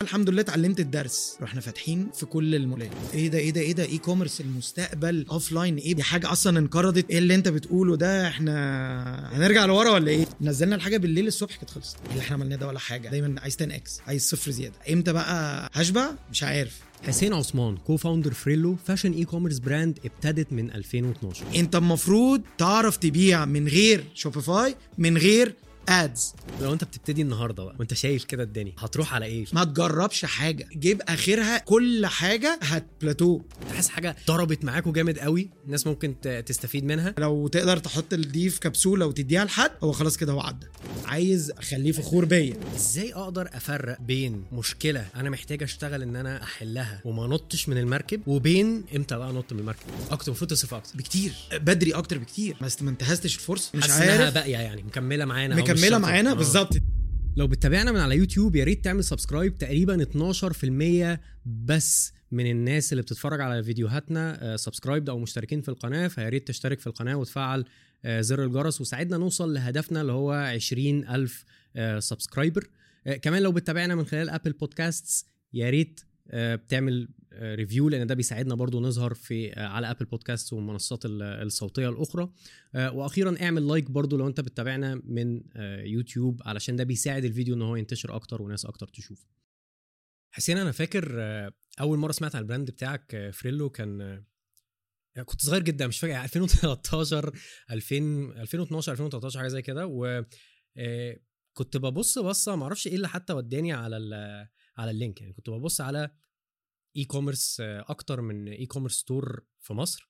الحمد لله اتعلمت الدرس رحنا فاتحين في كل المولات ايه ده ايه ده ايه ده اي كوميرس المستقبل اوف لاين ايه دي حاجه اصلا انقرضت ايه اللي انت بتقوله ده احنا هنرجع لورا ولا ايه نزلنا الحاجه بالليل الصبح كانت خلصت إيه اللي احنا عملناه ده ولا حاجه دايما عايز 10 اكس عايز صفر زياده امتى بقى هشبع مش عارف حسين عثمان كو فاوندر فريلو فاشن اي كوميرس براند ابتدت من 2012 انت المفروض تعرف تبيع من غير شوبيفاي من غير ادز لو انت بتبتدي النهارده بقى وانت شايف كده الدنيا هتروح على ايه ما تجربش حاجه جيب اخرها كل حاجه هتبلاتو تحس حاجه ضربت معاكوا جامد قوي الناس ممكن ت- تستفيد منها لو تقدر تحط دي في كبسوله وتديها لحد هو خلاص كده هو عدى عايز اخليه فخور بيا ازاي اقدر افرق بين مشكله انا محتاج اشتغل ان انا احلها وما نطش من المركب وبين امتى بقى انط من المركب اكتر المفروض تصف اكتر بكتير بدري اكتر بكتير بس ما انتهزتش الفرصه مش حاسس انها عارف باقيه يعني مكمله معانا أو مش مكمله شرط. معانا آه. بالظبط لو بتتابعنا من على يوتيوب يا ريت تعمل سبسكرايب تقريبا 12% بس من الناس اللي بتتفرج على فيديوهاتنا سبسكرايب او مشتركين في القناه فيا ريت تشترك في القناه وتفعل آه، زر الجرس وساعدنا نوصل لهدفنا اللي هو 20000 آه، سبسكرايبر آه، كمان لو بتتابعنا من خلال ابل بودكاستس يا ريت آه، بتعمل آه، ريفيو لان ده بيساعدنا برضو نظهر في آه، على ابل بودكاست والمنصات ال- الصوتيه الاخرى آه، واخيرا اعمل لايك برضو لو انت بتتابعنا من آه، يوتيوب علشان ده بيساعد الفيديو ان هو ينتشر اكتر وناس اكتر تشوفه حسين انا فاكر آه، اول مره سمعت عن البراند بتاعك آه، فريلو كان آه، كنت صغير جدا مش فاكر 2013 2000 2012 2013 حاجه زي كده و آه، كنت ببص بصه ما اعرفش ايه اللي حتى وداني على ال- على اللينك يعني كنت ببص على اي كوميرس اكتر من اي كوميرس ستور في مصر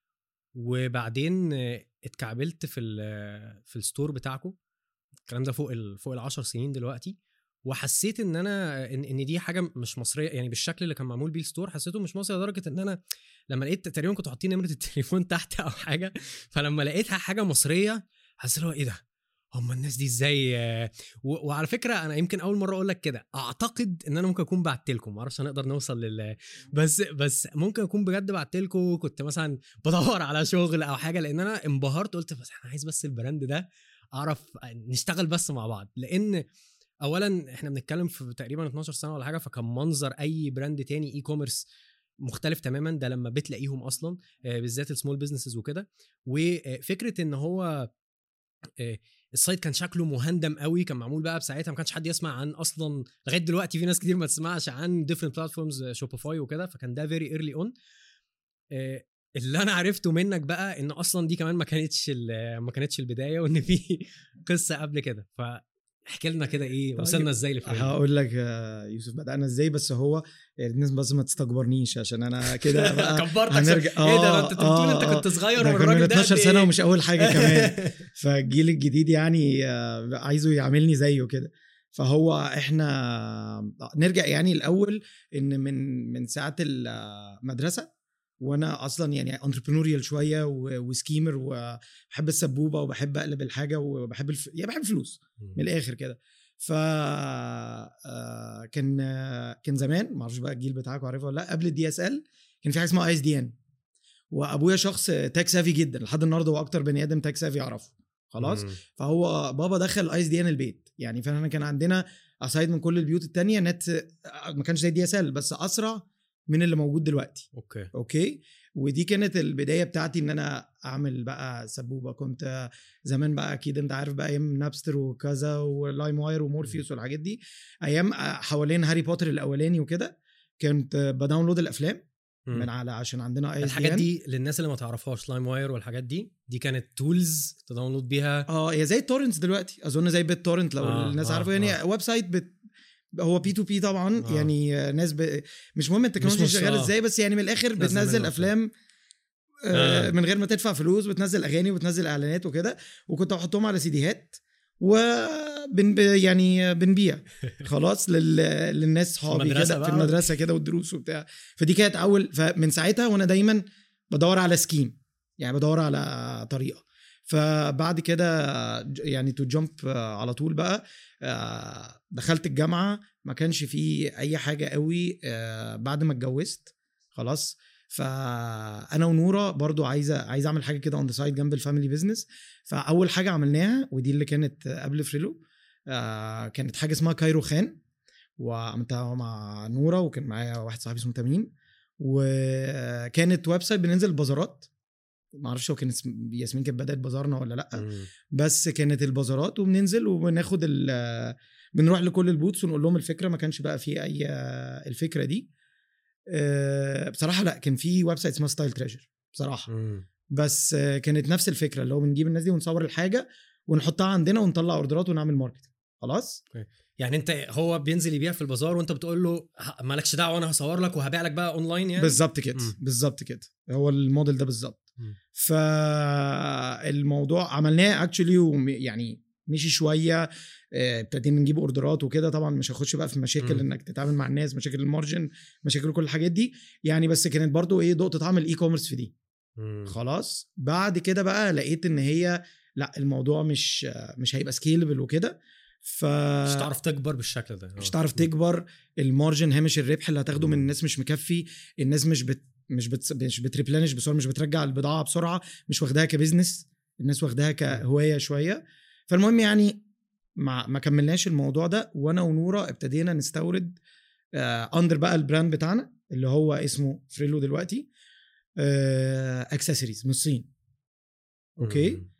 وبعدين آه، اتكعبلت في ال- في الستور بتاعكم الكلام ده فوق ال فوق ال 10 سنين دلوقتي وحسيت ان انا ان, إن دي حاجه مش مصريه يعني بالشكل اللي كان معمول بيه الستور حسيته مش مصري لدرجه ان انا لما لقيت تقريبا كنتوا حاطين نمره التليفون تحت او حاجه فلما لقيتها حاجه مصريه حسيت اللي هو ايه ده هم الناس دي ازاي آه، و- وعلى فكره انا يمكن اول مره اقول لك كده اعتقد ان انا ممكن اكون بعت لكم معرفش هنقدر نوصل لل بس بس ممكن اكون بجد بعت لكم كنت مثلا بدور على شغل او حاجه لان انا انبهرت قلت بس انا عايز بس البراند ده اعرف نشتغل بس مع بعض لان اولا احنا بنتكلم في تقريبا 12 سنه ولا حاجه فكان منظر اي براند تاني اي كوميرس مختلف تماما ده لما بتلاقيهم اصلا آه، بالذات السمول بزنسز وكده وفكره ان هو آه، السايت كان شكله مهندم قوي كان معمول بقى بساعتها ما كانش حد يسمع عن اصلا لغايه دلوقتي في ناس كتير ما تسمعش عن ديفرنت بلاتفورمز شوبيفاي وكده فكان ده فيري ايرلي اون اللي انا عرفته منك بقى ان اصلا دي كمان ما كانتش ال- ما كانتش البدايه وان في قصه قبل كده فاحكي لنا كده ايه طيب. وصلنا ازاي لفريق هقول لك يا يوسف بدأنا ازاي بس هو الناس بس ما تستكبرنيش عشان انا كده بقى كبرتك هنرجع ايه ده انت بتقول انت كنت صغير ده كان من والراجل ده 12 قد سنه إيه؟ ومش اول حاجه كمان فالجيل الجديد يعني آه، عايزه يعاملني زيه كده فهو احنا نرجع يعني الاول ان من من ساعه المدرسه وانا اصلا يعني انتربرينوريال شويه و- وسكيمر وبحب السبوبه وبحب اقلب الحاجه وبحب الف... يعني بحب الفلوس من الاخر كده ف آه، كان آه، كان زمان ما اعرفش بقى الجيل بتاعك عارفه ولا لا قبل الدي اس ال كان في حاجه اسمها اي اس دي ان وابويا شخص تاك سافي جدا لحد النهارده هو اكتر بني ادم تاك سافي يعرفه خلاص مم. فهو بابا دخل اي اس دي ان البيت يعني فاحنا كان عندنا اسايد من كل البيوت التانية نت آه، ما كانش زي دي اس ال بس اسرع من اللي موجود دلوقتي اوكي اوكي ودي كانت البدايه بتاعتي ان انا اعمل بقى سبوبه كنت زمان بقى اكيد انت عارف بقى ايام نابستر وكذا ولايم واير ومورفيوس والحاجات دي ايام حوالين هاري بوتر الاولاني وكده كنت بداونلود الافلام مم. من على عشان عندنا اي الحاجات دي للناس اللي ما تعرفهاش لايم واير والحاجات دي دي كانت تولز تداونلود بيها اه هي زي التورنتس دلوقتي اظن زي بيت تورنت لو آه، الناس آه، عارفه يعني آه. ويب سايت بت هو بي تو بي طبعا آه. يعني آه، ناس ب... مش مهم التكنولوجيا مش- شغاله آه. ازاي بس يعني من الاخر بتنزل بتنزل منه افلام آه. آه. من غير ما تدفع فلوس بتنزل اغاني وبتنزل اعلانات وكده وكنت بحطهم على سيديهات وبن يعني بنبيع خلاص لل... للناس صحابي المدرسة كده في بقى. المدرسه كده والدروس وبتاع فدي كانت اول فمن ساعتها وانا دايما بدور على سكيم يعني بدور على طريقه فبعد كده ج- يعني تو جامب على طول بقى آه، دخلت الجامعه ما كانش فيه اي حاجه قوي آه، بعد ما اتجوزت خلاص فانا ونوره برضو عايزه عايزه اعمل حاجه كده اون ذا سايد جنب الفاميلي بزنس فاول حاجه عملناها ودي اللي كانت قبل فريلو آه، كانت حاجه اسمها كايرو خان وعملتها مع نوره وكان معايا واحد صاحبي اسمه تميم وكانت ويب سايت بننزل البازارات ما اعرفش هو كان اسم ياسمين كانت بدات بازارنا ولا لا مم. بس كانت البازارات وبننزل وبناخد ال بنروح لكل البوتس ونقول لهم الفكره ما كانش بقى في اي الفكره دي آه، بصراحه لا كان في ويب سايت اسمها ستايل تريجر بصراحه مم. بس آه، كانت نفس الفكره اللي هو بنجيب الناس دي ونصور الحاجه ونحطها عندنا ونطلع اوردرات ونعمل ماركتنج خلاص يعني انت هو بينزل يبيع في البازار وانت بتقول له ه- مالكش دعوه انا هصور لك وهبيع لك بقى اونلاين يعني بالظبط كده مم. بالظبط كده هو الموديل ده بالظبط مم. فالموضوع عملناه اكشولي يعني مشي شويه آه، ابتدينا نجيب اوردرات وكده طبعا مش هخش بقى في مشاكل مم. انك تتعامل مع الناس مشاكل المارجن مشاكل كل الحاجات دي يعني بس كانت برضو ايه نقطه طعم الاي كوميرس في دي مم. خلاص بعد كده بقى لقيت ان هي لا الموضوع مش مش هيبقى سكيلبل وكده ف مش هتعرف تكبر بالشكل ده مش آه. هتعرف تكبر المارجن هامش الربح اللي هتاخده من الناس مش مكفي الناس مش بت مش بت مش بتريبلانش بسرعه مش بترجع البضاعه بسرعه مش واخداها كبزنس الناس واخداها كهوايه شويه فالمهم يعني ما ما كملناش الموضوع ده وانا ونوره ابتدينا نستورد اندر بقى البراند بتاعنا اللي هو اسمه فريلو دلوقتي اكسسوارز من الصين اوكي مم.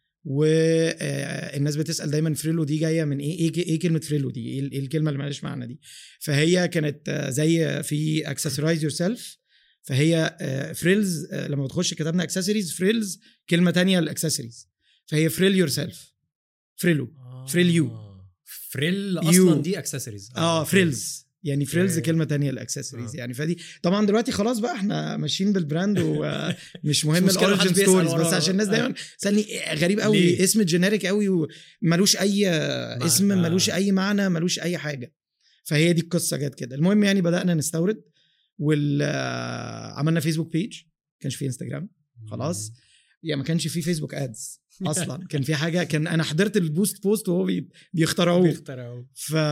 والناس بتسال دايما فريلو دي جايه من ايه ايه ايه كلمه فريلو دي ايه إيه الكلمه اللي مالهاش معنى دي فهي كانت آه، زي في اكسسورايز يور سيلف فهي فريلز لما بتخش كتبنا اكسسوارز فريلز كلمه تانية الاكسسوارز فهي فريل يور سيلف فريلو فريل يو. آه. فريل يو. اصلا دي اكسسوارز اه فريلز يعني فريلز أوكي. كلمه تانية الاكسسوارز آه. يعني فدي طبعا دلوقتي خلاص بقى احنا ماشيين بالبراند ومش مهم مش مشكلة، الاوريجن محدش بيسأل ستوريز بس ورانا. عشان الناس آه. دايما تسالني إيه غريب قوي ليه؟ اسم جينيريك قوي وملوش اي اسم آه. ملوش اي معنى ملوش اي حاجه فهي دي القصه جت كده المهم يعني بدانا نستورد وعملنا فيسبوك بيج كانش في انستجرام خلاص يعني ما كانش في فيسبوك ادز اصلا كان في حاجه كان انا حضرت البوست بوست وهو بي- بيخترعوه بيخترعوا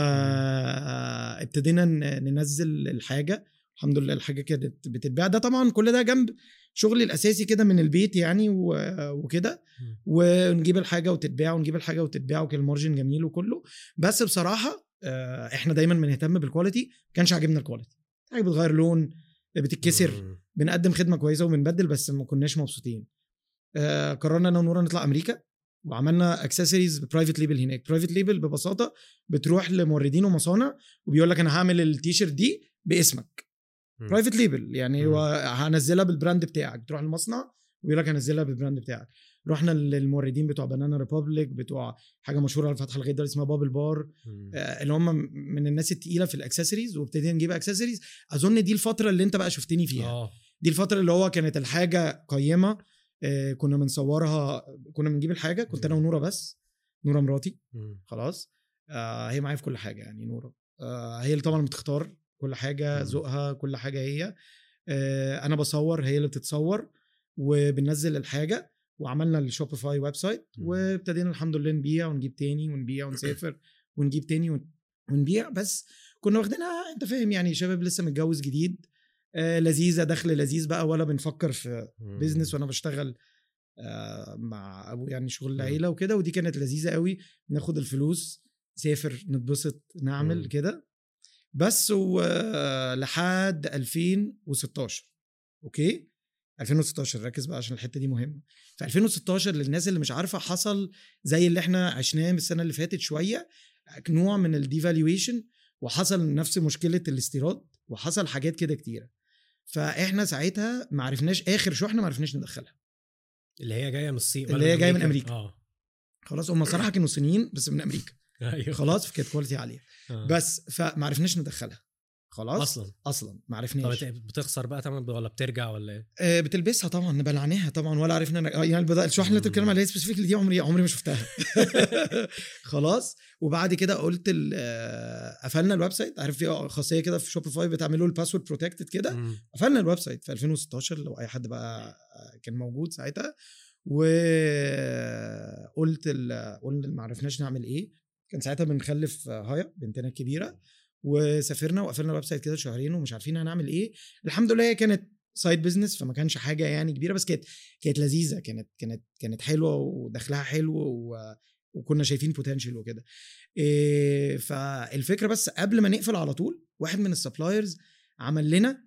فابتدينا ن- ننزل الحاجه الحمد لله الحاجه كانت بتتباع ده طبعا كل ده جنب شغلي الاساسي كده من البيت يعني و- وكده مم. ونجيب الحاجه وتتباع ونجيب الحاجه وتتباع وكان المارجن جميل وكله بس بصراحه آه، احنا دايما بنهتم بالكواليتي ما كانش عاجبنا الكواليتي حاجه بتغير لون بتتكسر مم. بنقدم خدمه كويسه وبنبدل بس ما كناش مبسوطين آه قررنا انا ونورا نطلع امريكا وعملنا اكسسوارز برايفت ليبل هناك برايفت ليبل ببساطه بتروح لموردين ومصانع وبيقول لك انا هعمل التيشيرت دي باسمك مم. برايفت ليبل يعني مم. هو هنزلها بالبراند بتاعك تروح المصنع ويقول لك هنزلها بالبراند بتاعك رحنا للموردين بتوع بنانا ريبابليك بتوع حاجه مشهوره على فتح لغايه دلوقتي اسمها بابل بار مم. آه، اللي هم من الناس التقيله في الاكسسوارز وابتدينا نجيب اكسسوارز اظن دي الفتره اللي انت بقى شفتني فيها اه دي الفتره اللي هو كانت الحاجه قيمه آه، كنا بنصورها كنا بنجيب الحاجه كنت انا ونوره بس نوره مراتي مم. خلاص آه هي معايا في كل حاجه يعني نوره آه هي اللي طبعا بتختار كل حاجه مم. ذوقها كل حاجه هي آه انا بصور هي اللي بتتصور وبننزل الحاجه وعملنا الشوبيفاي ويب سايت مم. وابتدينا الحمد لله نبيع ونجيب تاني ونبيع ونسافر ونجيب تاني ون- ونبيع بس كنا واخدينها انت فاهم يعني شباب لسه متجوز جديد آه لذيذه دخل لذيذ بقى ولا بنفكر في مم. بيزنس وانا بشتغل آه، مع ابو يعني شغل مم. العيله وكده ودي كانت لذيذه قوي ناخد الفلوس نسافر نتبسط نعمل مم. كده بس ولحد 2016 اوكي 2016 ركز بقى عشان الحته دي مهمه في 2016 للناس اللي مش عارفه حصل زي اللي احنا عشناه السنه اللي فاتت شويه نوع من الديفالويشن وحصل نفس مشكله الاستيراد وحصل حاجات كده كتيره فاحنا ساعتها ما عرفناش اخر شحنه ما عرفناش ندخلها اللي هي جايه من الصين اللي ولا هي جاية من أمريكا. اه خلاص هم صراحه كانوا صينيين بس من امريكا ايوه خلاص فكانت كواليتي عاليه آه. بس فما عرفناش ندخلها خلاص اصلا اصلا ما طب عرفناش انت بتخسر بقى تمام ولا بترجع ولا ايه؟ آه، بتلبسها طبعا بلعناها طبعا ولا عرفنا ن- آه، يعني البضاعه الشحنه اللي انت بتتكلم عليها سبيسيفيكلي دي عمري عمري ما شفتها خلاص وبعد كده قلت ال- آه، قفلنا الويب سايت عارف في خاصيه كده في شوبيفاي بتعملوا الباسورد بروتكتد كده مم. قفلنا الويب سايت في 2016 لو اي حد بقى كان موجود ساعتها وقلت ال- قلنا ما عرفناش نعمل ايه كان ساعتها بنخلف هايا بنتنا الكبيره وسافرنا وقفلنا الويب سايت كده شهرين ومش عارفين هنعمل ايه الحمد لله هي كانت سايد بزنس فما كانش حاجه يعني كبيره بس كانت كانت لذيذه كانت كانت كانت حلوه ودخلها حلو و وكنا شايفين بوتنشال وكده إيه فالفكره بس قبل ما نقفل على طول واحد من السبلايرز عمل لنا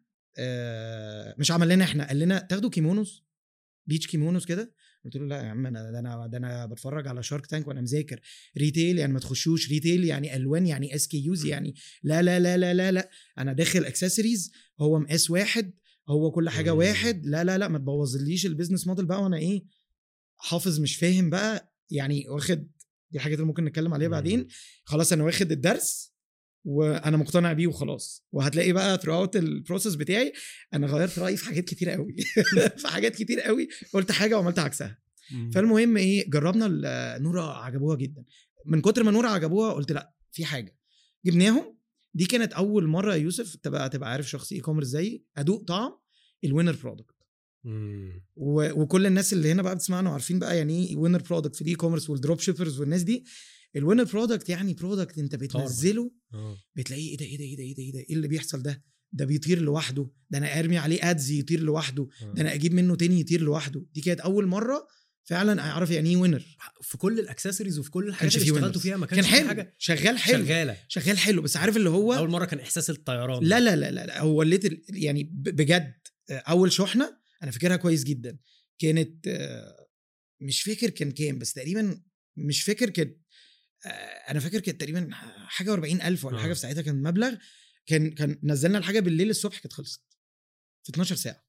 آه مش عمل لنا احنا قال لنا تاخدوا كيمونوز بيتش كيمونوز كده قلت له لا يا عم انا ده انا ده انا بتفرج على شارك تانك وانا مذاكر ريتيل يعني ما تخشوش ريتيل يعني الوان يعني اس كي يوز يعني لا لا لا لا لا لا انا داخل اكسسوارز هو مقاس واحد هو كل حاجه مم. واحد لا لا لا ما تبوظليش البيزنس موديل بقى وانا ايه حافظ مش فاهم بقى يعني واخد دي حاجات اللي ممكن نتكلم عليها مم. بعدين خلاص انا واخد الدرس وانا مقتنع بيه وخلاص وهتلاقي بقى throughout البروسيس بتاعي انا غيرت رايي في حاجات كتير قوي في حاجات كتير قوي قلت حاجه وعملت عكسها فالمهم ايه جربنا ال- نورا عجبوها جدا من كتر ما نورا عجبوها قلت لا في حاجه جبناهم دي كانت اول مره يا يوسف تبقى تبقى عارف شخص اي كوميرس زيي ادوق طعم الوينر برودكت مم. و- وكل الناس اللي هنا بقى بتسمعنا وعارفين بقى يعني ايه وينر برودكت في الاي كوميرس والدروب شيبرز والناس دي الوينر برودكت يعني برودكت انت بتنزله اه بتلاقيه ايه ده ايه ده ايه ده ايه ده ايه ده ايه اللي بيحصل ده ده بيطير لوحده ده انا ارمي عليه ادز يطير لوحده آه. ده انا اجيب منه تاني يطير لوحده دي كانت اول مره فعلا اعرف يعني ايه وينر في كل الاكسسوارز وفي كل الحاجات كانش اللي فيه اشتغلتوا winners. فيها ما كان كانش في حلو حاجه شغال حلو شغاله شغال حلو بس عارف اللي هو اول مره كان احساس الطيران لا لا لا لا, لا هو الليتر يعني ب- بجد آه، اول شحنه انا فاكرها كويس جدا كانت آه، مش فاكر كان كام بس تقريبا مش فاكر كان آه، انا فاكر كانت تقريبا حاجه و ألف ولا آه. حاجه في ساعتها كان مبلغ كان كان نزلنا الحاجه بالليل الصبح كانت خلصت في 12 ساعه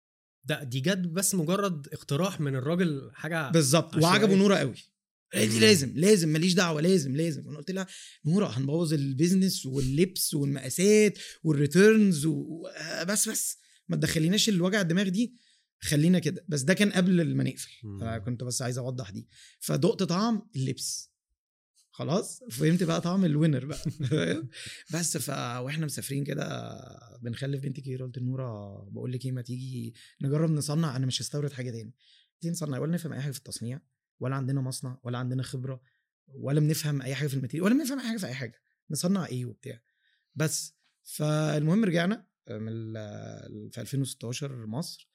ده دي جد بس مجرد اقتراح من الراجل حاجه بالظبط عشوائي. وعجبه نوره قوي قالت لي مم. لازم لازم ماليش دعوه لازم لازم انا قلت لها نوره هنبوظ البيزنس واللبس والمقاسات والريتيرنز و... آه، بس بس ما تدخليناش الوجع الدماغ دي خلينا كده بس ده كان قبل ما نقفل مم. فكنت بس عايز اوضح دي فدقت طعم اللبس خلاص فهمت بقى طعم الوينر بقى فاهم؟ بس ف واحنا مسافرين كده بنخلف بنتي كبيره قلت لنوره بقول لك ايه ما تيجي نجرب نصنع انا مش هستورد حاجه تاني تيجي نصنع ولا نفهم اي حاجه في التصنيع ولا عندنا مصنع ولا عندنا خبره ولا بنفهم اي حاجه في الماتيريال ولا بنفهم اي حاجه في اي حاجه نصنع ايه وبتاع بس فالمهم رجعنا من ال- في 2016 مصر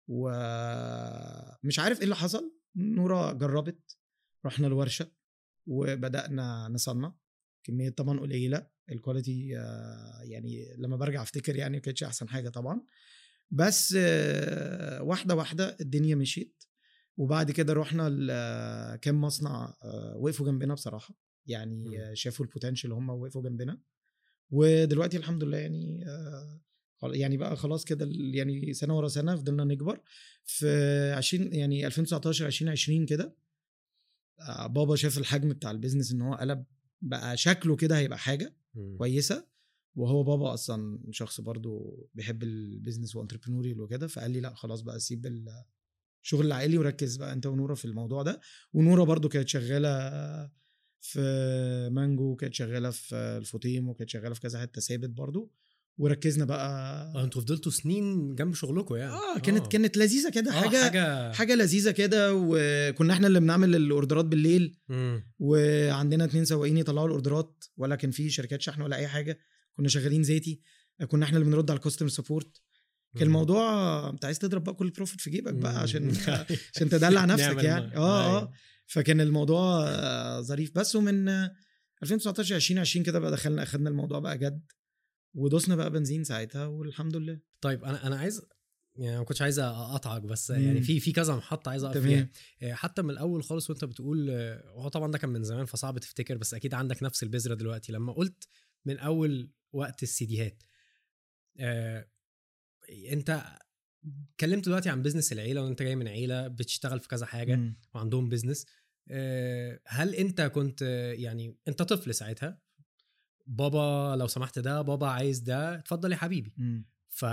ومش عارف ايه اللي حصل نورا جربت رحنا الورشه وبدانا نصنع كميه طبعا قليله الكواليتي آه، يعني لما برجع افتكر يعني ما كانتش احسن حاجه طبعا بس آه، واحده واحده الدنيا مشيت وبعد كده رحنا ل- كام مصنع آه، وقفوا جنبنا بصراحه يعني مم. آه، شافوا البوتنشال هم وقفوا جنبنا ودلوقتي الحمد لله يعني آه، خل- يعني بقى خلاص كده ال- يعني سنه ورا سنه فضلنا نكبر في 20 يعني 2019 2020 كده آه، بابا شاف الحجم بتاع البيزنس ان هو قلب بقى شكله كده هيبقى حاجه مم. كويسه وهو بابا اصلا شخص برضو بيحب البيزنس وانتربرينوريال وكده فقال لي لا خلاص بقى سيب الشغل العائلي وركز بقى انت ونوره في الموضوع ده ونوره برضو كانت شغاله في مانجو كانت شغاله في الفوتيم وكانت شغاله في كذا حته ثابت برضو وركزنا بقى اه انتوا فضلتوا سنين جنب شغلكم يعني اه كانت كانت لذيذه كده آه، حاجه حاجه حاجه لذيذه كده وكنا احنا اللي بنعمل الاوردرات بالليل مم. وعندنا اتنين سواقين يطلعوا الاوردرات ولا كان في شركات شحن ولا اي حاجه كنا شغالين ذاتي كنا احنا اللي بنرد على الكاستمر سبورت كان مم. الموضوع انت عايز تضرب بقى كل البروفيت في جيبك مم. بقى عشان عشان تدلع نفسك نعمل يعني ما- اه اه أيوة. فكان الموضوع آه، ظريف بس ومن آه، 2019 2020 كده بقى دخلنا اخدنا الموضوع بقى جد ودوسنا بقى بنزين ساعتها والحمد لله طيب انا انا عايز يعني ما كنتش عايز اقطعك بس مم. يعني في في كذا محطه عايز اقف فيها تمام آه، حتى من الاول خالص وانت بتقول آه، هو طبعا ده كان من زمان فصعب تفتكر بس اكيد عندك نفس البذره دلوقتي لما قلت من اول وقت السيديهات آه، انت اتكلمت دلوقتي عن بيزنس العيله وانت جاي من عيله بتشتغل في كذا حاجه مم. وعندهم بيزنس آه، هل انت كنت آه، يعني انت طفل ساعتها بابا لو سمحت ده بابا عايز ده اتفضل يا حبيبي مم. ف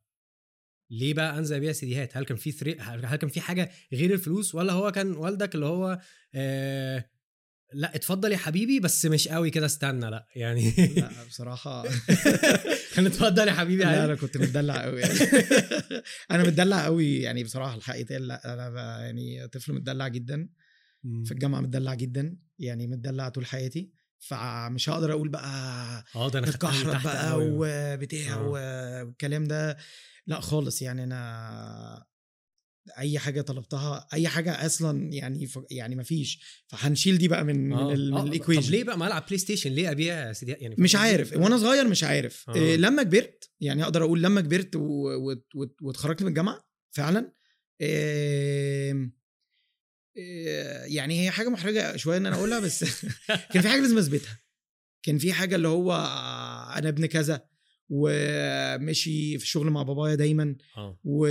ليه بقى انزل ابيع سيديهات هل كان في ثري... هل كان في حاجه غير الفلوس ولا هو كان والدك اللي هو آه... لا اتفضل يا حبيبي بس مش قوي كده استنى لا يعني لا بصراحه كان اتفضل يا حبيبي لا عادي. انا كنت متدلع قوي يعني انا متدلع قوي يعني بصراحه الحق يتقال لا انا بقى يعني طفل متدلع جدا مم. في الجامعه متدلع جدا يعني متدلع طول حياتي فمش هقدر اقول بقى اه ده انا خدتها من نتكحرت تحت بقى قوي. وبتاع آه. والكلام ده لا خالص يعني انا اي حاجه طلبتها اي حاجه اصلا يعني ف... يعني ما فيش فهنشيل دي بقى من آه. من, ال- آه، من طب الايكويشن ليه بقى ما العب بلاي ستيشن ليه ابيع يا سيدي يعني مش عارف وانا صغير مش عارف آه. إيه لما كبرت يعني اقدر اقول لما كبرت و... و... و... واتخرجت من الجامعه فعلا إيه... إيه... يعني هي حاجه محرجه شويه ان انا اقولها بس كان في حاجه لازم اثبتها كان في حاجه اللي هو انا ابن كذا ومشي في الشغل مع بابايا دايما اه و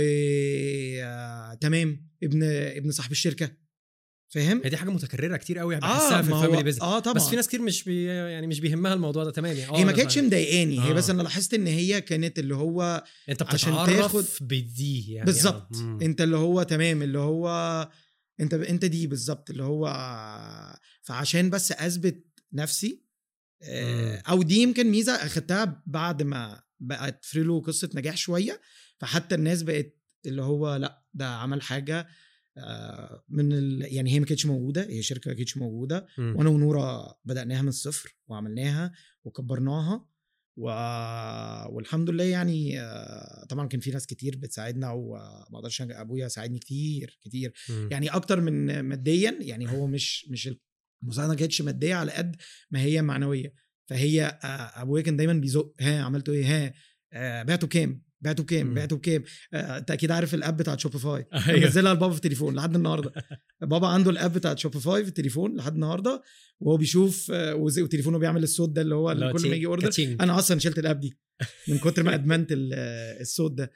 آه، تمام ابن ابن صاحب الشركه فاهم هي دي حاجه متكرره كتير قوي بحسها في ما هو- الفاميلي بيزنس اه طبعا بس في ناس كتير مش بي يعني مش بيهمها الموضوع ده تمام يعني آه، هي ما أنا كانتش فاهم. مضايقاني هي آه. بس انا لاحظت ان هي كانت اللي هو انت عشان بتتعرف تاخد- بدي يعني بالظبط آه. مم. انت اللي هو تمام اللي هو انت انت دي بالظبط اللي هو فعشان بس اثبت نفسي آه، مم. او دي يمكن ميزه اخدتها بعد ما بقت فريلو قصه نجاح شويه فحتى الناس بقت اللي هو لا ده عمل حاجه آه، من ال... يعني هي ما كانتش موجوده هي شركه ما كانتش موجوده مم. وانا ونوره بداناها من الصفر وعملناها وكبرناها و... والحمد لله يعني آه، طبعا كان في ناس كتير بتساعدنا وما اقدرش أنكر- ابويا ساعدني كتير كتير مم. يعني اكتر من ماديا يعني هو مش مش المساعده ما كانتش ماديه على قد ما هي معنويه فهي آه، ابويا كان دايما بيزق ها عملتوا ايه ها آه، بعتوا كام بعتوا كام مم. بعتوا بكام آه، انت اكيد عارف الاب بتاعت شوبيفاي أيوة. نزلها لبابا في التليفون لحد النهارده بابا عنده الاب بتاعت شوبيفاي في التليفون لحد النهارده وهو بيشوف آه، وز- وتليفونه بيعمل الصوت ده اللي هو اللي هو اللي كل ما يجي تشينج- اوردر كاتشينج. انا اصلا شلت الاب دي من كتر ما ادمنت ال- الصوت ده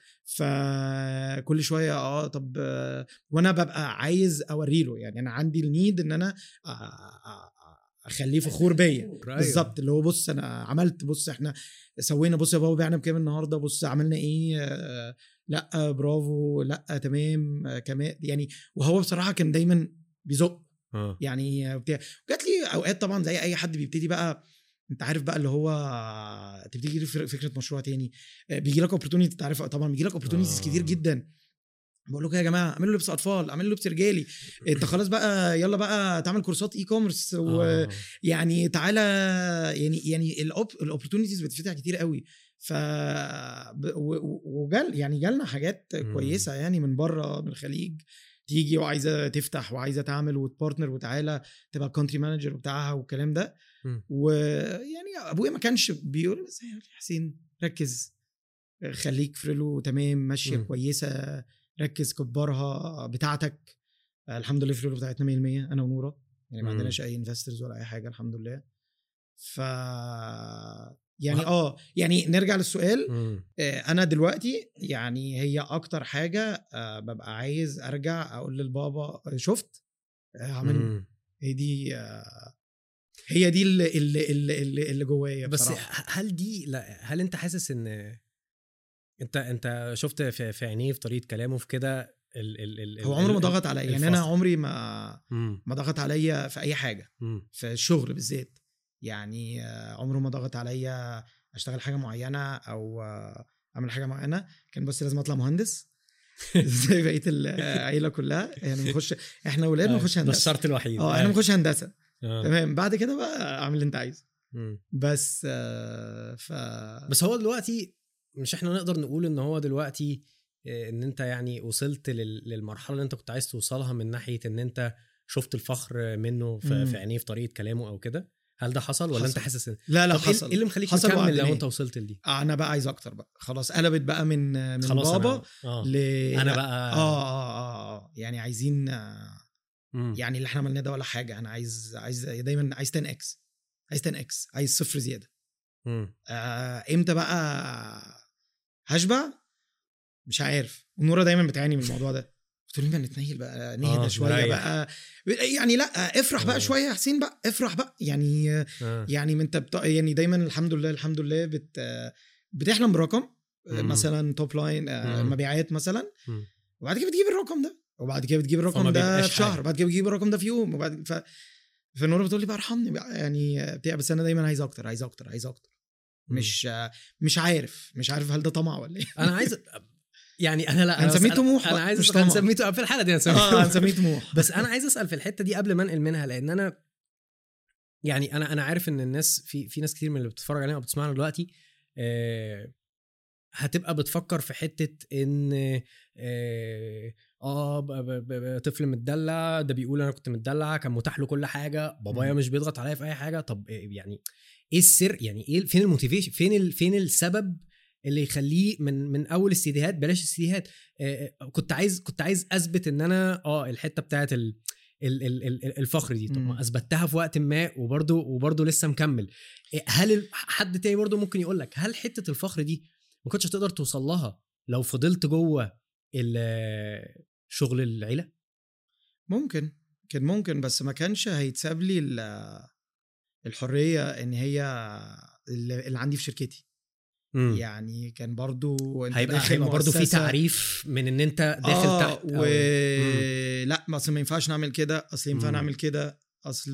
فكل شويه اه طب آه، وانا ببقى عايز اوري له يعني انا عندي النيد ان انا آه، آه، آه، اخليه فخور بيا أيوة. بالظبط اللي هو بص انا عملت بص احنا سوينا بص يا بابا بعنا بكام النهارده بص عملنا ايه آه، لا برافو لا تمام آه، كمان يعني وهو بصراحه كان دايما بيزق اه يعني آه، بتاع جات لي اوقات طبعا زي اي حد بيبتدي بقى انت عارف بقى اللي هو تبتدي لي فكره مشروع تاني آه، بيجي لك اوبورتونيتي انت عارف طبعا بيجي لك اوبورتونيتيز آه. كتير جدا بقول لكم يا جماعه اعملوا لبس اطفال اعملوا لبس رجالي انت خلاص بقى يلا بقى تعمل كورسات اي كوميرس و... آه. يعني تعالى يعني يعني الاوبورتونيتيز بتفتح كتير قوي ف ب- و- و- وجال يعني جالنا حاجات مم. كويسه يعني من بره من الخليج تيجي وعايزه تفتح وعايزه تعمل وتبارتنر وتعالى تبقى كونتري مانجر بتاعها والكلام ده مم. ويعني ابويا ما كانش بيقول بس يا حسين ركز خليك فريلو تمام ماشيه مم. كويسه ركز كبرها بتاعتك الحمد لله فريلو بتاعتنا 100% انا ونوره يعني ما مم. عندناش اي انفسترز ولا اي حاجه الحمد لله ف يعني وه- اه يعني نرجع للسؤال مم. آه، انا دلوقتي يعني هي اكتر حاجه آه، ببقى عايز ارجع اقول للبابا آه، شفت آه، عملنا مم. هي دي آه، هي دي اللي اللي اللي, اللي, اللي جوايا بس بصراحه ه- هل دي لا هل انت حاسس ان انت انت شفت في, في عينيه في طريقه كلامه في كده ال ال ال هو ال- عمره ما ال- ضغط عليا يعني انا الفصل. عمري ما مم. ما ضغط عليا في اي حاجه مم. في الشغل بالذات يعني آه، عمره ما ضغط عليا اشتغل حاجه معينه او آه، اعمل حاجه معينه كان بس لازم اطلع مهندس زي بقيه العيله كلها يعني نخش احنا ولاد نخش ده هندسه الشرط الوحيد اه احنا بنخش هندسه آه. تمام بعد كده بقى اعمل اللي انت عايزه مم. بس آه، ف بس هو دلوقتي مش احنا نقدر نقول ان هو دلوقتي آه، ان انت يعني وصلت لل- للمرحله اللي انت كنت عايز توصلها من ناحيه ان انت شفت الفخر منه في, مم. في عينيه في طريقه كلامه او كده هل ده حصل ولا حصل. انت حاسس ان لا لا طب إيه- حصل ايه اللي مخليك حصل مكمل لو وعدناه. انت وصلت لدي انا بقى عايز اكتر بقى خلاص قلبت بقى من من خلاص بابا أنا اه ل انا لا، بقى اه اه اه اه يعني عايزين آه، مم. يعني اللي احنا عملناه ده ولا حاجه انا عايز عايز دايما عايز 10 اكس عايز 10 اكس عايز صفر زياده مم. آه امتى بقى هشبع مش عارف ونورا دايما بتعاني من الموضوع ده قلت له ينفع نتنيل بقى نهدى آه، شويه نريح. بقى يعني لا افرح آه. بقى شويه يا حسين بقى افرح بقى يعني آه. يعني انت بت... يعني دايما الحمد لله الحمد لله بت... بتحلم برقم مم. مثلا توب لاين مم. مبيعات مثلا مم. وبعد كده بتجيب الرقم ده وبعد كده بتجيب الرقم فما ده بيبقاش في شهر حاجة. بعد كده بتجيب الرقم ده في يوم وبعد ف فنورا بتقول لي بقى ارحمني بقى يعني بتاع بس انا دايما عايز اكتر عايز اكتر عايز اكتر مم. مش مش عارف مش عارف هل ده طمع ولا ايه انا عايز يعني انا لا أنا هنسميه بسأل- طموح انا بقى، عايز مش أسأل- طمع. هنسميه في الحاله دي هنسميه اه هنسميه طموح بس انا عايز اسال في الحته دي قبل ما انقل منها لان انا يعني انا انا عارف ان الناس في في ناس كتير من اللي بتتفرج علينا او بتسمعنا دلوقتي آه هتبقى بتفكر في حته ان اه, آه ب- ب- ب- طفل متدلع ده بيقول انا كنت متدلع كان متاح له كل حاجه بابايا مم. مش بيضغط عليا في اي حاجه طب إيه يعني ايه السر يعني ايه فين الموتيفيشن فين ال فين السبب اللي يخليه من من اول السيديهات بلاش السيديهات آه آه، كنت عايز كنت عايز اثبت ان انا اه الحته بتاعت ال ال- ال- ال- الفخر دي طب مم. ما اثبتها في وقت ما وبرده وبرده لسه مكمل إيه، هل ال- حد تاني برضه ممكن يقول لك هل حته الفخر دي ما كنتش هتقدر توصل لها لو فضلت جوه ال- شغل العيله ممكن كان ممكن بس ما كانش هيتساب لي ال- الحريه ان هي اللي اللي عندي في شركتي يعني يعني كان برضو انت هيبقى داخل هيبقى برضه في مؤسسة- تعريف من ان انت داخل آه تحت و... أو- لا ما اصل ما ينفعش نعمل كده اصل ينفع مم. نعمل كده اصل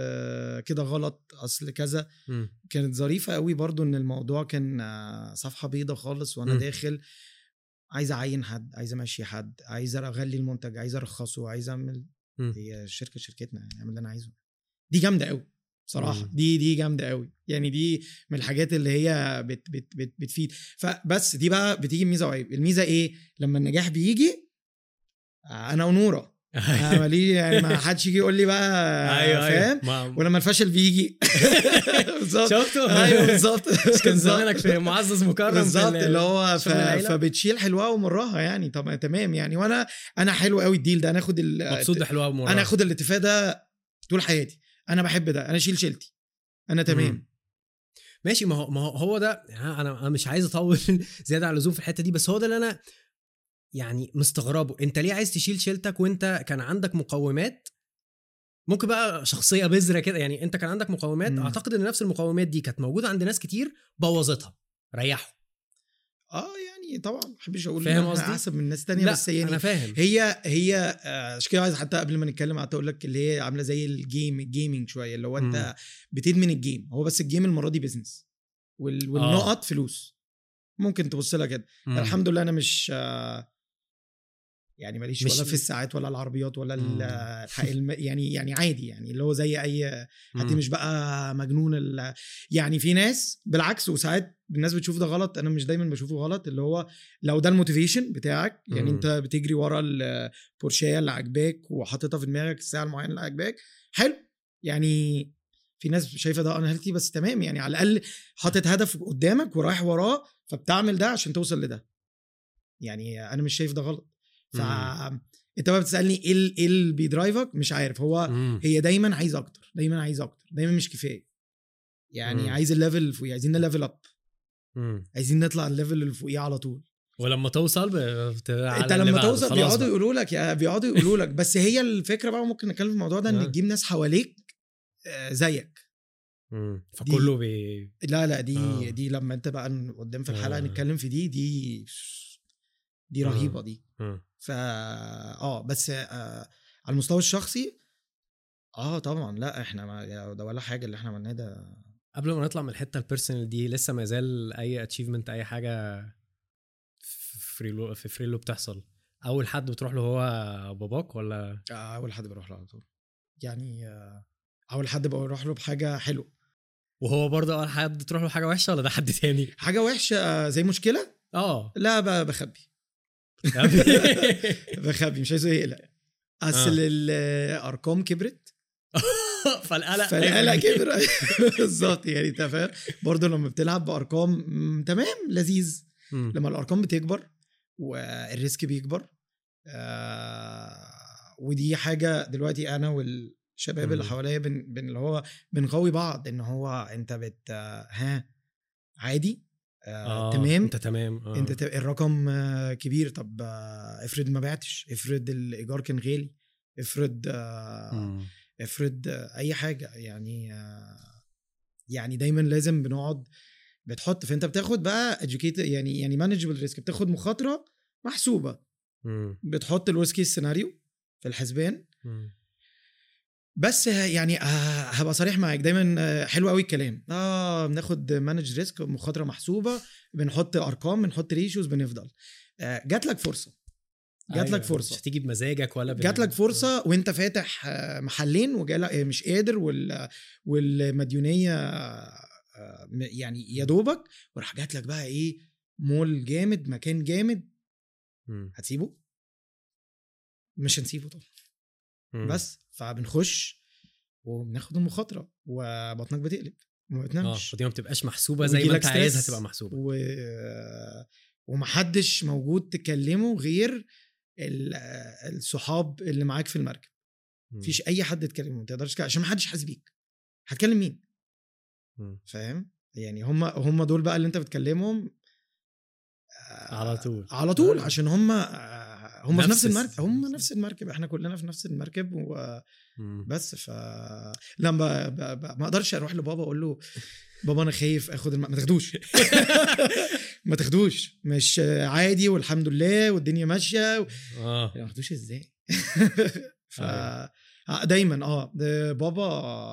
كده غلط اصل كذا مم. كانت ظريفه قوي برضو ان الموضوع كان آه، صفحه بيضة خالص وانا مم. داخل عايز اعين حد عايز امشي حد عايز اغلي المنتج عايز ارخصه عايز اعمل مم. هي الشركه شركتنا يعني اعمل اللي انا عايزه دي جامده قوي بصراحه مم. دي دي جامده قوي يعني دي من الحاجات اللي هي بت بت بت بتفيد فبس دي بقى بتيجي ميزه وعيب الميزه ايه لما النجاح بيجي آه، انا ونوره آه، مالي يعني ما حدش يجي يقول لي بقى ايوه فاهم ايوه ولما الفشل بيجي بالظبط شفته ايوه بالظبط مش كان زمانك في معزز مكرم في بالظبط ال- اللي هو ف... شغل العيلة؟ فبتشيل حلوها ومرها يعني طب تمام يعني وانا انا حلو قوي الديل ده انا اخد ال... مبسوط بحلوها بمرة انا اخد الاتفاق ده طول حياتي انا بحب ده انا اشيل شيلتي انا تمام مم. ماشي ما هو ما هو هو ده يعني انا انا مش عايز اطول زياده عن اللزوم في الحته دي بس هو ده اللي انا يعني مستغربه انت ليه عايز تشيل شيلتك وانت كان عندك مقومات ممكن بقى شخصيه بذره كده يعني انت كان عندك مقومات مم. اعتقد ان نفس المقومات دي كانت موجوده عند ناس كتير بوظتها ريحوا اه يعني طبعا ما بحبش اقول فاهم إن إحنا قصدي؟ احسن من ناس تانية لا بس يعني انا فاهم هي هي آه، عشان كده عايز حتى قبل ما نتكلم قعدت اقول لك اللي هي عامله زي الجيم الجيمنج شويه اللي هو مم. انت بتدمن الجيم هو بس الجيم المره دي بيزنس وال... والنقط فلوس ممكن تبص لها كده مم. الحمد لله انا مش آه، يعني ماليش مش- ولا في الساعات ولا العربيات ولا ال- مم. الح- الم... يعني يعني عادي يعني اللي هو زي اي حد مم. مش بقى مجنون ال... يعني في ناس بالعكس وساعات الناس بتشوف ده غلط انا مش دايما بشوفه غلط اللي هو لو ده الموتيفيشن بتاعك يعني مم. انت بتجري ورا البورشيه اللي عاجباك وحاططها في دماغك الساعه المعينه اللي عاجباك حلو يعني في ناس شايفه ده انهيلثي بس تمام يعني على الاقل حاطط هدف قدامك ورايح وراه فبتعمل ده عشان توصل لده يعني انا مش شايف ده غلط ف انت بقى بتسالني ايه ال- ايه اللي بيدرايفك مش عارف هو مم. هي دايما عايز اكتر دايما عايز اكتر دايما مش كفايه يعني مم. عايز الليفل اللي فوقيه عايزين نليفل اب مم. عايزين نطلع الليفل اللي فوقيه على طول ولما توصل ب- بتبقى على انت اللي لما بعده. توصل خلاص بيقعدوا بقى. يقولوا لك يا بيقعدوا يقولوا لك بس هي الفكره بقى ممكن نتكلم في الموضوع ده ان آه. تجيب ناس حواليك آه، زيك مم. فكله بي لا لا دي آه. دي لما انت بقى قدام في الحلقه آه. نتكلم في دي دي دي آه. رهيبه دي مم. فا اه بس آه على المستوى الشخصي اه طبعا لا احنا ما ده ولا حاجه اللي احنا عملناه ده قبل ما نطلع من الحته البيرسونال دي لسه ما زال اي اتشيفمنت اي حاجه في فريلو في فريلو بتحصل اول حد بتروح له هو باباك ولا آه، اول حد بروح له على طول يعني آه اول حد بروح له بحاجه حلوه وهو برضه اول حد تروح له حاجه وحشه ولا ده حد تاني حاجه وحشه آه، زي مشكله اه لا ب- بخبي بخبي مش عايزه يقلق اصل الارقام كبرت فالقلق فالقلق كبر بالظبط يعني انت فاهم برضه لما بتلعب بارقام مم، تمام لذيذ مم. لما الارقام بتكبر والريسك بيكبر آه ودي حاجه دلوقتي انا والشباب اللي مم. حواليا بن, بن اللي هو بنقوي بعض ان هو انت بت آه، ها عادي آه آه. تمام انت تمام آه. انت ت- الرقم آه، كبير طب آه، افرض ما بعتش افرض الايجار كان غالي افرض آه، مم. افرض آه، اي حاجه يعني آه، يعني دايما لازم بنقعد بتحط فانت بتاخد بقى educate يعني يعني مانجبل ريسك بتاخد مخاطره محسوبه مم. بتحط الورست كيس سيناريو في الحسبان مم. بس يعني آه، هبقى صريح معاك دايما آه، حلو قوي الكلام اه بناخد مانج ريسك مخاطره محسوبه بنحط ارقام بنحط ريشوز بنفضل آه، جات لك فرصه جات أيوة. لك فرصه مش هتيجي بمزاجك ولا بال- جات لك فرصه وانت فاتح آه، محلين وجالك آه، مش قادر وال والمديونيه آه، م- يعني يا دوبك وراح جات لك بقى ايه مول جامد مكان جامد مم. هتسيبه مش هنسيبه طبعا مم. بس فبنخش وبناخد المخاطره وبطنك بتقلب وما اه بتنامش فدي ما بتبقاش محسوبه زي ما ويجيلك انت عايزها ستريس تبقى محسوبه و... ومحدش موجود تكلمه غير ال- الصحاب اللي معاك في المركب مم. مفيش اي حد تكلمه ما تقدرش تكلم- عشان محدش حاسس بيك هتكلم مين مم. فاهم يعني هم هم دول بقى اللي انت بتكلمهم آه، على طول. على طول آه. عشان هم آه، هم في نفس نفس الس- المركب هم نفس المركب احنا كلنا في نفس المركب مم. وبس ف لا ما, ب... ب... ما اقدرش اروح لبابا اقول له بابا انا خايف اخد الم... ما تاخدوش ما تاخدوش مش آه، عادي والحمد لله والدنيا ماشيه و... اه ما تاخدوش ازاي ف أيوة. آه، دايما اه ده بابا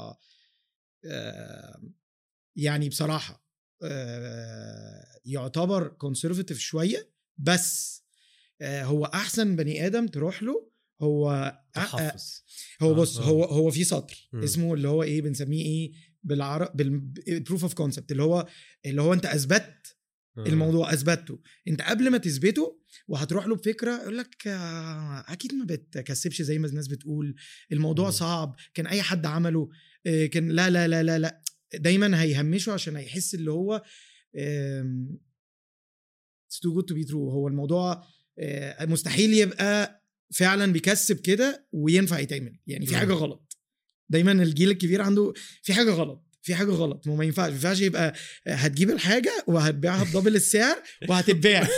آه، يعني بصراحه آه، يعتبر كونسرفتيف شويه بس آه، هو احسن بني ادم تروح له هو آه، تحفظ هو آه، بص آه. هو هو في سطر مم. اسمه اللي هو ايه بنسميه ايه بالعرب بالبروف اوف كونسبت اللي هو اللي هو انت اثبت آه. الموضوع اثبته انت قبل ما تثبته وهتروح له بفكره يقول لك آه، اكيد ما بتكسبش زي ما الناس بتقول الموضوع مم. صعب كان اي حد عمله آه، كان لا لا لا لا لا دايما هيهمشه عشان هيحس اللي هو آم، it's too good to be true هو الموضوع آه، مستحيل يبقى فعلا بيكسب كده وينفع يتعمل يعني في مم. حاجه غلط دايما الجيل الكبير عنده في حاجه غلط في حاجه غلط ما ما ينفعش ما ينفعش يبقى هتجيب الحاجه وهتبيعها بدبل السعر وهتتباع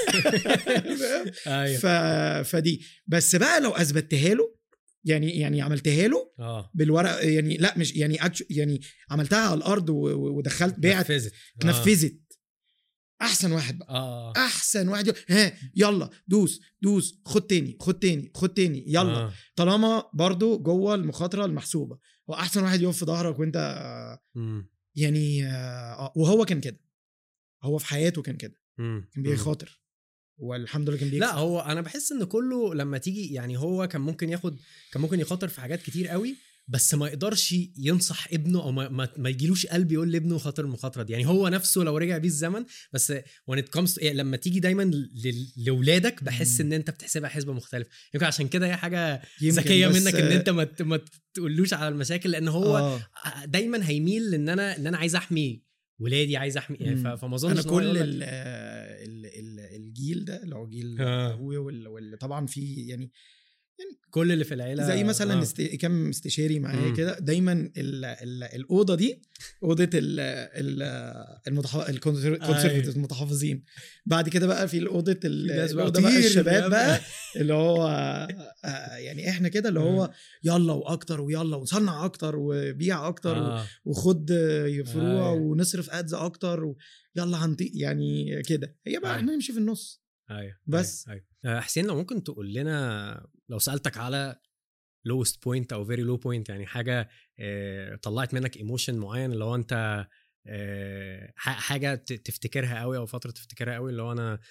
ايوه ف... فدي بس بقى لو اثبتها له يعني يعني عملتها له اه بالورق يعني لا مش يعني أكتش يعني عملتها على الارض و- و- ودخلت بعت نفذت آه. نفذت احسن واحد بقى اه احسن واحد يقول ها يلا دوس دوس خد تاني خد تاني خد تاني يلا آه. طالما برضو جوه المخاطره المحسوبه هو احسن واحد يقف في ظهرك وانت آه، مم. يعني آه، وهو كان كده هو في حياته كان كده مم. كان مم. بيخاطر والحمد لله كان بيكسب لا هو انا بحس ان كله لما تيجي يعني هو كان ممكن ياخد كان ممكن يخاطر في حاجات كتير قوي بس ما يقدرش ينصح ابنه او ما, ما, ما يجيلوش قلب يقول لابنه خاطر المخاطره دي يعني هو نفسه لو رجع بيه الزمن بس when it comes to, يعني لما تيجي دايما ل- لاولادك بحس مم. ان انت بتحسبها حسبه مختلفه يمكن عشان كده هي حاجه يمكن ذكيه بس- منك ان انت ما ت- ما تقولوش على المشاكل لان هو آه. دايما هيميل ان انا ان انا عايز احمي ولادي عايز احمي يعني ف- مم. فما اظنش انا إن هو كل يقول لك- ال ال ال الجيل ده اللي هو جيل آه. ابويا وال- واللي طبعا في يعني كل اللي في العيله زي مثلا آه. است... كم استشاري معايا مم. كده دايما ال... ال... الاوضه دي اوضه ال... ال... المتح... الكونسرفتيف المتحفظين بعد كده بقى في اوضه ال... في ناس بقى الاوضه بقى كتير الشباب يا بقى اللي هو آه، يعني احنا كده اللي هو يلا واكتر ويلا وصنع اكتر وبيع اكتر و... آه. وخد فروع أيوة. ونصرف ادز اكتر و... يلا هنطيق يعني كده هي بقى أيوة. احنا نمشي في النص ايوه بس. ايوه, أيوة. آه، حسين لو ممكن تقول لنا لو سالتك على لوست بوينت او فيري لو بوينت يعني حاجه آه، طلعت منك ايموشن معين اللي هو انت آه، ح- حاجه ت- تفتكرها قوي او فتره تفتكرها قوي اللي هو انا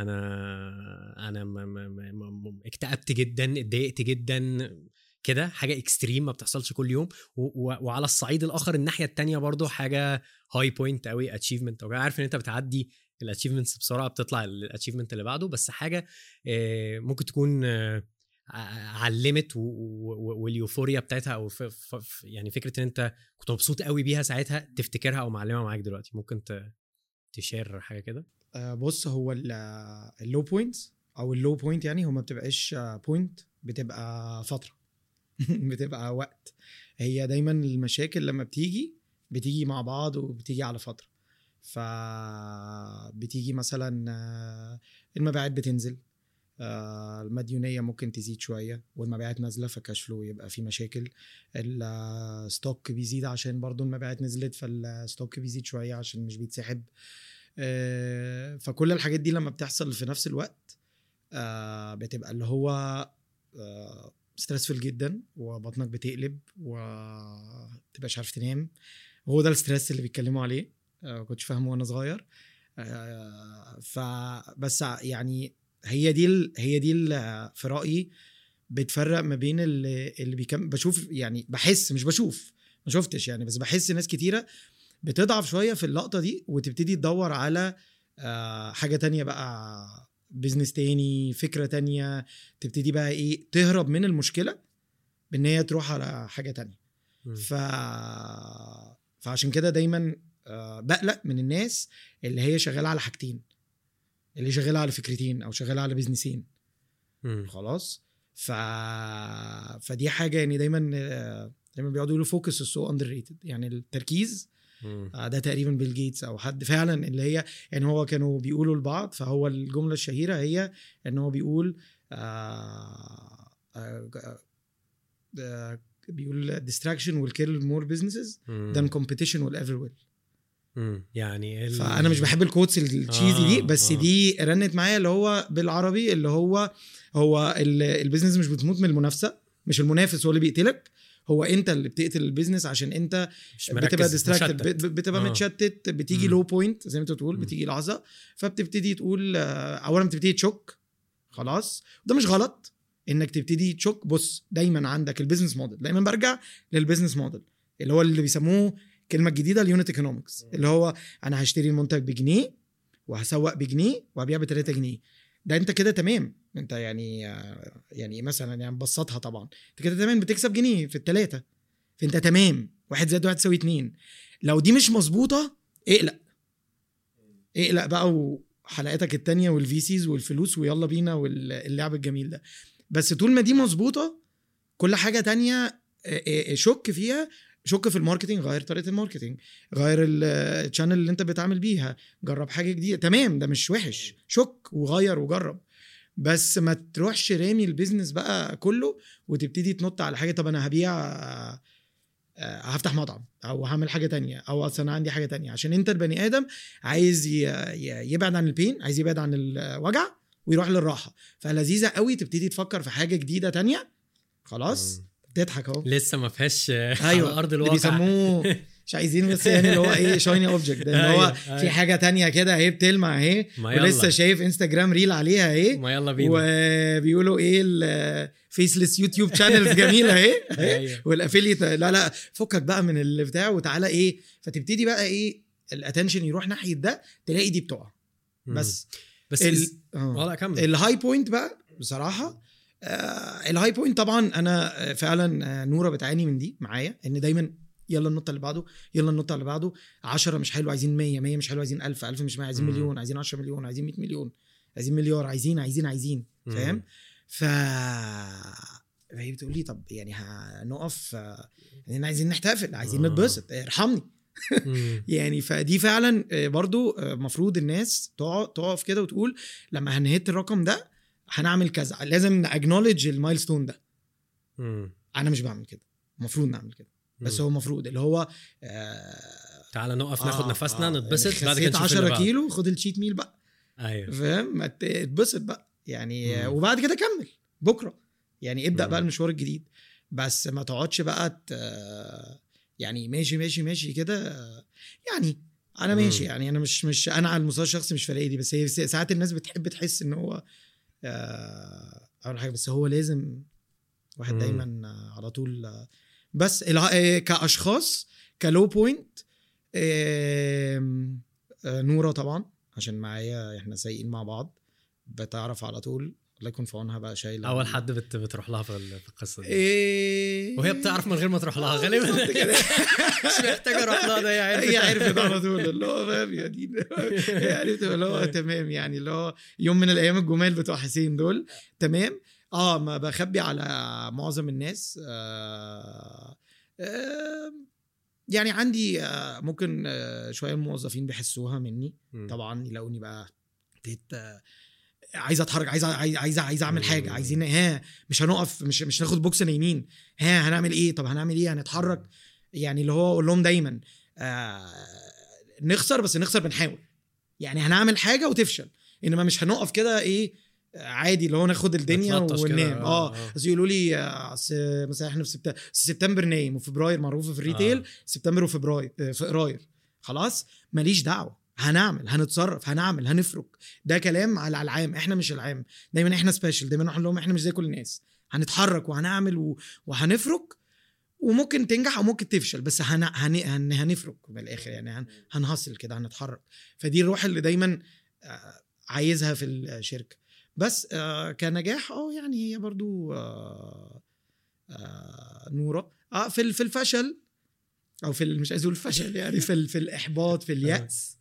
انا انا م- م- م- م- اكتئبت جدا اتضايقت جدا كده حاجه اكستريم ما بتحصلش كل يوم و- و- وعلى الصعيد الاخر الناحيه التانية برضو حاجه هاي بوينت قوي اتشيفمنت او عارف ان انت بتعدي الاتشيفمنتس بسرعه بتطلع الاتشيفمنت اللي بعده بس حاجه آه، ممكن تكون آه، ع- علمت و- و- واليوفوريا بتاعتها او ف ف ف- يعني فكره ان انت كنت مبسوط قوي بيها ساعتها تفتكرها او معلمه معاك دلوقتي ممكن ت- تشير حاجه كده آه، بص هو اللو بوينتس او اللو بوينت يعني هو ما بتبقاش بوينت بتبقى فتره بتبقى وقت هي دايما المشاكل لما بتيجي بتيجي مع بعض وبتيجي على فتره ف بتيجي مثلا آه، المبيعات بتنزل آه، المديونيه ممكن تزيد شويه والمبيعات نازله فكاش فلو يبقى في مشاكل الستوك بيزيد عشان برضو المبيعات نزلت فالستوك بيزيد شويه عشان مش بيتسحب آه، فكل الحاجات دي لما بتحصل في نفس الوقت آه، بتبقى اللي هو ستريسفul جدا وبطنك بتقلب ومتبقاش عارف تنام هو ده الستريس اللي بيتكلموا عليه آه، كنتش فاهمه وانا صغير آه، فبس يعني هي دي ال- هي دي ال- في رايي بتفرق ما بين اللي, اللي بيكم بشوف يعني بحس مش بشوف ما شفتش يعني بس بحس ناس كتيره بتضعف شويه في اللقطه دي وتبتدي تدور على آه حاجه تانية بقى بزنس تاني فكره تانية تبتدي بقى ايه تهرب من المشكله بان هي تروح على حاجه تانية مم. ف فعشان كده دايما آه، بقلق من الناس اللي هي شغاله على حاجتين اللي شغاله على فكرتين او شغاله على بيزنسين مم. خلاص ف فدي حاجه يعني دايما آه، دايما بيقعدوا يقولوا فوكس سو اندر ريتد يعني التركيز مم. آه، ده تقريبا بيل جيتس او حد فعلا اللي هي يعني هو كانوا بيقولوا لبعض فهو الجمله الشهيره هي ان هو بيقول آه آه آه بيقول distraction will kill more businesses مم. than competition will ever will مم. يعني ال... فانا مش بحب الكوتس التشيزي دي آه، بس آه. دي رنت معايا اللي هو بالعربي اللي هو هو ال- البيزنس مش بتموت من المنافسه مش المنافس هو اللي بيقتلك هو انت اللي بتقتل البيزنس عشان انت مش مركز بتبقى ديستراكتد مشتت. بتبقى آه. متشتت بتيجي مم. لو بوينت زي ما انت بتقول مم. بتيجي لحظه فبتبتدي تقول آه، اولا بتبتدي تشك خلاص ده مش غلط انك تبتدي تشك بص دايما عندك البيزنس موديل دايما برجع للبيزنس موديل اللي هو اللي بيسموه الكلمه الجديده اليونت ايكونومكس اللي هو انا هشتري المنتج بجنيه وهسوق بجنيه وهبيع ب 3 جنيه ده انت كده تمام انت يعني آه، يعني مثلا يعني ببسطها طبعا انت كده تمام بتكسب جنيه في الثلاثه فانت تمام واحد زائد واحد يساوي اتنين لو دي مش مظبوطه اقلق اقلق بقى وحلقاتك التانية والفي سيز والفلوس ويلا بينا واللعب الجميل ده بس طول ما دي مظبوطه كل حاجه تانية اه، اه، اه، شك فيها شك في الماركتينج غير طريقه الماركتينج غير الشانل اللي انت بتعمل بيها جرب حاجه جديده تمام ده مش وحش شك وغير وجرب بس ما تروحش رامي البيزنس بقى كله وتبتدي تنط على حاجه طب انا هبيع آه، آه، هفتح مطعم او هعمل حاجه تانية او اصل انا عندي حاجه تانية عشان انت البني ادم عايز ي- ي- يبعد عن البين عايز يبعد عن الوجع ويروح للراحه فلذيذه قوي تبتدي تفكر في حاجه جديده تانية خلاص مم. تضحك اهو لسه ما فيهاش ايوه على ارض اللي الواقع بيسموه مش عايزين بس يعني اللي هو ايه شايني اوبجكت اللي هو أيوة، في أيوة. حاجه تانية كده اهي بتلمع اهي ما يلا. ولسه شايف انستجرام ريل عليها اهي ما يلا بينا وبيقولوا ايه الفيسلس يوتيوب شانلز جميله اهي اهي أيوة. والافيليت لا لا فكك بقى من اللي بتاع وتعالى ايه فتبتدي بقى ايه الاتنشن يروح ناحيه ده تلاقي دي بتقع مم. بس بس ال... ال... آه. والله كمل الهاي بوينت بقى بصراحه آه الهاي بوينت طبعا انا آه، فعلا آه نوره بتعاني من دي معايا ان دايما يلا النقطه اللي بعده يلا النقطه اللي بعده 10 مش حلو عايزين 100 100 مش حلو عايزين 1000 1000 مش معايا عايزين مم. مليون عايزين 10 مليون عايزين 100 مليون عايزين مليار عايزين عايزين عايزين فاهم مم. ف فهي بتقول لي طب يعني هنقف آه، يعني عايزين نحتفل عايزين آه. نتبسط ارحمني مم. يعني فدي فعلا آه، برضو آه، مفروض الناس تقع- تقف كده وتقول لما هنهت الرقم ده هنعمل كذا لازم ناكنولج المايلستون ده مم. انا مش بعمل كده المفروض نعمل كده بس مم. هو المفروض اللي هو آه تعالى نقف ناخد آه، نفسنا آه، نتبسط يعني بعد كده خسيت نشوف اللي 10 بعده. كيلو خد الشيت ميل بقى ايوه فاهم ما ت- اتبسط بقى يعني آه، مم. وبعد كده كمل بكره يعني ابدا مم. بقى المشوار الجديد بس ما تقعدش بقى ت... يعني ماشي ماشي ماشي كده آه، يعني انا مم. ماشي يعني انا مش مش انا على المستوى الشخصي مش فارق لي بس هي ساعات الناس بتحب تحس ان هو آه، اول حاجه بس هو لازم واحد مم. دايما آه، على طول آه، بس الع- آه، كاشخاص كلو بوينت آم، آه، نوره طبعا عشان معايا احنا سايقين مع بعض بتعرف على طول الله يكون في عونها بقى شايله اول حد بت... بتروح لها في ال- في القصه دي إيه وهي بتعرف من غير ما تروح لها آه، غالبا بالظبط كده. مش محتاجه اروح لها ده هي عرفت هي عرفت على طول اللي هو فاهم يا دين هي عرفت اللي هو تمام يعني اللي هو يوم من الايام الجمال بتوع حسين دول تمام اه ما بخبي على معظم الناس آه آه يعني عندي آه ممكن آه شويه الموظفين بيحسوها مني مم. طبعا يلاقوني بقى ابتديت آه، عايز اتحرك عايز عايز عايز, عايز اعمل حاجه مم. عايزين ها مش هنقف مش مش ناخد بوكس نايمين ها هنعمل ايه طب هنعمل ايه هنتحرك يعني اللي هو اقول لهم دايما آه نخسر بس نخسر بنحاول يعني هنعمل حاجه وتفشل انما مش هنقف كده ايه آه، عادي اللي هو ناخد الدنيا نتلطش كده، وننام آه، اه آه. بس يقولوا لي آه، اصل مثلا احنا في سبتمبر سبتمبر نايم وفبراير معروفه في الريتيل آه. سبتمبر وفبراير آه، فبراير خلاص ماليش دعوه هنعمل هنتصرف هنعمل هنفرك ده كلام على العام احنا مش العام دايما احنا سبيشال دايما نقول لهم احنا مش زي كل الناس هنتحرك وهنعمل و... وهنفرك وممكن تنجح او ممكن تفشل بس هن... هن... هن... هنفرك من الاخر يعني هن... هنهصل كده هنتحرك فدي الروح اللي دايما آه، عايزها في الشركه بس آه، كنجاح اه يعني هي برضو آه، آه، نوره اه في ال- في الفشل او في ال- مش عايز اقول الفشل يعني في ال- في الاحباط في الياس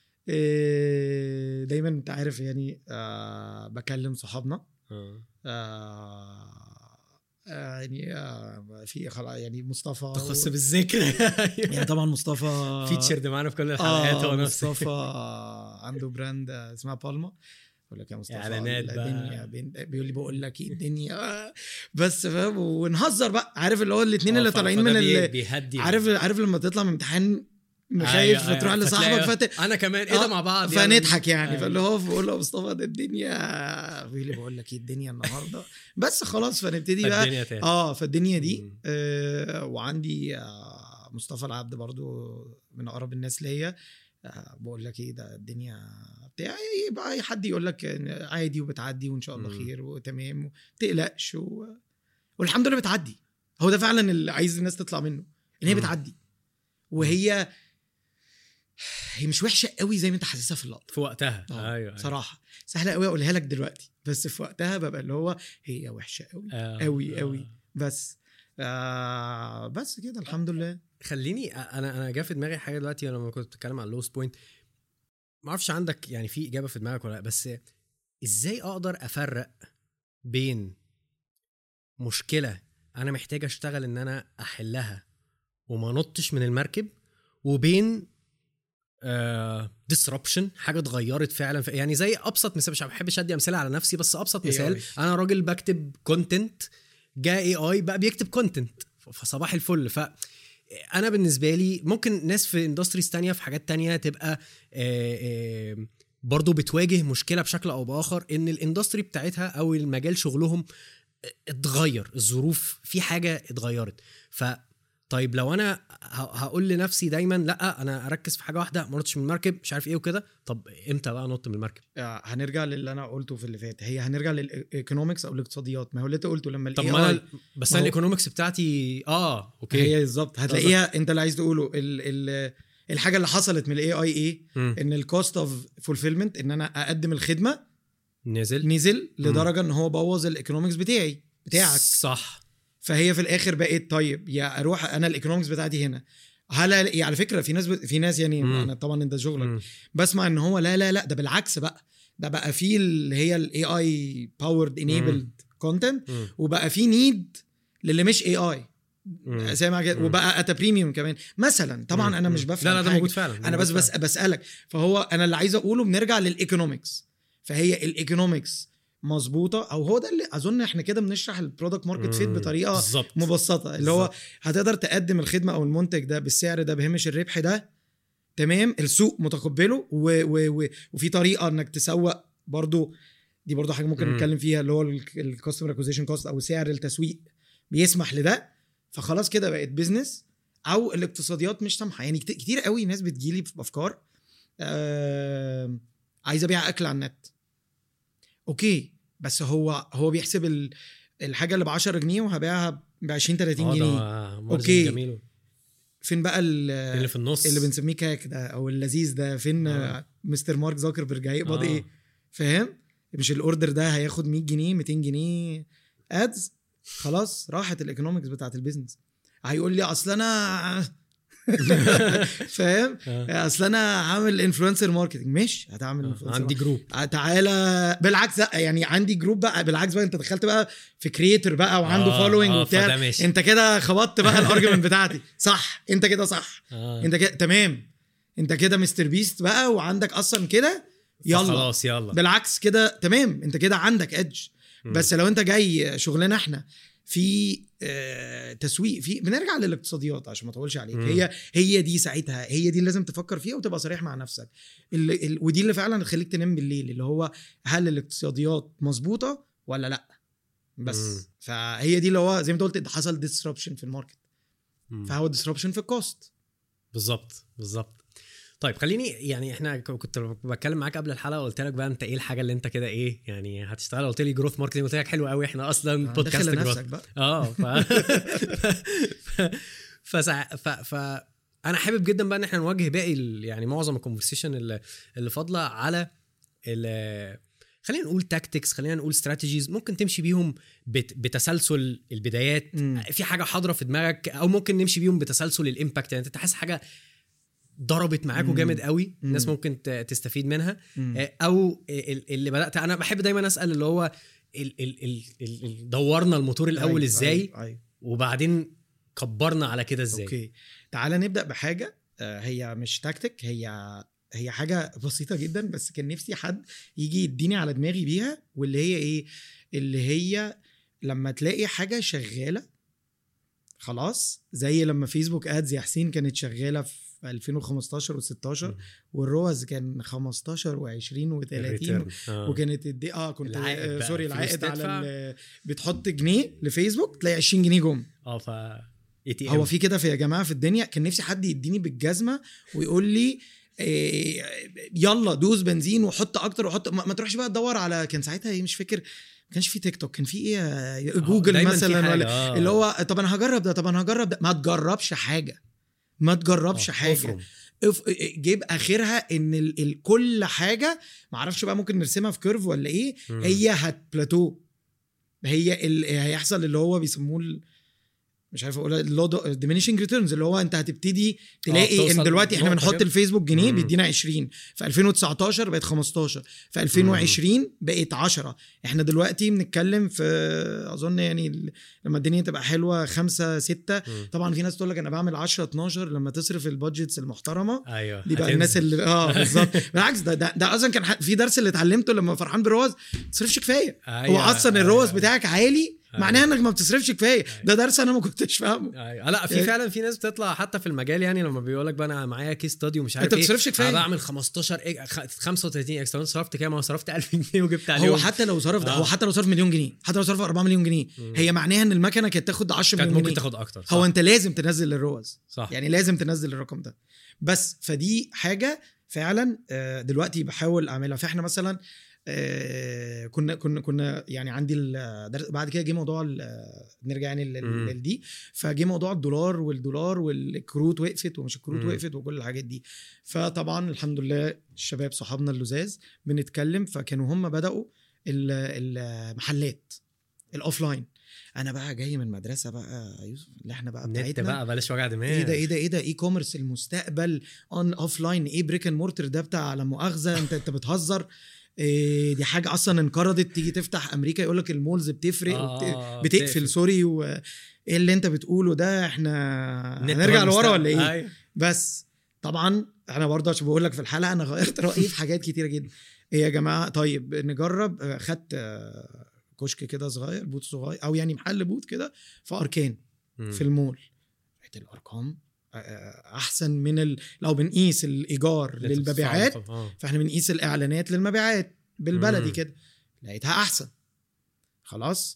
آه، دايما انت عارف يعني آه، بكلم صحابنا آه. آه، آه، يعني آه، في خلاص يعني مصطفى تخص بالذكر يعني طبعا مصطفى فيتشرد معانا في كل الحلقات هو اه نفسه مصطفى عنده براند اسمها بالما بقول لك يا مصطفى إعلانات بقى. الدنيا بين- بيقول لي بقول لك ايه الدنيا بس فاهم ونهزر بقى عارف اللي هو الاثنين اللي آه، ف- طالعين فده من بي- ال... بيهدي عارف عارف لما تطلع من امتحان مخايف أيوة، أيوة. فتروح لصاحبك فتلاقي- فت... انا كمان ايه ده آه، مع بعض يعني. فنضحك يعني أيوة. فاللي هو بقول له يا مصطفى ده الدنيا بيقول لي بقول لك ايه الدنيا النهارده بس خلاص فنبتدي بقى الدنيا تاني اه فالدنيا دي مم. آه وعندي آه مصطفى العبد برضو من اقرب الناس ليا آه بقول لك ايه ده الدنيا بتاع يبقى اي حد يقول لك إن عادي وبتعدي وان شاء الله مم. خير وتمام وما تقلقش و... والحمد لله بتعدي هو ده فعلا اللي عايز الناس تطلع منه ان هي مم. بتعدي وهي هي مش وحشه قوي زي ما انت حاسسها في اللقطه في وقتها آه، ايوه صراحه سهله قوي اقولها لك دلوقتي بس في وقتها ببقى اللي هو هي وحشه قوي آه، أوي، آه. أوي. بس آه بس كده الحمد لله خليني انا انا جا في دماغي حاجه دلوقتي لما كنت بتتكلم عن اللوست بوينت ما اعرفش عندك يعني في اجابه في دماغك ولا لا بس ازاي اقدر افرق بين مشكله انا محتاج اشتغل ان انا احلها وما نطش من المركب وبين ديسربشن حاجه اتغيرت فعلا في يعني زي ابسط مثال مش بحبش ادي امثله على نفسي بس ابسط مثال AI. انا راجل بكتب كونتنت جاء اي اي بقى بيكتب كونتنت فصباح الفل ف انا بالنسبه لي ممكن ناس في اندستريز تانية في حاجات تانية تبقى آه، آه، برضو بتواجه مشكله بشكل او باخر ان الاندستري بتاعتها او المجال شغلهم اتغير الظروف في حاجه اتغيرت ف طيب لو انا ه- هقول لنفسي دايما لا انا اركز في حاجه واحده ما نطش من المركب مش عارف ايه وكده طب امتى بقى انط من المركب آه هنرجع للي انا قلته في اللي فات هي هنرجع للايكونومكس او الاقتصاديات ما هو اللي انت قلته لما ال طب AI ما انا بس ما انا هو- الايكونومكس بتاعتي اه اوكي هي بالظبط هتلاقيها انت اللي عايز تقوله ال ال الحاجه اللي حصلت من الاي اي ايه مم. ان الكوست اوف فولفيلمنت ان انا اقدم الخدمه نزل نزل لدرجه ان هو بوظ الايكونومكس بتاعي بتاعك صح فهي في الاخر بقيت طيب يا اروح انا الايكونومكس بتاعتي هنا هل يعني على فكره في ناس ب... في ناس يعني مم. انا طبعا انت شغلك مم. بسمع ان هو لا لا لا ده بالعكس بقى ده بقى في اللي هي الاي اي باورد انيبلد كونتنت مم. وبقى في نيد للي مش اي اي مم. سامع كده مم. وبقى اتا بريميوم كمان مثلا طبعا انا مم. مش بفهم لا لا ده حاجة. موجود فعلا انا بس بس بسالك فهو انا اللي عايز اقوله بنرجع للايكونومكس فهي الايكونومكس مظبوطه او هو ده اللي اظن احنا كده بنشرح البرودكت ماركت فيت مم. بطريقه بالظبط مبسطه اللي هو بالظبط. هتقدر تقدم الخدمه او المنتج ده بالسعر ده بهامش الربح ده تمام السوق متقبله و و و وفي طريقه انك تسوق برضو دي برضو حاجه ممكن مم. نتكلم فيها اللي هو الكاستمر اكوزيشن كوست او سعر التسويق بيسمح لده فخلاص كده بقت بيزنس او الاقتصاديات مش سامحه يعني كت- كتير قوي ناس بتجيلي بافكار آه عايز ابيع اكل على النت اوكي بس هو هو بيحسب ال- الحاجه اللي ب 10 جنيه وهبيعها ب 20 30 آه، ده جنيه margin أوكي. جميل فين بقى ال- اللي في النص اللي بنسميه كاك ده او اللذيذ ده فين آه. آه. مستر مارك زوكربيرج هيقبض آه. ايه فاهم مش الاوردر ده هياخد 100 جنيه 200 جنيه ادز خلاص راحت الايكونومكس بتاعت البيزنس هيقول لي اصل انا فاهم آه. اصل انا عامل انفلونسر ماركتنج مش هتعمل آه. influencer عندي جروب آه، تعالى بالعكس لا يعني عندي جروب بقى بالعكس بقى انت دخلت بقى في كريتور بقى وعنده آه، فولوينج آه، وبتاع فده ماشي. انت كده خبطت بقى الارجيومنت بتاعتي صح انت كده صح آه. انت كده تمام انت كده مستر بيست بقى وعندك اصلا كده يلا خلاص يلا بالعكس كده تمام انت كده عندك ادج مم. بس لو انت جاي شغلنا احنا في آه تسويق في بنرجع للاقتصاديات عشان ما اطولش عليك مم. هي هي دي ساعتها هي دي اللي لازم تفكر فيها وتبقى صريح مع نفسك ال ال ودي اللي فعلا تخليك تنام بالليل اللي هو هل الاقتصاديات مظبوطه ولا لا بس مم. فهي دي اللي هو زي ما انت قلت حصل ديسربشن في الماركت مم. فهو ديسربشن في الكوست بالظبط بالظبط طيب خليني يعني احنا ك- كنت بتكلم معاك قبل الحلقه وقلت لك بقى انت ايه الحاجه اللي انت كده ايه يعني هتشتغل قلت لي جروث ماركتنج قلت لك حلو قوي احنا اصلا بودكاست داخل جروث نفسك بقى اه ف... فسع... ف... ف... انا حابب جدا بقى ان احنا نواجه باقي ال... يعني معظم الكونفرسيشن اللي اللي فاضله على ال- خلينا نقول تاكتكس خلينا نقول استراتيجيز ممكن تمشي بيهم بت- بتسلسل البدايات مم. في حاجه حاضره في دماغك او ممكن نمشي بيهم بتسلسل الامباكت يعني انت تحس حاجه ضربت معاكوا مم. جامد قوي مم. الناس ممكن ت- تستفيد منها مم. آه، او ال- اللي بدات انا بحب دايما اسال اللي هو ال ال ال ال ال دورنا الموتور الاول أيوة، ازاي أيوة، أيوة. وبعدين كبرنا على كده ازاي اوكي تعالى نبدا بحاجه آه، هي مش تكتيك هي هي حاجه بسيطه جدا بس كان نفسي حد يجي يديني على دماغي بيها واللي هي ايه اللي هي لما تلاقي حاجه شغاله خلاص زي لما فيسبوك ادز يا حسين كانت شغاله في 2015 و16 مم. والروز كان 15 و20 و30 الريتيرن. آه. وكانت الدي اه كنت العائد آه بقى، سوري فلوس العائد على تدفع. ال- بتحط جنيه لفيسبوك تلاقي 20 جنيه جم اه ف اي تي هو في كده في يا جماعه في الدنيا كان نفسي حد يديني بالجزمه ويقول لي إيه يلا دوس بنزين وحط اكتر وحط ما, ما تروحش بقى تدور على كان ساعتها ايه مش فاكر ما كانش في تيك توك كان في ايه جوجل مثلا ولا آه. اللي هو طب انا هجرب ده طب انا هجرب ده ما تجربش حاجه ما تجربش آه، حاجه افرم. اف- جيب اخرها ان ال ال كل حاجه ما اعرفش بقى ممكن نرسمها في كيرف ولا ايه مم. هي هتبلاتو هي ال- هيحصل اللي هو بيسموه ال- مش عارف اقول اللي هو diminishing returns اللي هو انت هتبتدي تلاقي ان بتوصل دلوقتي احنا نقطة بنحط كده. الفيسبوك جنيه مم. بيدينا 20 في 2019 بقت 15 في 2020 بقت 10 احنا دلوقتي بنتكلم في اظن يعني ال- لما الدنيا تبقى حلوه 5 6 مم. طبعا في ناس تقول لك انا بعمل 10 12 لما تصرف البادجتس المحترمه ايوه دي بقى هتنزل. الناس اللي اه بالظبط بالعكس ده ده, ده اصلا كان ح- في درس اللي اتعلمته لما فرحان بالرواز ما تصرفش كفايه أيوة، هو اصلا الرواز أيوة. بتاعك عالي أيوة. معناها انك ما بتصرفش كفايه أيوة. ده درس انا ما كنتش فاهمه ايوه لا في يعني- فعلا في ناس بتطلع حتى في المجال يعني لما بيقول لك بقى انا معايا كيس ستادي ومش عارف انت ايه بتصرفش كفايه انا بعمل 15 إيه 35 اكس طب انت صرفت كام؟ انا صرفت 1000 جنيه وجبت عليهم هو حتى لو صرف ده آه. هو حتى لو صرف مليون جنيه حتى لو صرف 4 مليون جنيه مم. هي معناها ان المكنه كانت تاخد 10 كانت مليون ممكن جنيه تاخد اكتر صح هو انت لازم تنزل الرواز صح يعني لازم تنزل الرقم ده بس فدي حاجه فعلا آه، دلوقتي بحاول اعملها فاحنا مثلا آه، كنا كنا كنا يعني عندي الدرس بعد كده جه موضوع ال- آه، نرجع يعني لل- مم. للدي فجه موضوع الدولار والدولار والكروت وقفت ومش الكروت مم. وقفت وكل الحاجات دي فطبعا الحمد لله الشباب صحابنا اللزاز بنتكلم فكانوا هم بداوا ال- المحلات الاوفلاين انا بقى جاي من مدرسه بقى يا يوسف اللي احنا بقى النت بتاعتنا بقى بلاش وجع دماغ ايه ده ايه ده ايه ده اي كوميرس المستقبل اون اوف لاين ايه بريك اند مورتر ده بتاع على مؤاخذه انت انت بتهزر إيه دي حاجه اصلا انقرضت تيجي تفتح امريكا يقول لك المولز بتفرق آه، وبت... آه، بتقفل بتقفل. سوري وايه اللي انت بتقوله ده احنا النت هنرجع هو لورا ولا المستقبل. ايه أيوة. بس طبعا انا برضه عشان بقول لك في الحلقه انا غيرت رايي في حاجات كتيره جدا ايه يا جماعه طيب نجرب آه، خدت آه، كشك كده صغير بوت صغير او يعني محل بوت كده في اركان مم. في المول لقيت الارقام آه، احسن من ال... لو بنقيس الايجار اللي أنت للمبيعات بتدفعه. آه. فاحنا بنقيس الاعلانات للمبيعات بالبلدي مم. كده لقيتها احسن خلاص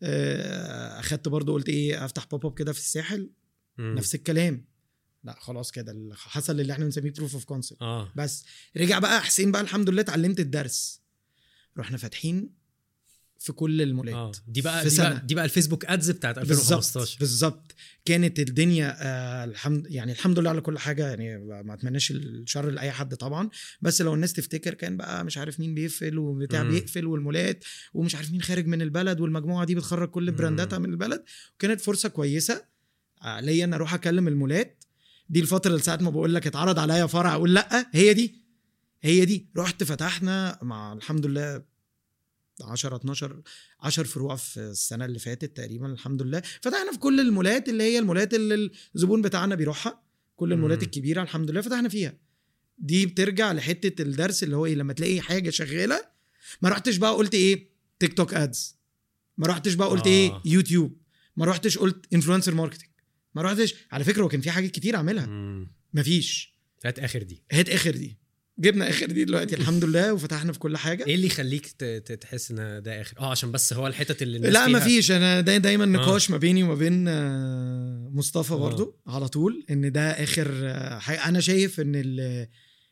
آه، اخدت برضو قلت ايه افتح بوب اب كده في الساحل مم. نفس الكلام لا خلاص كده اللي حصل اللي احنا بنسميه بروف اوف كونسبت اه بس رجع بقى حسين بقى الحمد لله اتعلمت الدرس رحنا فاتحين في كل اه المولات دي بقى في دي سنة. بقى دي بقى الفيسبوك ادز بتاعت بالظبط 2015 بالظبط كانت الدنيا آه الحمد يعني الحمد لله على كل حاجه يعني ما اتمناش الشر لاي حد طبعا بس لو الناس تفتكر كان بقى مش عارف مين بيقفل وبتاع مم. بيقفل والمولات ومش عارف مين خارج من البلد والمجموعه دي بتخرج كل مم. برانداتها من البلد وكانت فرصه كويسه آه، ليا ان اروح اكلم المولات دي الفتره اللي ساعه ما بقول لك اتعرض عليا فرع اقول لا هي دي هي دي رحت فتحنا مع الحمد لله 10 12 10 فروع في السنه اللي فاتت تقريبا الحمد لله فتحنا في كل المولات اللي هي المولات اللي الزبون بتاعنا بيروحها كل المولات مم. الكبيره الحمد لله فتحنا فيها دي بترجع لحته الدرس اللي هو ايه لما تلاقي حاجه شغاله ما رحتش بقى قلت ايه تيك توك ادز ما رحتش بقى قلت آه. ايه يوتيوب ما رحتش قلت انفلونسر ماركتنج ما رحتش على فكره هو كان في حاجات كتير اعملها مم. مفيش هات اخر دي هات اخر دي جبنا اخر دي دلوقتي الحمد لله وفتحنا في كل حاجه ايه اللي يخليك ت- ت- تحس ان ده اخر اه عشان بس هو الحتت اللي الناس لا فيها مفيش انا دا دايما نقاش ما بيني وما بين آه، مصطفى آه. برضو على طول ان ده اخر آه، حاجة. انا شايف ان ال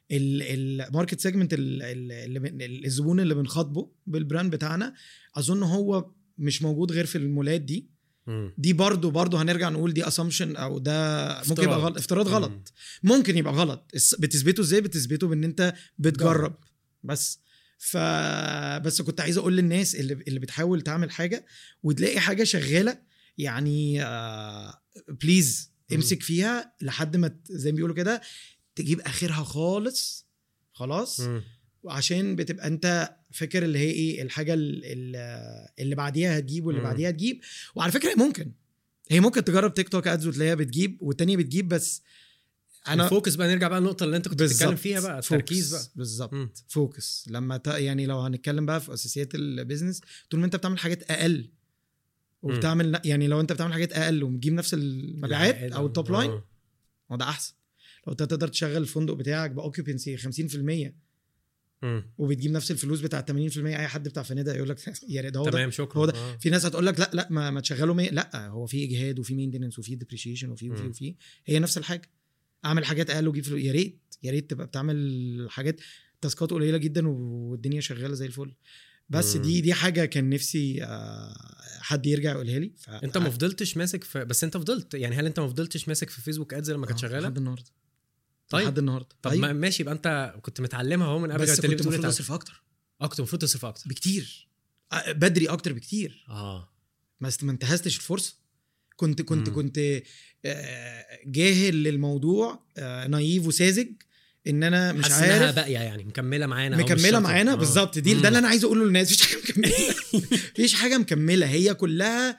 الماركت سيجمنت اللي بن- الزبون اللي بنخاطبه بالبراند بتاعنا اظن هو مش موجود غير في المولات دي مم. دي برضو برضو هنرجع نقول دي اسامبشن او ده ممكن يبقى افتراض. غلط افتراض مم. غلط ممكن يبقى غلط الس- بتثبته ازاي بتثبته بان انت بتجرب بس ف بس كنت عايز اقول للناس اللي اللي بتحاول تعمل حاجه وتلاقي حاجه شغاله يعني آه بليز مم. امسك فيها لحد ما ت- زي ما بيقولوا كده تجيب اخرها خالص خلاص مم. وعشان بتبقى انت فاكر اللي هي ايه الحاجه ال- ال- اللي بعديها هتجيب واللي مم. بعديها هتجيب وعلى فكره هي ممكن هي ممكن تجرب تيك توك ادز وتلاقيها بتجيب والتانيه بتجيب بس انا الفوكس بقى نرجع بقى للنقطه اللي انت كنت بتتكلم بالظبط. فيها بقى فوكس. التركيز بقى مم. بالظبط فوكس لما ت... يعني لو هنتكلم بقى في اساسيات البيزنس طول ما انت بتعمل حاجات اقل وبتعمل يعني لو انت بتعمل حاجات اقل وبتجيب نفس المبيعات العائد او التوب لاين آه. هو ده احسن لو انت تقدر تشغل الفندق بتاعك باوكيوبنسي 50% مم. وبتجيب نفس الفلوس بتاع 80% اي حد بتاع فنادق يقول لك يا ريت ده هو ده تمام شكرا هو ده. آه. في ناس هتقول لك لا لا ما, ما تشغله مية. لا هو في اجهاد وفي مينتنس وفي ديبريشيشن وفي وفي مم. وفي هي نفس الحاجه اعمل حاجات اقل وجيب فلوس يا ريت يا ريت تبقى بتعمل حاجات تاسكات قليله جدا والدنيا شغاله زي الفل بس مم. دي دي حاجه كان نفسي آه، حد يرجع يقولها لي ف... انت ما فضلتش ماسك في بس انت فضلت يعني هل انت ما فضلتش ماسك في فيسبوك ادز لما كانت آه، شغاله لحد النهارده طيب. لحد النهارده طب أيوة. ما ماشي يبقى انت كنت متعلمها اهو من قبل بس ما كنت تقول المفروض اتعلم. اصرف اكتر اه كنت المفروض تصرف اكتر بكتير آه، بدري اكتر بكتير اه ما است- ما انتهزتش الفرصه كنت كنت مم. كنت آه، جاهل للموضوع آه، نايف وساذج ان انا مش حاسس انها عارف باقيه يعني مكمله معانا أهو، مش مكمله شرط- معانا آه. بالظبط دي مم. ده اللي انا عايز اقوله للناس مفيش حاجه مكمله مفيش حاجه مكمله هي كلها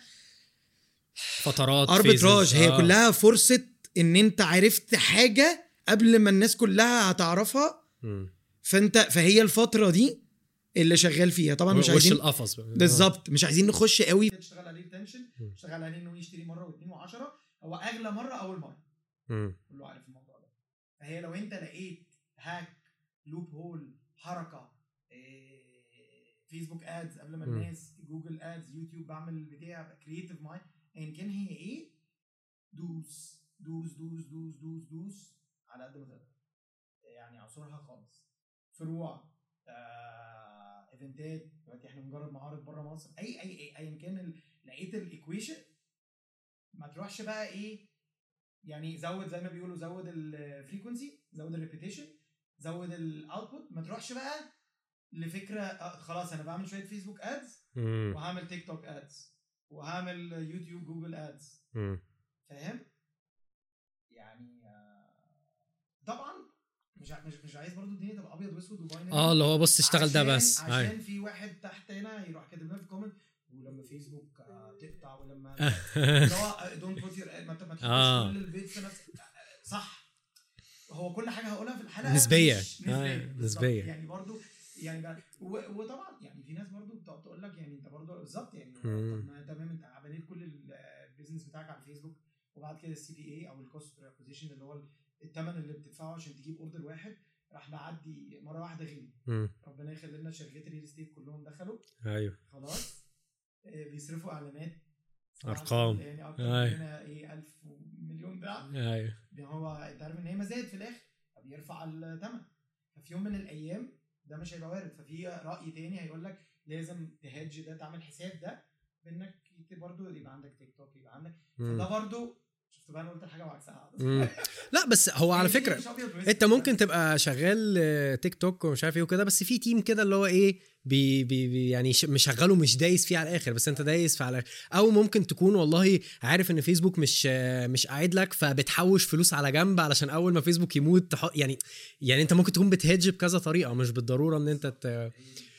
فترات اربتراج phases. هي آه. كلها فرصه ان انت عرفت حاجه قبل ما الناس كلها هتعرفها مم. فانت فهي الفتره دي اللي شغال فيها طبعا مش وش عايزين القفص بقى. بالظبط مش عايزين نخش قوي تشتغل عليه ريتنشن مم. تشتغل عليه انه يشتري مره واثنين وعشرة هو اغلى مره اول مره مم. كله عارف الموضوع ده فهي لو انت لقيت هاك لوب هول حركه إيه، فيسبوك ادز قبل ما مم. الناس جوجل ادز يوتيوب بعمل بتاع كرييتيف مايند ان كان هي ايه دوس دوس دوس دوس دوس دوس على قد ما تقدر يعني عصرها خالص فروع آه، ايفنتات دلوقتي احنا بنجرب معارض بره مصر اي اي اي ايا كان ال- لقيت الايكويشن ما تروحش بقى ايه يعني زود زي ما بيقولوا زود الفريكونسي زود الريبيتيشن زود الاوتبوت ما تروحش بقى لفكره آه خلاص انا بعمل شويه فيسبوك ادز مم. وهعمل تيك توك ادز وهعمل يوتيوب جوجل ادز مم. فاهم يعني آه، طبعا مش ع- مش مش عايز برضو الدنيا تبقى ابيض واسود وباينري اه اللي هو بص اشتغل ده عشان- بس عشان أيوة. في واحد تحت هنا يروح كاتب لنا في كومنت ولما فيسبوك آه، تقطع ولما اللي هو دونت بوت يور ما ت- ما تحطش آه. كل البيت في نفس صح هو كل حاجه هقولها في الحلقه نسبية. مش آه، نسبيه بالظبط. نسبية. يعني برضو يعني بقى و- وطبعا يعني في ناس برضو بتقعد تقول لك يعني انت برضو بالظبط يعني مم. طب ما تمام انت بنيت كل البيزنس بتاعك على الفيسبوك وبعد كده السي بي اي او الكوست بير اكوزيشن اللي هو الثمن اللي بتدفعه عشان تجيب اوردر واحد راح معدي مره واحده غلي مم. ربنا يخلي لنا شركات الريل استيت كلهم دخلوا ايوه خلاص آه، بيصرفوا اعلانات أرقام. يعني اكتر أيوة. مننا ايه 1000 مليون ضعف ايوه يعني هو انت عارف ان هي مزايد في الاخر فبيرفع الثمن ففي يوم من الايام ده مش هيبقى وارد ففي راي تاني هيقول لك لازم تهج ده تعمل حساب ده بانك برضه يبقى عندك تيك توك يبقى عندك مم. فده برضه شفت بقى انا قلت الحاجه وعكسها مم. لا بس هو على هي دي فكره مش أبيض وأسود. انت ممكن تبقى شغال آه، تيك توك ومش عارف ايه وكده بس في تيم كده اللي هو ايه بي بي بي يعني ش- مشغله مش دايس فيه على الاخر بس انت دايس في على او ممكن تكون والله عارف ان فيسبوك مش آه، مش قاعد لك فبتحوش فلوس على جنب علشان اول ما فيسبوك يموت تحط يعني يعني انت ممكن تكون بتهج بكذا طريقه مش بالضروره ان انت ت...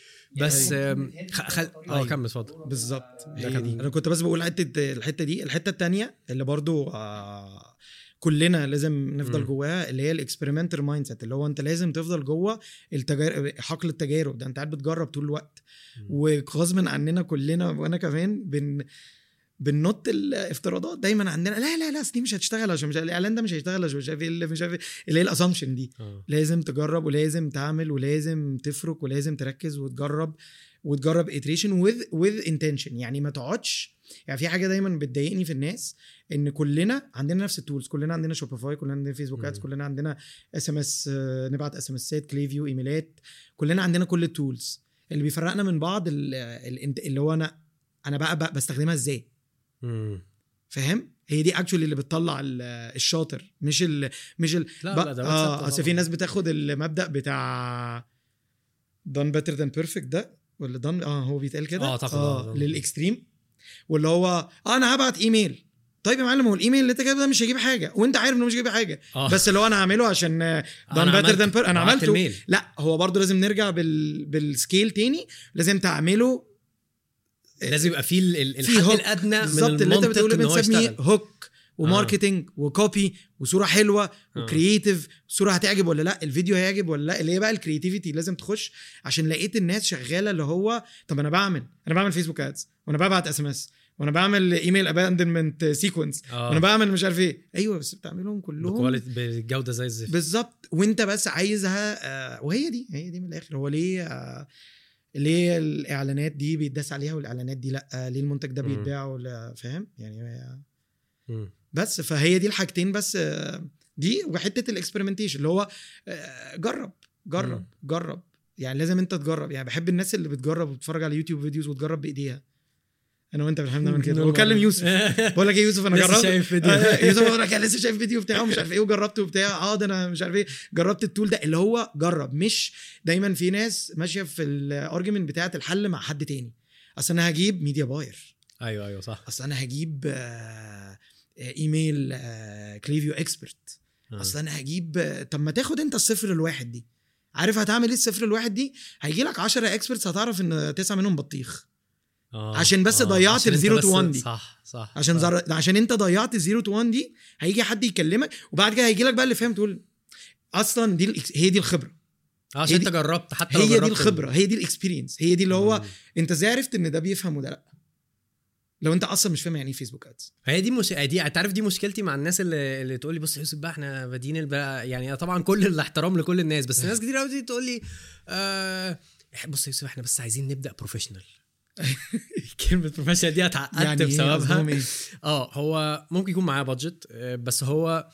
بس يعني آم، ممكن خ- خل... بطريقة اه أيوة. كمل اتفضل بالظبط آه، ده هي كان- دي انا كنت بس بقول حته الحته دي الحته التانية اللي برضو آه كلنا لازم نفضل مم. جواها اللي هي الاكسبيرمنتال مايند سيت اللي هو انت لازم تفضل جوه التجارب حقل التجارب ده انت قاعد بتجرب طول الوقت مم. وغصب عننا كلنا وانا كمان بن بننط الافتراضات دايما عندنا لا لا لا أصل دي مش هتشتغل عشان مش الاعلان ده مش هيشتغل عشان مش عارف ايه اللي مش عارف إيه، اللي هي الاسامبشن دي آه. لازم تجرب ولازم تعمل ولازم تفرك ولازم تركز وتجرب وتجرب iteration with with intention يعني ما تقعدش يعني في حاجه دايما بتضايقني في الناس ان كلنا عندنا نفس التولز كلنا عندنا شوبيفاي كلنا عندنا فيسبوك ادز مم. كلنا عندنا اس ام اس نبعت اس ام اسات كليفيو ايميلات كلنا عندنا كل التولز اللي بيفرقنا من بعض ال- ال- اللي هو انا انا بقى, بقى بستخدمها ازاي مم. فاهم هي دي اكشولي اللي بتطلع ال- الشاطر مش ال مش ال لا بق- لا ده اه WhatsApp اصل في طبعاً. ناس بتاخد المبدا بتاع دان بيتر ذان بيرفكت ده ولا دان اه هو بيتقال كده آه، أعتقد آه، اه done. للاكستريم واللي هو آه انا هبعت ايميل طيب يا معلم هو الايميل اللي انت كاتبه ده مش هيجيب حاجه وانت عارف انه مش هيجيب حاجه آه. بس اللي هو انا هعمله عشان دان أنا بيتر عملت- ذان بير انا بعت عملته الميل. لا هو برضه لازم نرجع بال... بالسكيل تاني لازم تعمله لازم يبقى فيه ال- ال- في الحد hook. الادنى من بالظبط اللي انت المنطق بتقوله ان هو بنسميه يشتغل هوك وماركتنج وكوبي وصوره حلوه آه. وكرييتيف صوره هتعجب ولا لا الفيديو هيعجب ولا لا اللي هي بقى الكرياتيفيتي لازم تخش عشان لقيت الناس شغاله اللي هو طب انا بعمل انا بعمل فيسبوك ادز وانا ببعت اس ام اس وانا بعمل ايميل اباندمنت سيكونس اه وانا بعمل مش عارف ايه ايوه بس بتعملهم كلهم بكواليتي بجوده زي الزفت بالظبط وانت بس عايزها آه، وهي دي هي دي من الاخر هو ليه آه، ليه الاعلانات دي بيتداس عليها والاعلانات دي لا ليه المنتج ده مم. بيتباع ولا فاهم يعني هي- مم. بس فهي دي الحاجتين بس آه، دي وحته الاكسبيرمنتيشن اللي هو آه، جرب جرب مم. جرب يعني لازم انت تجرب يعني بحب الناس اللي بتجرب وتتفرج على يوتيوب فيديوز وتجرب بايديها انا وانت بنحب نعمل كده وكلم يوسف بقول لك ايه يوسف انا لسه جربت شايف فيديو آه، يوسف بقول لك أنا لسه شايف فيديو بتاعه مش عارف ايه وجربته وبتاع اه ده انا مش عارف ايه جربت التول ده اللي هو جرب مش دايما في ناس ماشيه في الارجيومنت بتاعه الحل مع حد تاني اصل انا هجيب ميديا باير ايوه ايوه صح اصل انا هجيب آه، ايميل آه، كليفيو اكسبرت آه. اصل انا هجيب آه، طب ما تاخد انت الصفر الواحد دي عارف هتعمل ايه الصفر الواحد دي هيجي لك 10 اكسبرتس هتعرف ان تسعه منهم بطيخ آه. عشان بس آه. ضيعت عشان ال انت zero to بس- one دي. صح صح عشان صح. زر... عشان انت ضيعت الزيرو تو 1 دي هيجي حد يكلمك وبعد كده هيجي لك بقى اللي فاهم تقول اصلا دي الإكس... هي دي الخبره آه، عشان هي انت دي- جربت حتى لو هي جربت دي ال- الخبره هي دي الاكسبيرينس هي دي اللي هو مم. انت ازاي عرفت ان ده بيفهم وده لا لو انت اصلا مش فاهم يعني ايه فيسبوك ادز هي دي مش دي انت عارف دي مشكلتي مع الناس اللي, اللي تقول لي بص يا يوسف بقى احنا بادين بقى يعني طبعا كل الاحترام لكل الناس بس ناس كتير قوي تقول لي آه بص يا يوسف احنا بس عايزين نبدا بروفيشنال كلمه بروفيشنال دي اتعقدت يعني إيه بسببها قصدهم إيه؟ اه هو ممكن يكون معاه بادجت آه، بس هو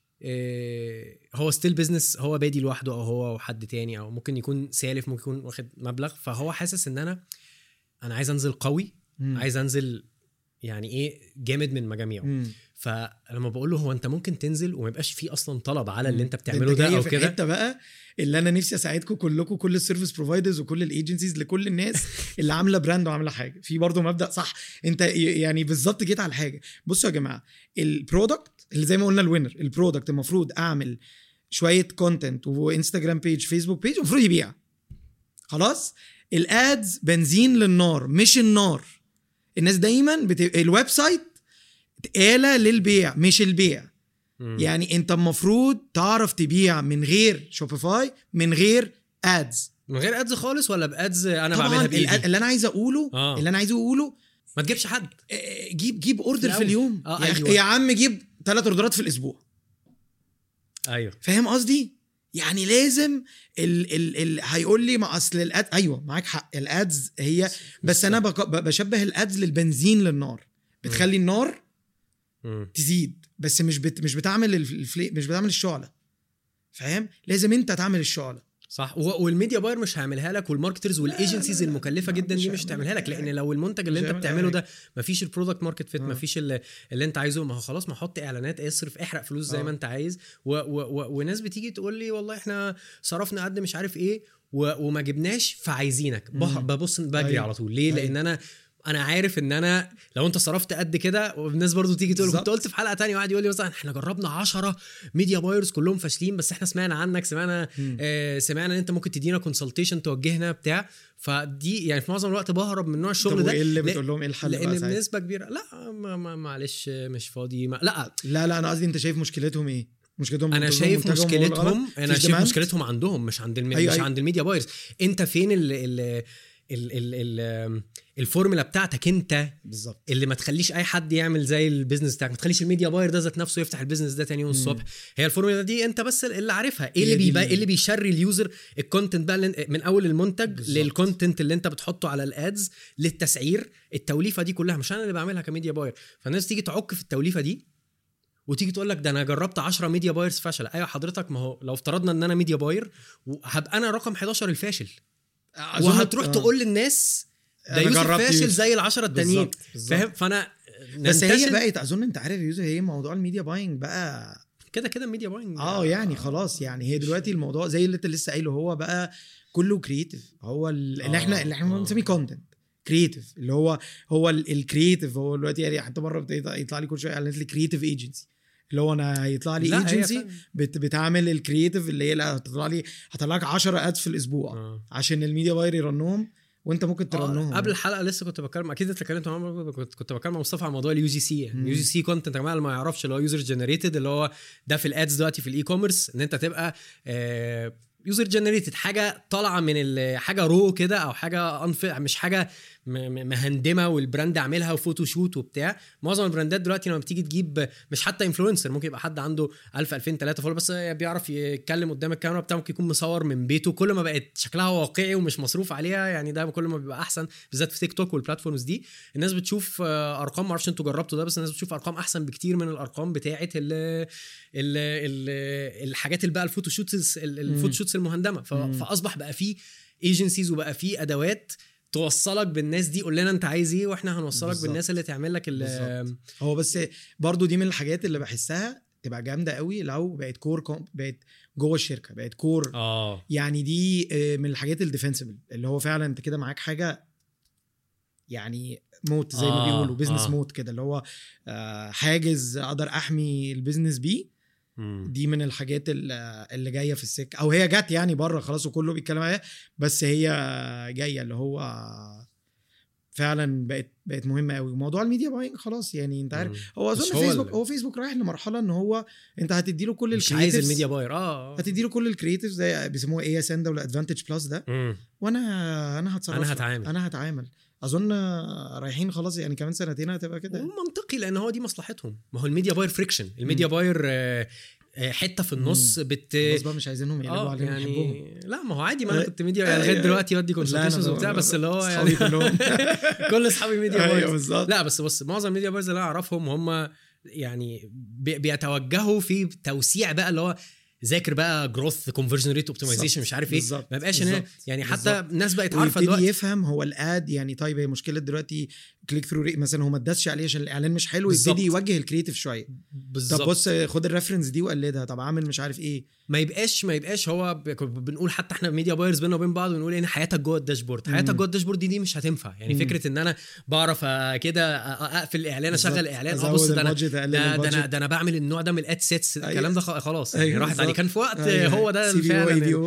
آه، هو ستيل بزنس هو بادي لوحده او هو وحد تاني او ممكن يكون سالف ممكن يكون واخد مبلغ فهو حاسس ان انا انا عايز انزل قوي مم. عايز انزل يعني ايه جامد من مجاميعه مم. فلما بقول له هو انت ممكن تنزل وما يبقاش فيه اصلا طلب على اللي انت انت بتعمله ده جاي او في كده الحته بقى اللي انا نفسي اساعدكم كلكم كل السيرفيس بروفايدرز وكل الايجنسيز لكل الناس اللي عامله براند وعامله حاجه في برضه مبدا صح انت ي- يعني بالظبط جيت على الحاجه بصوا يا جماعه البرودكت اللي زي ما قلنا الوينر البرودكت المفروض اعمل شويه كونتنت وانستجرام بيج فيسبوك بيج المفروض يبيع خلاص الادز بنزين للنار مش النار الناس دايما بت... الويب سايت آلة للبيع مش البيع مم. يعني انت المفروض تعرف تبيع من غير شوبيفاي من غير ادز من غير ادز خالص ولا بادز انا طبعا بعملها ال- بايدي اللي انا عايز اقوله آه. اللي انا عايز اقوله ما تجيبش حد آه، جيب جيب اوردر في الأول. اليوم آه، يا, أيوة. أيوة. يا عم جيب ثلاث اوردرات في الاسبوع ايوه فاهم قصدي يعني لازم ال ال ال هيقول لي ما اصل الاد ايوه معاك حق الادز هي بس انا بق- ب- بشبه الادز للبنزين للنار بتخلي النار مم. تزيد بس مش بت مش بتعمل الفلي مش بتعمل الشعله فاهم لازم انت تعمل الشعله صح و- والميديا باير مش هيعملها لك والماركترز والايجنسيز لا، المكلفه لا، جدا مش دي مش هيعمل تعملها لك حاجة. لان لو المنتج اللي مش انت هيعمل بتعمله حاجة. ده مفيش البرودكت ماركت فيت آه. مفيش اللي, اللي انت عايزه ما هو خلاص ما حط اعلانات اصرف احرق فلوس زي آه. ما انت عايز و و و وناس بتيجي تقول لي والله احنا صرفنا قد مش عارف ايه و وما جبناش فعايزينك بح- مم. ببص بجري أيوة. على طول ليه أيوة. لان انا انا عارف ان انا لو انت صرفت قد كده والناس برضو تيجي تقول كنت بالظبط. قلت في حلقه تانية واحد يقول لي مثلا احنا جربنا 10 ميديا بايرز كلهم فاشلين بس احنا سمعنا عنك سمعنا مم. آه، سمعنا ان انت ممكن تدينا كونسلتيشن توجهنا بتاع فدي يعني في معظم الوقت بهرب من نوع الشغل طب ده وايه اللي لا- بتقول لهم ايه الحل لان بقى ساعتها؟ بنسبه كبيره لا ما ما معلش مش فاضي ما لا لا لا انا قصدي انت شايف مشكلتهم ايه مشكلتهم انا منتجهم- شايف منتجهم هو الغلط؟ مشكلتهم انا مفيش شايف demand؟ مشكلتهم عندهم مش عند المي... أيوة، مش أيوة. عند الميديا بايرز انت فين ال ال ال ال ال الفورمولا بتاعتك انت بالظبط اللي ما تخليش اي حد يعمل زي البيزنس بتاعك ما تخليش الميديا باير ده ذات نفسه يفتح البيزنس ده تاني يوم مم. الصبح هي الفورمولا دي انت بس اللي عارفها ايه هي اللي دي بيبقى ال- ايه اللي بيشري اليوزر الكونتنت بقى اللي- من اول المنتج بالظبط. للكونتنت اللي انت بتحطه على الادز للتسعير التوليفه دي كلها مش انا اللي بعملها كميديا باير فالناس تيجي تعك في التوليفه دي وتيجي تقول لك ده انا جربت 10 ميديا بايرز فشل ايوه حضرتك ما هو لو افترضنا ان انا ميديا باير هبقى انا رقم 11 الفاشل أظن- وهتروح آه. تقول للناس ده أنا يوسف جربت فاشل يوسف. زي العشرة التانيين بالظبط، بالظبط. فاهم فانا بس هي ننتشل- بقت اظن انت عارف يا يوسف هي موضوع الميديا باينج بقى كده كده ميديا باينج اه يعني خلاص يعني هي دلوقتي الموضوع زي اللي انت لسه قايله هو بقى كله كريتيف هو ال- اللي احنا آه، اللي احنا آه. بنسميه كونتنت كريتيف اللي هو هو الكريتيف هو دلوقتي يعني حتى مره بت- يطلع لي كل شويه اعلانات لي كريتيف ايجنسي اللي هو انا هيطلع لي لا، هي ايجنسي فعلا. بت بتعمل الكريتيف اللي هي لا هتطلع لي هطلع لك 10 ادز في الاسبوع آه. عشان الميديا باير يرنهم وانت ممكن ترنهم آه، قبل الحلقه لسه كنت بتكلم اكيد انت اتكلمت مع عمر، كنت كنت بتكلم مع مصطفى عن موضوع اليو جي سي مم. اليو جي سي كونتنت يا جماعه اللي ما يعرفش اللي هو يوزر جنريتد اللي هو ده في الادز دلوقتي في الاي كوميرس ان انت تبقى يوزر جنريتد حاجه طالعه من ال- حاجه رو كده او حاجه أنف... مش حاجه م- م- مهندمه والبراند عاملها وفوتوشوت وبتاع معظم البراندات دلوقتي لما بتيجي تجيب مش حتى انفلونسر ممكن يبقى حد عنده 1000 2000 3 فولو بس بيعرف يتكلم قدام الكاميرا بتاع ممكن يكون مصور من بيته كل ما بقت شكلها واقعي ومش مصروف عليها يعني ده كل ما بيبقى احسن بالذات في تيك توك والبلاتفورمز دي الناس بتشوف آه، ارقام معرفش انتوا جربتوا ده بس الناس بتشوف ارقام احسن بكتير من الارقام بتاعه ال ال ال الحاجات اللي بقى الفوتوشوتس ال- الفوتوشوتس المهندمه ف- مم. فاصبح بقى في ايجنسيز وبقى في ادوات توصلك بالناس دي قول لنا انت عايز ايه واحنا هنوصلك بالظبط. بالناس اللي تعمل لك ال- بالظبط. هو بس برضو دي من الحاجات اللي بحسها تبقى جامده قوي لو بقت كور كوم بقت جوه الشركه بقت كور اه يعني دي آه، من الحاجات الديفنسبل اللي هو فعلا انت كده معاك حاجه يعني موت زي ما آه، بيقولوا بيزنس آه. موت كده اللي هو آه، حاجز اقدر احمي البيزنس بيه مم. دي من الحاجات ال- اللي جايه في السكه او هي جت يعني بره خلاص وكله بيتكلم عليها بس هي جايه اللي هو فعلا بقت بقت مهمه قوي وموضوع الميديا باينج خلاص يعني انت عارف مم. هو مش اظن هو فيسبوك ال- هو فيسبوك رايح لمرحله ان هو انت هتدي له كل مش عايز الcreatives- الميديا باير اه هتدي له كل الكريتيف زي بيسموها اي اس ان ده ولا ادفانتج بلس ده مم. وانا انا هتصرف أنا لك. هتعامل. انا هتعامل اظن رايحين خلاص يعني كمان سنتين هتبقى كده ومنطقي لان هو دي مصلحتهم ما هو الميديا باير فريكشن الميديا باير آه، آه، حته في النص بت خلاص بقى مش عايزينهم يقلبوا اه عليهم يحبوهم يعني لا ما هو عادي ما انا آه، كنت ميديا يعني لغايه أيوة. دلوقتي بدي لا، أنا كونسلتيشنز ب- وبتاع بس اللي هو أصحابي يعني كلهم. كل اصحابي ميديا ايوه بايرز بالظبط لا بس بص معظم الميديا بايرز اللي انا اعرفهم هم يعني بي- بيتوجهوا في توسيع بقى اللي هو ذاكر بقى جروث كونفرجن ريت اوبتمايزيشن بالظبط، مش عارف ايه بالظبط، ما بقاش إن هي- بالظبط، يعني حتى بالظبط. الناس بقت عارفه ويبتدي دلوقتي يفهم هو الاد يعني طيب هي مشكله دلوقتي كليك ثرو ريت مثلا هو ما اداسش عليه عشان الاعلان مش حلو بالظبط. يبتدي يوجه الكريتيف شويه طب بالظبط بص خد الريفرنس دي وقلدها طب اعمل مش عارف ايه ما يبقاش ما يبقاش هو ب- بنقول حتى احنا ميديا بايرز بينا وبين بعض بنقول ان حياتك جوه الداشبورد حياتك مم. جوه الداشبورد دي دي مش هتنفع يعني مم. فكره ان انا بعرف آه، كده آه، اقفل الاعلان اشغل بالظبط. اعلان اه أزود بص ده انا البادجت، أقلل ده, ده انا البادجت. ده انا بعمل النوع ده من الاد سيتس أيوة. الكلام ده خ- خلاص يعني أيوة راحت عليه بالظبط. كان في وقت أيوة. هو ده سي بي او فعلا اي بي او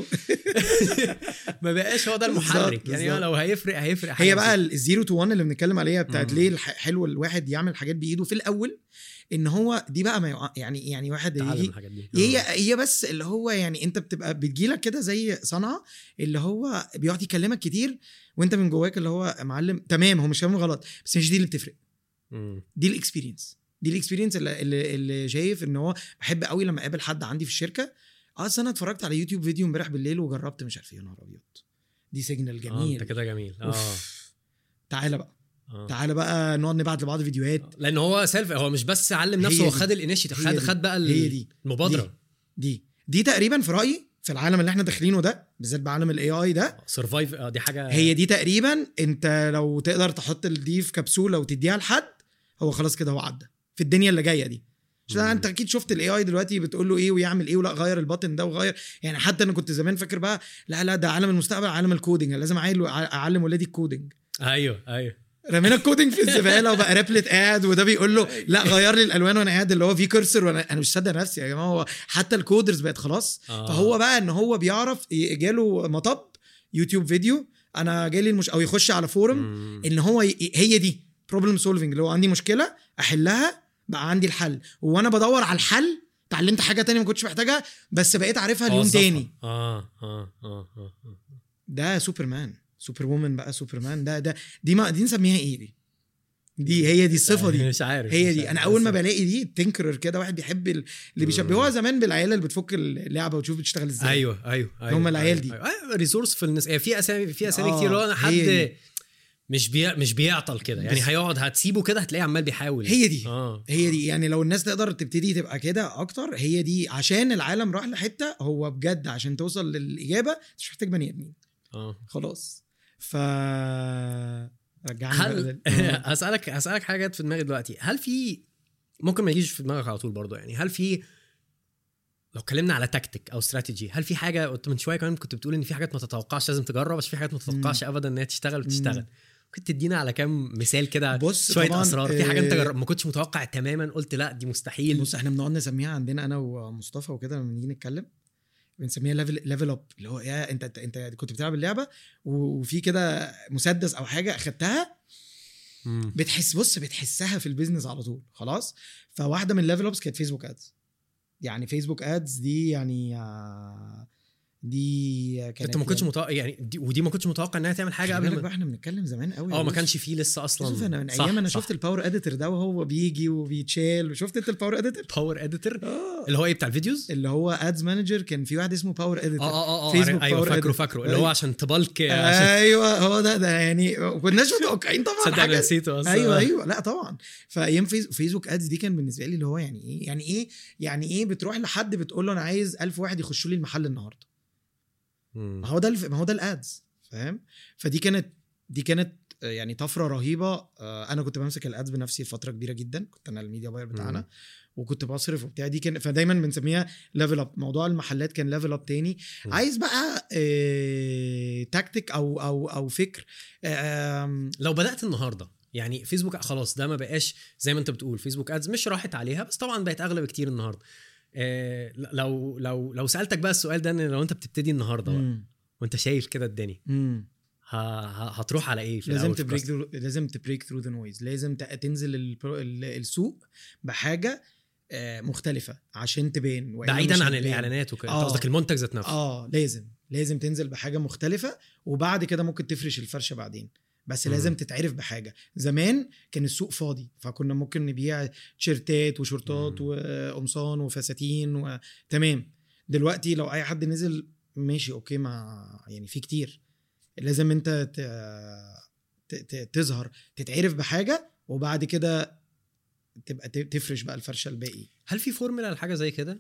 ما بقاش هو ده المحرك بالظبط، يعني بالظبط. لو هيفرق هيفرق حاجة هي بقى بسيطة. الزيرو تو 1 اللي بنتكلم عليها بتاعت مم. ليه الح- حلو الواحد يعمل حاجات بايده في الاول ان هو دي بقى ما يقع يعني يعني واحد تعلم يجي الحاجات دي هي آه. هي بس اللي هو يعني انت بتبقى بتجيلك كده زي صنعه اللي هو بيقعد يكلمك كتير وانت من جواك اللي هو يا معلم تمام هو مش فاهم غلط بس مش دي اللي بتفرق مم. دي الاكسبيرينس دي الاكسبيرينس اللي, اللي, اللي شايف ان هو بحب قوي لما اقابل حد عندي في الشركه اه أصل انا اتفرجت على يوتيوب فيديو امبارح بالليل وجربت مش عارف ايه يا نهار ابيض دي سيجنال اه جميل انت كده جميل اه أوف. تعالى بقى آه. تعالى بقى نقعد نبعت لبعض فيديوهات لان هو سيلف هو مش بس علم هي نفسه هو دي. خد الانيشيتيف هي خد دي. خد بقى هي دي المبادره دي دي تقريبا في رايي في العالم اللي احنا داخلينه ده بالذات بعالم الاي اي ده سرفايف دي حاجه هي دي تقريبا انت لو تقدر تحط دي في كبسوله وتديها لحد هو خلاص كده هو عدى في الدنيا اللي جايه دي عشان مم. انت اكيد شفت الاي اي دلوقتي بتقول له ايه ويعمل ايه ولا غير البطن ده وغير يعني حتى انا كنت زمان فاكر بقى لا لا ده عالم المستقبل عالم الكودينج أنا لازم أعيل- اعلم ولادي الكودينج ايوه ايوه رمينا الكودينج في الزباله وبقى رابلت قاعد وده بيقول له لا غير لي الالوان وانا قاعد اللي هو في كرسر وانا انا مش مصدق نفسي يا جماعه هو حتى الكودرز بقت خلاص آه. فهو بقى ان هو بيعرف ي- جاله مطب يوتيوب فيديو انا جالي المش... او يخش على فورم مم. ان هو ي... هي دي بروبلم سولفنج اللي هو عندي مشكله احلها بقى عندي الحل وانا بدور على الحل اتعلمت حاجه تانية ما كنتش محتاجها بس بقيت عارفها اليوم أوظفها. تاني اه اه اه اه آه. ده سوبرمان سوبر وومن بقى سوبرمان ده ده دي ما دي نسميها ايه دي دي هي دي الصفه دي مش عارف هي مش دي عارف. انا اول ما بس- بلاقي دي تنكرر كده واحد بيحب ال- اللي بيشبهوها زمان بالعيال اللي بتفك اللعبه وتشوف بتشتغل ازاي ايوه ايوه ايوه هم العيال دي. ايوه ريسورسفulness في اسامي في اسامي آه، كتير لو انا هي حد دي. مش بي مش بيعطل كده يعني بس- هيقعد هتسيبه كده هتلاقيه عمال بيحاول هي دي اه هي دي يعني لو الناس تقدر تبتدي تبقى كده اكتر هي دي عشان العالم راح لحته هو بجد عشان توصل للاجابه مش محتاج بني ادمين اه خلاص ف رجعني بقى هل لل- آه. هسالك هسالك حاجه جت في دماغي دلوقتي هل في ممكن ما يجيش في دماغك على طول برضه يعني هل في لو اتكلمنا على تكتيك او استراتيجي هل في حاجه قلت من شويه كمان كنت بتقول ان في حاجات ما تتوقعش لازم تجرب بس في حاجات ما تتوقعش ابدا ان هي تشتغل وتشتغل ممكن تدينا على كام مثال كده بص شويه طبعاً، اسرار في حاجه انت آه، جرب ما كنتش متوقع تماما قلت لا دي مستحيل بص احنا بنقعد نسميها عندنا انا ومصطفى وكده لما نيجي نتكلم بنسميها ليفل ليفل اب اللي هو يا انت انت, انت كنت بتلعب اللعبه وفي كده مسدس او حاجه اخدتها مم. بتحس بص بتحسها في البيزنس على طول خلاص فواحده من الليفل ابس كانت فيسبوك ادز يعني فيسبوك ادز دي يعني آه، دي كانت انت ما كنتش يعني- متوقع يعني دي ودي ما كنتش متوقع انها تعمل حاجه خلي قبل بالك ما بقى احنا بنتكلم زمان قوي اه ما كانش فيه لسه شوف اصلا انا من صح، ايام انا صح. شفت الباور اديتور ده وهو بيجي وبيتشال وشفت انت الباور اديتور باور اديتور اه اللي هو ايه بتاع الفيديوز اللي هو ادز مانجر كان في واحد اسمه باور اه اديتور اه اه فيسبوك ايوه باور فاكره Editor. فاكره اللي هو أيوة. عشان تبلك عشان ايوه هو ده ده يعني ما كناش متوقعين طبعا تصدق انا حاجه نسيته اصلا ايوه ايوه لا طبعا فايام فيس- فيسبوك ادز دي كان بالنسبه لي اللي هو يعني ايه يعني ايه يعني ايه بتروح لحد بتقول له انا عايز ألف واحد يخشوا لي المحل النهارده مم. ما هو ده الف... ما هو ده الادز فاهم فدي كانت دي كانت آه، يعني طفره رهيبه آه، انا كنت بمسك الادز بنفسي فتره كبيره جدا كنت انا الميديا باير بتاعنا مم. وكنت بصرف وبتاع دي كان فدايما بنسميها ليفل اب موضوع المحلات كان ليفل اب تاني مم. عايز بقى آه، تكتيك او او او فكر آم، لو بدات النهارده يعني فيسبوك خلاص ده ما بقاش زي ما انت بتقول فيسبوك ادز مش راحت عليها بس طبعا بقت اغلى بكتير النهارده آه لو لو لو سالتك بقى السؤال ده ان لو انت بتبتدي النهارده بقى مم، وانت شايف كده الدنيا مم. ه- ه- هتروح على ايه في لازم الأول في تبريك الكاستمر؟ لازم تبريك ثرو ذا نويز لازم ت- تنزل البرو- ال- السوق بحاجه آه، مختلفه عشان تبان وإلا مش بعيدا عن هتبان. الاعلانات وكده انت آه. قصدك المنتج ذات نفسه اه لازم لازم تنزل بحاجه مختلفه وبعد كده ممكن تفرش الفرشه بعدين بس مم. لازم تتعرف بحاجه زمان كان السوق فاضي فكنا ممكن نبيع تيشيرتات وشورتات مم. وقمصان وفساتين وتمام دلوقتي لو اي حد نزل ماشي اوكي ما يعني في كتير لازم انت ت... ت... ت... تظهر تتعرف بحاجه وبعد كده تبقى ت- تفرش بقى الفرشه الباقي هل في فورمولا لحاجه زي كده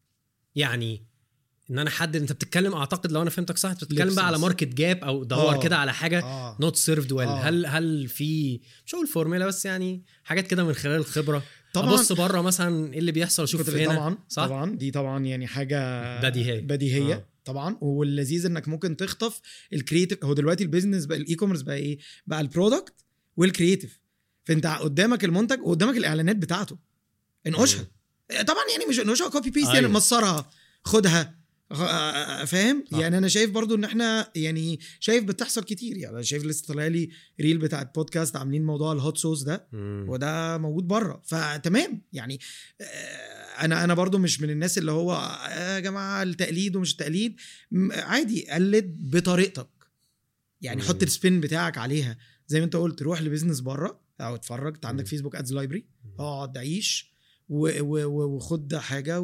يعني ان انا احدد انت بتتكلم اعتقد لو انا فهمتك صح انت بتتكلم لبس بقى على بس. ماركت جاب او دور آه. كده على حاجه اه نوت سيرفد ويل آه. هل هل في مش هقول فورمولا بس يعني حاجات كده من خلال الخبره طبعا ابص بره مثلا ايه اللي بيحصل اشوف كنت- هنا طبعا صح؟ طبعا دي طبعا يعني حاجه بديهية. بديهيه آه. آه. طبعا واللذيذ انك ممكن تخطف الكريتيف هو دلوقتي البيزنس بقى الاي كوميرس بقى ايه بقى البرودكت والكريتيف فانت قدامك المنتج وقدامك الاعلانات بتاعته انقشها طبعا يعني مش انقشها كوبي بيست يعني أيوة. مصرها خدها غ- فاهم صح. يعني انا شايف برضو ان احنا يعني شايف بتحصل كتير يعني أنا شايف لسه طالع لي ريل بتاعت بودكاست عاملين موضوع الهوت صوص ده مم. وده موجود بره فتمام يعني آه، انا انا برضو مش من الناس اللي هو آه، يا جماعه التقليد ومش التقليد م- عادي قلد بطريقتك يعني مم. حط السبين بتاعك عليها زي ما انت قلت روح لبزنس بره او اتفرج انت عندك مم. فيسبوك ادز لايبرري اقعد عيش و- و- و- وخد حاجه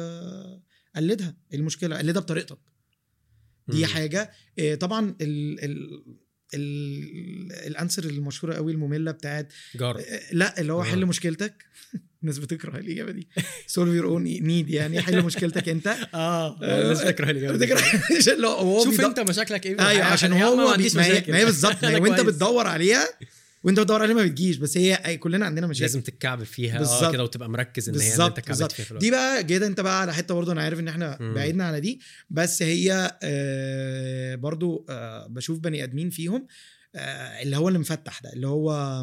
وقلدها ايه المشكله قلدها بطريقتك دي مم. حاجه آه، طبعا ال ال ال الانسر المشهوره قوي الممله بتاعت جرب لا اللي هو آه. حل مشكلتك الناس بتكره الاجابه دي سولف يور اون نيد يعني حل مشكلتك انت اه الناس بتكره الاجابه دي. بتكره مش اللي هو هو شوف بيدور- انت مشاكلك ايه في ايوه الحياة عشان يا عم ما هو بي... عنديش ما هي مشاكل ما هي بالظبط ما هي أنا وانت كويس. بتدور عليها وانت بتدور عليها ما بتجيش بس هي أي- كلنا عندنا مشاكل لازم تتكعبل فيها اه بالظبط. كده وتبقى مركز ان هي اللي انت بالظبط كعبلت بالظبط فيها في الوقت. دي بقى جيت انت بقى على حته برضه انا عارف ان احنا مم. بعيدنا على دي بس هي آه برضه آه بشوف بني ادمين فيهم آه اللي هو اللي مفتح ده اللي هو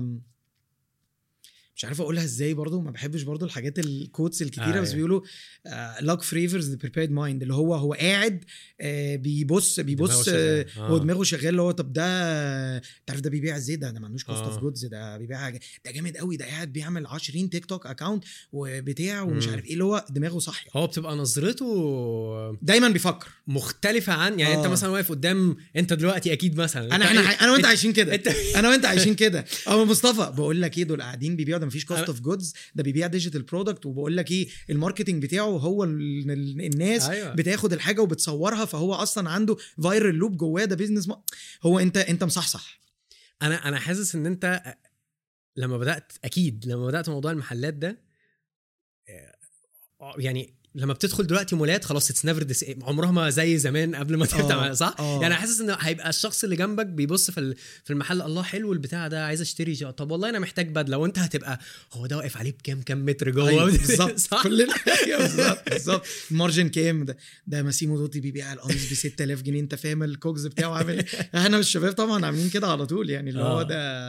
مش عارف اقولها ازاي برضه ما بحبش برضه الحاجات الكوتس الكتيره آه، بس أيوة. بيقولوا لاك فريفرز ذا بريبيرد مايند اللي هو هو قاعد آه بيبص بيبص دماغه آه شغالة. هو آه. دماغه شغال اللي هو طب ده انت عارف ده بيبيع ازاي ده ده ما عندوش كوست آه. اوف جودز ده بيبيع حاجه ده جامد قوي ده قاعد بيعمل 20 تيك توك اكونت وبتاع ومش مم. عارف ايه اللي هو دماغه صاحيه هو بتبقى نظرته دايما بيفكر مختلفه عن يعني انت آه. مثلا واقف قدام انت دلوقتي اكيد مثلا انا انت احنا انا وانت عايشين كده انت انا وانت عايشين كده او مصطفى بقول لك ايه دول قاعدين بيبيعوا ده مفيش كوست أنا- اوف جودز ده بيبيع ديجيتال برودكت وبقول لك ايه الماركتنج بتاعه هو ال- ال- الناس أيوة. بتاخد الحاجه وبتصورها فهو اصلا عنده فايرال لوب جواه ده بيزنس ما هو انت انت مصحصح انا انا حاسس ان انت لما بدات اكيد لما بدات موضوع المحلات ده آه، يعني لما بتدخل دلوقتي مولات خلاص اتس نيفر عمرها ما زي زمان قبل ما تبدا آه، صح؟ آه. يعني حاسس ان هيبقى الشخص اللي جنبك بيبص في ال- في المحل الله حلو البتاع ده عايز اشتري جا. طب والله انا محتاج بدله وانت هتبقى هو ده واقف عليه بكام كام متر جوه أيوة، بالظبط صح؟ كلنا أيوة، بالظبط بالظبط المارجن كام ده ده ماسيمو دوتي بيبيع القميص ب 6000 جنيه انت فاهم الكوكس بتاعه عامل ايه احنا والشباب طبعا عاملين كده على طول يعني اللي هو آه.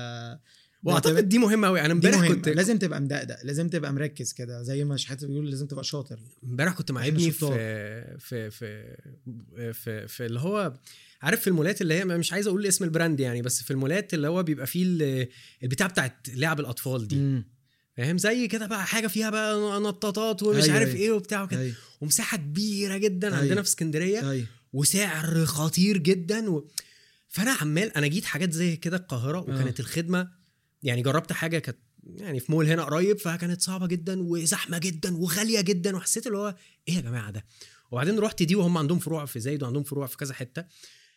ده واعتقد دي مهمه قوي انا دي امبارح مهم. كنت لازم تبقى مدقدق لازم تبقى مركز كده زي ما شحاته بيقول لازم تبقى شاطر امبارح كنت مع إحنا ابني شطار. في في في في في اللي هو عارف في المولات اللي هي مش عايز اقول اسم البراند يعني بس في المولات اللي هو بيبقى فيه ال- البتاع بتاعت لعب الاطفال دي مم. فاهم زي كده بقى حاجه فيها بقى نطاطات ومش أيوة، عارف أيوة. ايه وبتاع وكده أيوة. ومساحه كبيره جدا أيوة. عندنا في اسكندريه أيوة. وسعر خطير جدا و... فانا عمال انا جيت حاجات زي كده القاهره وكانت الخدمه يعني جربت حاجه كانت يعني في مول هنا قريب فكانت صعبه جدا وزحمه جدا وغاليه جدا وحسيت اللي هو ايه يا جماعه ده وبعدين رحت دي وهم عندهم فروع في زايد وعندهم فروع في كذا حته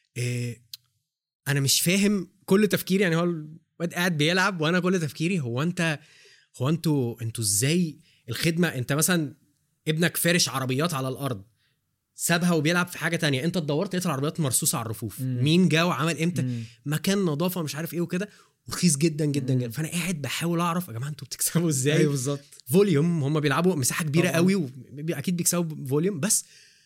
إيه انا مش فاهم كل تفكيري يعني هو الواد قاعد بيلعب وانا كل تفكيري هو انت هو انتوا انتوا ازاي الخدمه انت مثلا ابنك فارش عربيات على الارض سابها وبيلعب في حاجه تانية انت اتدورت لقيت العربيات مرصوصه على الرفوف مم. مين جا وعمل امتى مم. مكان نظافه مش عارف ايه وكده رخيص جدا جدا مم. جدا فانا قاعد بحاول اعرف يا جماعه انتوا بتكسبوا ازاي ايوه بالظبط فوليوم هم بيلعبوا مساحه كبيره طبعاً. قوي واكيد بيكسبوا فوليوم بس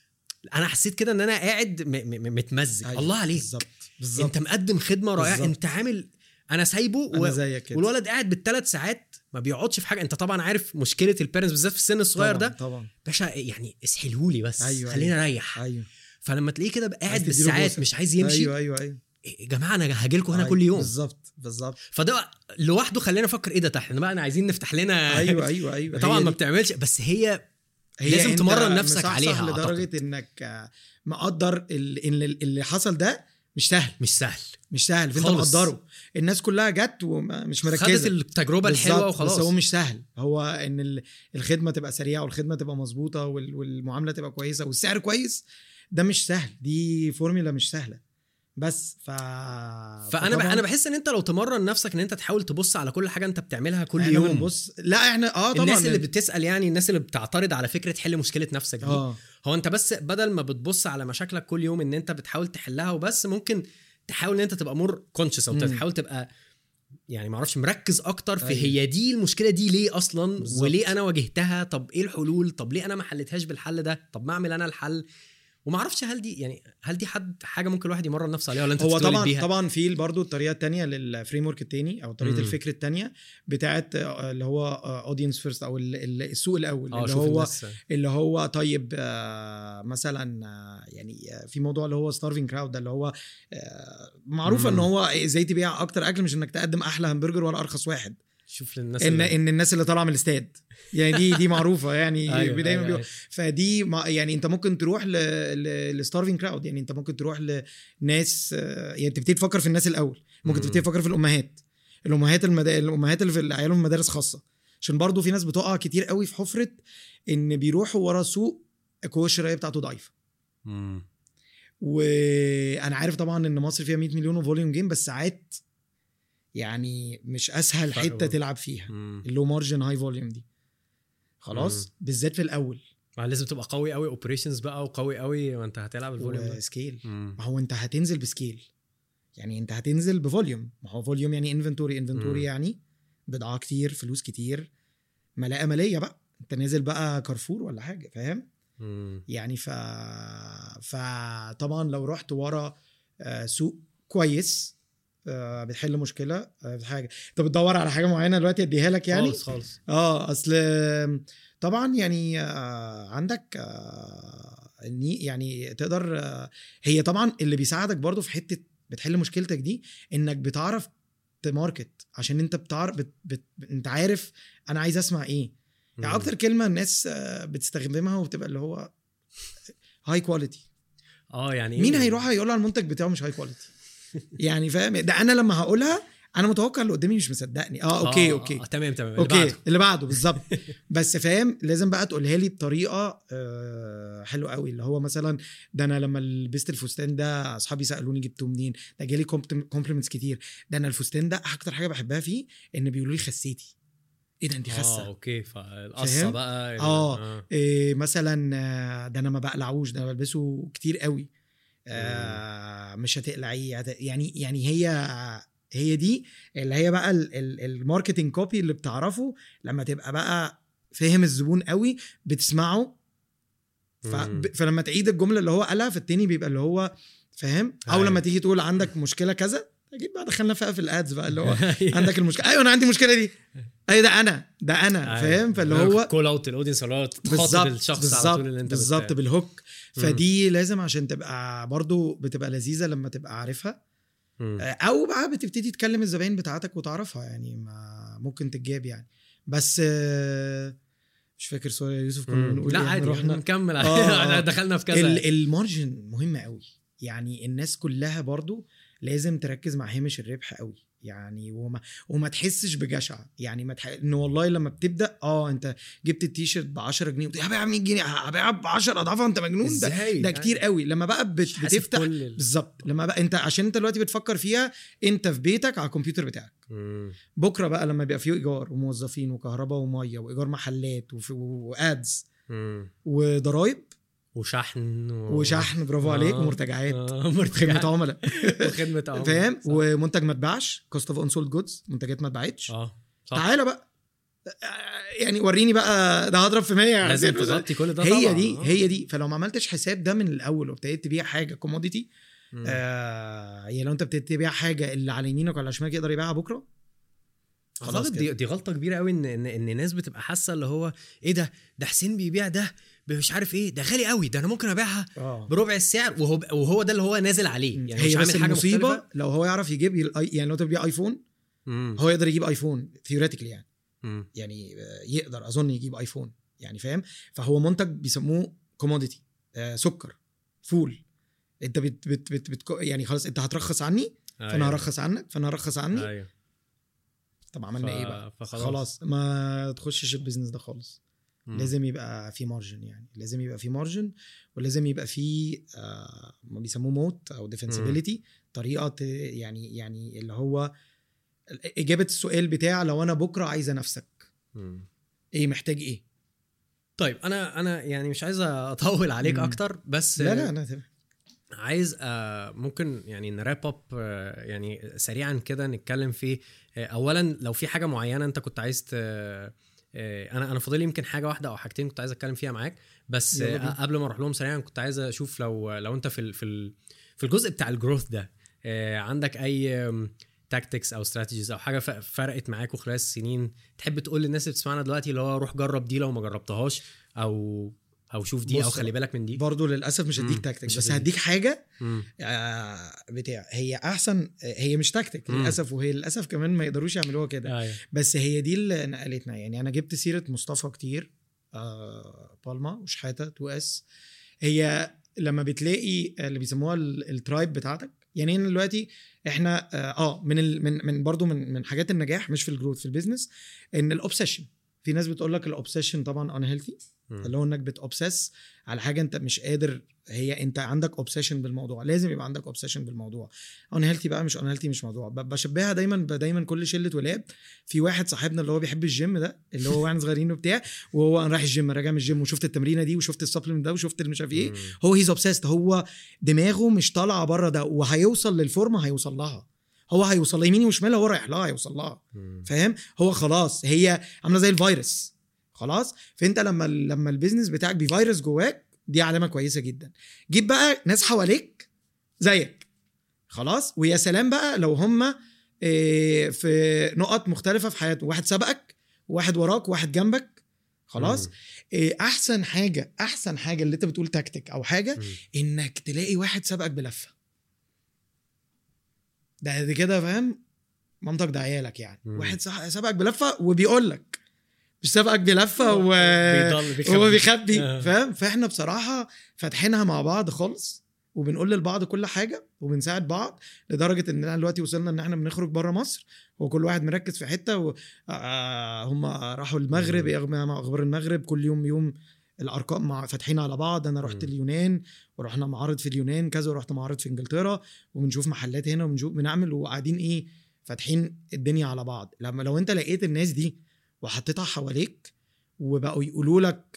انا حسيت كده ان انا قاعد م- م- متمزج أيوة، الله عليك بالظبط بالظبط انت مقدم خدمه رائعه بالظبط. انت عامل انا سايبه انا و... زيك كده والولد قاعد بالثلاث ساعات ما بيقعدش في حاجه انت طبعا عارف مشكله البيرنتس بالذات في السن الصغير طبعاً، ده طبعا باشا يعني اسحلهولي بس أيوة، أيوة خليني اريح ايوه فلما تلاقيه كده قاعد عايز تديله بالساعات بوسة. مش عايز يمشي ايوه ايوه ايوه يا جماعه انا هاجي لكم هنا أيوة، كل يوم بالظبط بالظبط فده لوحده خلينا افكر ايه ده تحت بقى انا عايزين نفتح لنا ايوه ايوه ايوه طبعا هي ما دي. بتعملش بس هي هي لازم أنت تمرن نفسك مصحصح عليها لدرجه انك آه، مقدر ال- ان اللي حصل ده مش سهل مش سهل مش سهل فانت خالص. مقدره الناس كلها جت ومش خدت مركزه التجربه الحلوه بالظبط، وخلاص بس هو مش سهل هو ان ال- الخدمه تبقى سريعه والخدمه تبقى مظبوطه وال- والمعامله تبقى كويسه والسعر كويس ده مش سهل دي فورمولا مش سهله بس ف فانا ب... فطبعاً انا بحس ان انت لو تمرن نفسك ان انت تحاول تبص على كل حاجه انت بتعملها كل احنا يوم بنبص لا احنا اه طبعا الناس اللي بتسال يعني الناس اللي بتعترض على فكره حل مشكله نفسك دي اه هو انت بس بدل ما بتبص على مشاكلك كل يوم ان انت بتحاول تحلها وبس ممكن تحاول ان انت تبقى مور كونشس او مم. تحاول تبقى يعني ما اعرفش مركز اكتر في أيوة. هي دي المشكله دي ليه اصلا بالظبط. وليه انا واجهتها طب ايه الحلول طب ليه انا ما حلتهاش بالحل ده طب ما اعمل انا الحل وما اعرفش هل دي يعني هل دي حد حاجه ممكن الواحد يمرن نفسه عليها ولا انت هو بتتولد طبعا بيها طبعا في برضه الطريقه الثانيه للفريم ورك الثاني او طريقه مم. الفكر الثانيه بتاعت آه، اللي هو اودينس فيرست او ال- ال- السوق الاول اه اللي شوف هو الناس اللي هو طيب آه، مثلا آه، يعني آه، في موضوع اللي هو ستارفينج كراود ده اللي هو آه، معروفه ان مم. هو ازاي تبيع اكتر اكل مش انك تقدم احلى همبرجر ولا ارخص واحد شوف للناس ان اللي- ان الناس اللي طالعه من الاستاد يعني دي دي معروفه يعني أيوة، دايما أيوة، بيقولوا أيوة. فدي ما يعني انت ممكن تروح للستارفينج كراود يعني انت ممكن تروح لناس آه، يعني تبتدي تفكر في الناس الاول ممكن مم. تبتدي تفكر في الامهات الامهات المد... الامهات اللي في عيالهم في مدارس خاصه عشان برضو في ناس بتقع كتير قوي في حفره ان بيروحوا ورا سوق القوه الشرائيه بتاعته ضعيفه مم. وانا عارف طبعا ان مصر فيها 100 مليون وفوليوم جيم بس ساعات يعني مش اسهل فرق حته برضه. تلعب فيها مم. اللو مارجن هاي فوليوم دي خلاص بالذات في الاول ما لازم تبقى قوي قوي اوبريشنز بقى وقوي قوي وانت هتلعب الفوليوم ده وسكيل مم. ما هو انت هتنزل بسكيل يعني انت هتنزل بفوليوم ما هو فوليوم يعني انفنتوري مم. انفنتوري يعني بضاعه كتير فلوس كتير ملاءه ماليه بقى انت نازل بقى كارفور ولا حاجه فاهم مم. يعني ف فطبعا لو رحت ورا آه، سوق كويس آه، بتحل مشكله آه، حاجه انت بتدور على حاجه معينه دلوقتي اديها لك يعني خالص خالص اه اصل طبعا يعني آه، عندك آه، إني- يعني تقدر آه، هي طبعا اللي بيساعدك برضو في حته بتحل مشكلتك دي انك بتعرف تماركت عشان انت بتعرف بت بت انت عارف انا عايز اسمع ايه يعني مم. اكتر كلمه الناس آه، بتستخدمها وبتبقى اللي هو هاي كواليتي اه يعني إيه؟ مين هيروح هيقول على المنتج بتاعه مش هاي كواليتي يعني فاهم ده انا لما هقولها انا متوقع اللي قدامي مش مصدقني اه اوكي آه، اوكي آه تمام تمام اللي اوكي بعده. اللي بعده بالظبط بس فاهم لازم بقى تقولها لي بطريقه آه حلوه قوي اللي هو مثلا ده انا لما لبست الفستان ده اصحابي سالوني جبته منين ده جالي كومبلمنتس كتير ده انا الفستان ده اكتر حاجه بحبها فيه ان بيقولوا لي خسيتي ايه ده انت اه خاسه اوكي فالقصه فاهم؟ بقى آه. إيه مثلا آه، ده انا ما بقلعوش ده انا بلبسه كتير قوي آه مش هتقلعيه هت- يعني يعني هي هي دي اللي هي بقى ال- ال- الماركتنج كوبي اللي بتعرفه لما تبقى بقى فاهم الزبون قوي بتسمعه ف... مم. فلما تعيد الجمله اللي هو قالها فالتاني بيبقى اللي هو فاهم او أيوة. لما تيجي تقول عندك مشكله كذا اكيد بقى دخلنا فيها في الادز بقى اللي هو عندك المشكله ايوه انا عندي المشكله دي ايوه ده انا ده انا فاهم فاللي هو كول اوت الاودينس اللي هو تخاطب بالظبط الشخص على بالظبط طول اللي انت بالظبط بت... بالهوك مم. فدي لازم عشان تبقى برضو بتبقى لذيذه لما تبقى عارفها مم. آه، او بقى بتبتدي تكلم الزباين بتاعتك وتعرفها يعني ما ممكن تتجاب يعني بس آه، مش فاكر سؤال يا يوسف كنا مم. بنقول لا إيه؟ عادي إحنا رحنا نكمل آه، آه. دخلنا في كذا ال- المارجن مهم قوي يعني الناس كلها برضو لازم تركز مع هامش الربح قوي يعني وما وما تحسش بجشع يعني ما تح... ان والله لما بتبدا اه انت جبت التيشيرت ب 10 جنيه وبت- هبيعها ب 100 جنيه هبيعها ب 10 اضعافها انت مجنون ده ازاي ده كتير قوي لما بقى بت... مش حاسب بتفتح كل ال- بالظبط لما بقى انت عشان انت دلوقتي بتفكر فيها انت في بيتك على الكمبيوتر بتاعك مم. بكره بقى لما يبقى فيه ايجار وموظفين وكهرباء وميه وايجار محلات وفي... وادز مم. وضرايب وشحن و... وشحن برافو عليك آه. ومرتجعات آه، خدمه مرتجعات عملاء وخدمه عملاء. فاهم صح. ومنتج ما اتباعش كوست اوف انسولد جودز منتجات ما اتباعتش اه صح تعالى بقى آه، يعني وريني بقى ده هضرب في 100 لازم تغطي كل ده هي طبعا دي آه. هي دي فلو ما عملتش حساب ده من الاول وابتديت تبيع حاجه كوموديتي مم. آه يعني لو انت ابتديت تبيع حاجه اللي على يمينك وعلى شمالك يقدر يبيعها بكره خلاص اعتقد كده. دي, دي غلطه كبيره قوي ان ان ان الناس بتبقى حاسه اللي هو ايه ده ده حسين بيبيع ده مش عارف ايه ده غالي قوي ده انا ممكن ابيعها اه بربع السعر وهو وهو ده اللي هو نازل عليه يعني مش هي بس عامل حاجه المصيبه مختلفة. لو هو يعرف يجيب ي- يعني لو انت بتبيع ايفون مم. هو يقدر يجيب ايفون ثيوريتيكلي يعني مم. يعني آه، يقدر اظن يجيب ايفون يعني فاهم فهو منتج بيسموه كوموديتي آه سكر فول انت بت بت بت بت يعني خلاص انت هترخص عني فانا أيوة. هرخص عنك فانا هرخص عني ايوه طب عملنا ف- ايه بقى فخلاص. خلاص ما تخشش البيزنس ده خالص مم. لازم يبقى في مارجن يعني لازم يبقى في مارجن ولازم يبقى في آه ما بيسموه موت او ديفنسبيليتي طريقه ت- يعني يعني اللي هو اجابه السؤال بتاع لو انا بكره عايز انافسك مم. ايه محتاج ايه طيب انا انا يعني مش عايز اطول عليك مم. اكتر بس لا لا انا تمام. عايز آه، ممكن يعني نراب اب يعني سريعا كده نتكلم في آه، اولا لو في حاجه معينه انت كنت عايز ت- آه، انا انا فاضل لي يمكن حاجه واحده او حاجتين كنت عايز اتكلم فيها معاك بس يلا آه، بينا. قبل ما اروح لهم سريعا كنت عايز اشوف لو لو انت في ال- في ال- في الجزء بتاع الجروث ده آه، عندك اي تاكتكس او استراتيجيز او حاجه ف- فرقت معاكوا خلال السنين تحب تقول للناس اللي بتسمعنا دلوقتي اللي هو روح جرب دي لو ما جربتهاش او او شوف دي او بص، خلي بالك من دي برضه للاسف مش هديك مم. تاكتيك مش بس هتديك. هديك حاجه مم. آه بتاع هي احسن هي مش تكتيك مم. للاسف وهي للاسف كمان ما يقدروش يعملوها كده ايوه بس هي دي اللي نقلتنا يعني انا جبت سيره مصطفى كتير آه بالما وشحاته 2 اس هي لما بتلاقي اللي بيسموها ال- الترايب بتاعتك يعني هنا دلوقتي احنا اه آه، من ال من من برضه من من حاجات النجاح مش في الجروث في البيزنس ان الاوبسيشن في ناس بتقول لك الاوبسيشن طبعا ان هيلثي مم. اللي هو انك بتوبسس على حاجه انت مش قادر هي انت عندك اوبسيشن بالموضوع لازم يبقى عندك اوبسيشن بالموضوع ان هيلثي بقى مش ان هيلثي مش موضوع ب- بشبهها دايما ب- دايما كل شله ولاد في واحد صاحبنا اللي هو بيحب الجيم ده اللي هو واحنا صغيرين وبتاع وهو انا رايح الجيم راجع من الجيم وشفت التمرينه دي وشفت السبلمنت ده وشفت مش عارف ايه مم. هو هيز اوبسيست هو دماغه مش طالعه بره ده وهيوصل للفورمه هيوصل لها هو هيوصل لها يمين وشمال هو رايح لها هيوصل لها مم. فاهم هو خلاص هي عامله زي الفيروس خلاص فانت لما لما البيزنس بتاعك بفيروس جواك دي علامه كويسه جدا جيب بقى ناس حواليك زيك خلاص ويا سلام بقى لو هم في نقط مختلفه في حياتهم واحد سبقك وواحد وراك وواحد جنبك خلاص مم. إيه، احسن حاجه احسن حاجه اللي انت بتقول تكتيك او حاجه مم. انك تلاقي واحد سبقك بلفه ده دي كده فاهم مامتك ده عيالك يعني مم. واحد صح- سبقك بلفه وبيقول لك مش سبقك بلفه و بيضل بيخبي. هو بيخبي آه. فاهم فاحنا بصراحه فاتحينها مع بعض خالص وبنقول للبعض كل حاجه وبنساعد بعض لدرجه ان احنا دلوقتي وصلنا ان احنا بنخرج بره مصر وكل واحد مركز في حته و... آه هم راحوا المغرب مم. يغمى مع اخبار المغرب كل يوم يوم الارقام مع فاتحين على بعض انا رحت مم. اليونان ورحنا معارض في اليونان كذا ورحت معارض في انجلترا وبنشوف محلات هنا وبنشوف بنعمل وقاعدين ايه فاتحين الدنيا على بعض لما لو انت لقيت الناس دي وحطيتها حواليك وبقوا يقولوا لك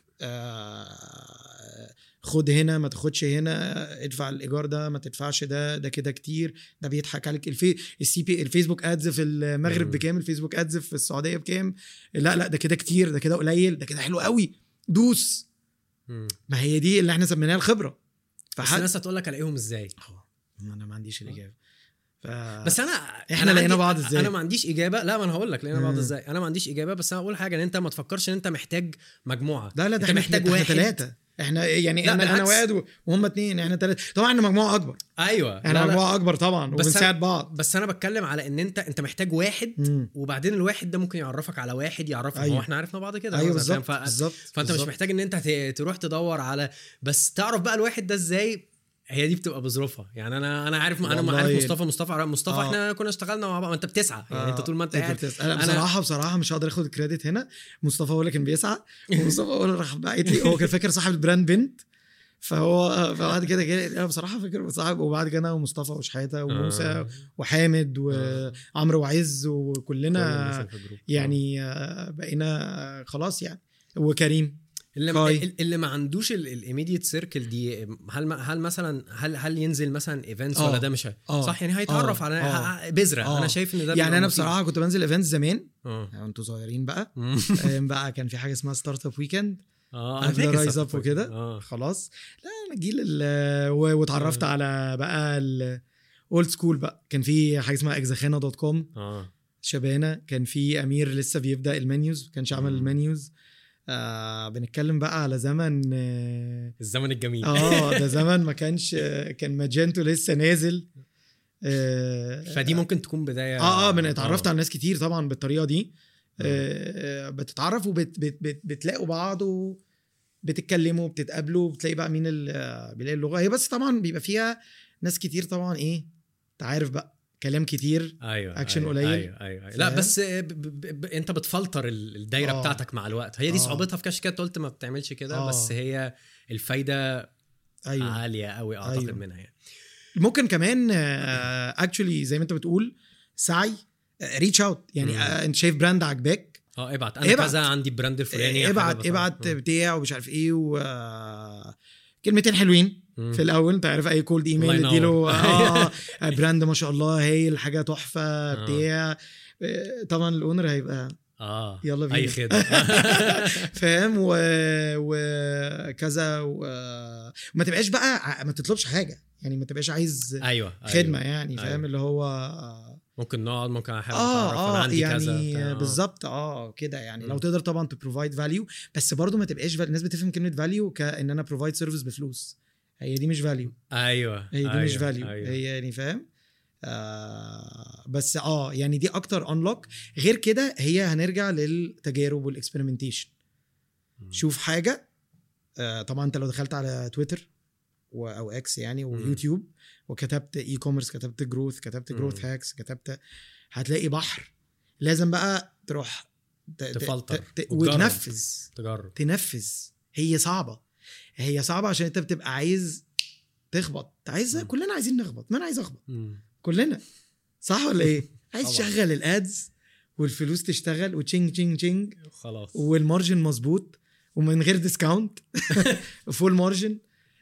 آه خد هنا ما تاخدش هنا ادفع الايجار ده ما تدفعش ده ده كده كتير ده بيضحك عليك الفي السي بي الفيسبوك ادز في المغرب مم. بكام الفيسبوك ادز في السعوديه بكام لا لا ده كده كتير ده كده قليل ده كده حلو قوي دوس مم. ما هي دي اللي احنا سميناها الخبره بس فحد الناس هتقول لك الاقيهم ازاي آه، انا ما عنديش الاجابه ف... بس انا إحنا أنا لقينا عندي- بعض إزاي؟ انا ما عنديش اجابه لا ما انا هقول لك لقينا بعض مم. ازاي انا ما عنديش اجابه بس انا اقول حاجه ان انت ما تفكرش ان انت محتاج مجموعه لا لا ده انت احنا محتاج محتاج واحد ثلاثه احنا يعني لا، انا انا بالعكس. واحد و- وهم اثنين احنا ثلاثه طبعا احنا مجموعه اكبر ايوه احنا لا لا مجموعه اكبر طبعا بس وبنساعد بعض بس انا بتكلم على ان انت انت محتاج واحد مم. وبعدين الواحد ده ممكن يعرفك على واحد يعرفك أيوة. هو احنا عرفنا بعض كده ايوه مثلاً، بالظبط فاهم؟ ف... بالظبط فانت مش بالظبط. محتاج ان انت ت- تروح تدور على بس تعرف بقى الواحد ده ازاي هي دي بتبقى بظروفها يعني انا انا عارف انا والله. عارف مصطفى مصطفى عارف مصطفى آه. احنا كنا اشتغلنا مع بعض ما انت بتسعى يعني انت طول ما انت أنت قاعد بتسأل. انا أنا- بصراحه بصراحه مش هقدر اخد الكريدت هنا مصطفى هو اللي كان بيسعى ومصطفى هو اللي راح باعت لي هو كان فاكر صاحب البراند بنت فهو فبعد كده جالي انا بصراحه فاكر صاحب وبعد كده انا ومصطفى وشحاته وموسى آه. وحامد آه. وعمرو وعز كل وكلنا الناس اللي في الجروب. يعني آه، بقينا خلاص يعني وكريم اللي كاي. ما اللي ما عندوش الايميديت سيركل دي هل هل مثلا هل هل ينزل مثلا ايفنتس آه. ولا ده مش هي- آه. صح يعني هيتعرف آه. على آه. بذره آه. انا شايف ان ده بيبقى يعني انا مفيد. بصراحه كنت بنزل ايفنتس زمان اه يعني انتوا صغيرين بقى مم. أيام بقى كان في حاجه اسمها ستارت اب ويكند اه أنا قبل فاكر رايز ستارت اب وكده اه خلاص لا انا جيل ال- و- واتعرفت آه. على بقى اولد سكول بقى كان في حاجه اسمها اكزاخانا دوت كوم اه شبانه كان في امير لسه بيبدا المنيوز ما كانش عمل مم. المنيوز آه بنتكلم بقى على زمن اه الزمن الجميل آه، ده زمن ما كانش آه، كان ماجنتو لسه نازل آه فدي ممكن تكون بدايه اه اه من اتعرفت آه. على ناس كتير طبعا بالطريقه دي آه. آه بتتعرفوا بت بت بت بتلاقوا بعض وبتتكلموا بتتقابلوا بتلاقي بقى مين اللي آه، بيلاقي اللغه هي بس طبعا بيبقى فيها ناس كتير طبعا ايه انت عارف بقى كلام كتير ايوه أكشن أيوة قليل. ايوه ايوه, أيوة. لا فاهم؟ بس ب ب ب انت بتفلتر ال- الدايره آه. بتاعتك مع الوقت هي دي آه. صعوبتها في كاش كات قلت ما بتعملش كده آه. بس هي الفايده ايوه عاليه قوي اعتقد أيوة. منها يعني ممكن كمان اكشولي زي ما انت بتقول سعي ريتش اوت يعني مم. آه، انت شايف براند عجباك اه ابعت انا ابعت. كذا عندي براند الفلاني ابعت حابب ابعت أتعرف. بتاع ومش عارف ايه و آه، كلمتين حلوين مم. في الاول انت عارف اي كولد الله ايميل ينور. اديله اه براند ما شاء الله هايل حاجه تحفه آه. بتاع آه، طبعا الاونر هيبقى اه يلا بينا اي خدمه فاهم و... وكذا و... ما تبقاش بقى ع- ما تطلبش حاجه يعني ما تبقاش عايز ايوه خدمه أيوة. يعني فاهم أيوة. اللي هو ممكن نقعد ممكن احاول اتعرف اه انا اه عندي كذا يعني بتاع. بالظبط اه كده يعني لو مم. تقدر طبعا تبروفايد فاليو بس برضو ما تبقاش الناس بتفهم كلمه فاليو كان انا بروفايد سيرفيس بفلوس هي دي مش فاليو ايوه هي دي أيوة. مش فاليو أيوة. هي يعني فاهم آه بس اه يعني دي اكتر انلوك غير كده هي هنرجع للتجارب والاكسبيرمنتيشن مم. شوف حاجه آه طبعا انت لو دخلت على تويتر و- او اكس يعني ويوتيوب وكتبت اي كوميرس كتبت جروث كتبت مم. جروث هاكس كتبت هتلاقي بحر لازم بقى تروح ت- ت- تفلتر ت- ت- وتجرب. وتنفذ تجرب تنفذ هي صعبه هي صعبه عشان انت بتبقى عايز تخبط انت عايز مم. كلنا عايزين نخبط ما انا عايز اخبط مم. كلنا صح ولا ايه عايز طبعا. تشغل الادز والفلوس تشتغل وتشينج تشينج تشينج خلاص والمارجن مظبوط ومن غير ديسكاونت فول مارجن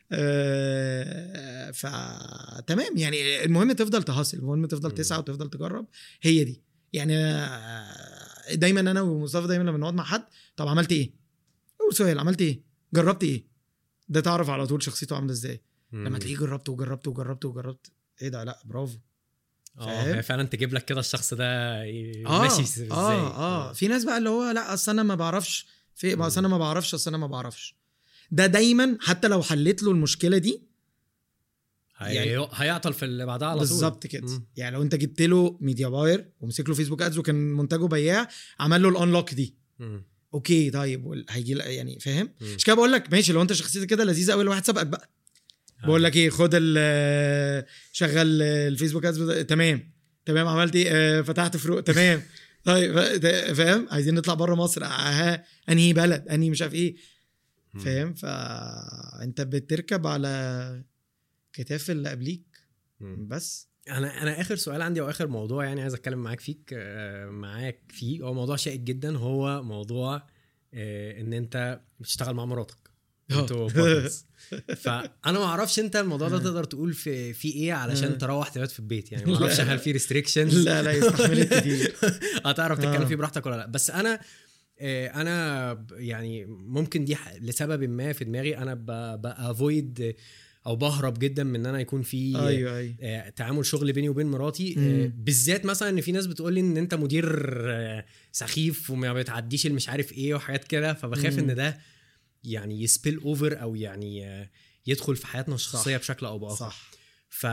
فتمام يعني المهم تفضل تهاصل المهم تفضل مم. تسعى وتفضل تجرب هي دي يعني آه، دايما انا ومصطفى دايما لما نقعد مع حد طب عملت ايه؟ اول سؤال عملت ايه؟ جربت ايه؟ ده تعرف على طول شخصيته عامله ازاي لما مم. تلاقيه جربت وجربت وجربت وجربت ايه ده لا برافو اه فاهم؟ هي فعلا تجيب لك كده الشخص ده ي- اه ماشي ازاي اه اه في ناس بقى اللي هو لا اصل انا ما بعرفش في مم. اصل انا ما بعرفش اصل انا ما بعرفش ده دايما حتى لو حليت له المشكله دي هي... يعني- هيعطل في اللي بعدها على طول بالظبط كده مم. يعني لو انت جبت له ميديا باير ومسك له فيسبوك ادز وكان منتجه بياع عمل له الانلوك دي مم. اوكي طيب وال- هيجي لك- يعني فاهم مم. مش كده بقول لك ماشي لو انت شخصيتك كده لذيذه قوي الواحد سبقك بقى بقول لك ايه خد ال- شغل الفيسبوك ادز تمام تمام عملت ايه آه، فتحت فروق تمام طيب ف- فاهم عايزين نطلع بره مصر ها انهي بلد انهي مش عارف ايه مم. فاهم فانت بتركب على كتاف اللي قبليك مم. بس انا انا اخر سؤال عندي او اخر موضوع يعني عايز اتكلم معاك فيك آه، معاك فيه هو موضوع شائك جدا هو موضوع آه، ان انت بتشتغل مع مراتك انتوا partners. فانا ما اعرفش انت الموضوع ده تقدر تقول في في ايه علشان تروح تبات في البيت يعني ما اعرفش هل في ريستريكشنز لا لا يستحملت كتير هتعرف تتكلم آه. فيه براحتك ولا لا بس انا آه، انا ب- يعني ممكن دي ح- لسبب ما في دماغي انا بافويد او بهرب جدا من ان انا يكون في ايوه ايوه آه، تعامل شغل بيني وبين مراتي آه، مم. بالذات مثلا ان في ناس بتقول لي ان انت مدير آه، سخيف وما بتعديش المش عارف ايه وحاجات كده فبخاف مم. ان ده يعني يسبيل اوفر او يعني آه، يدخل في حياتنا الشخصيه بشكل او باخر صح ف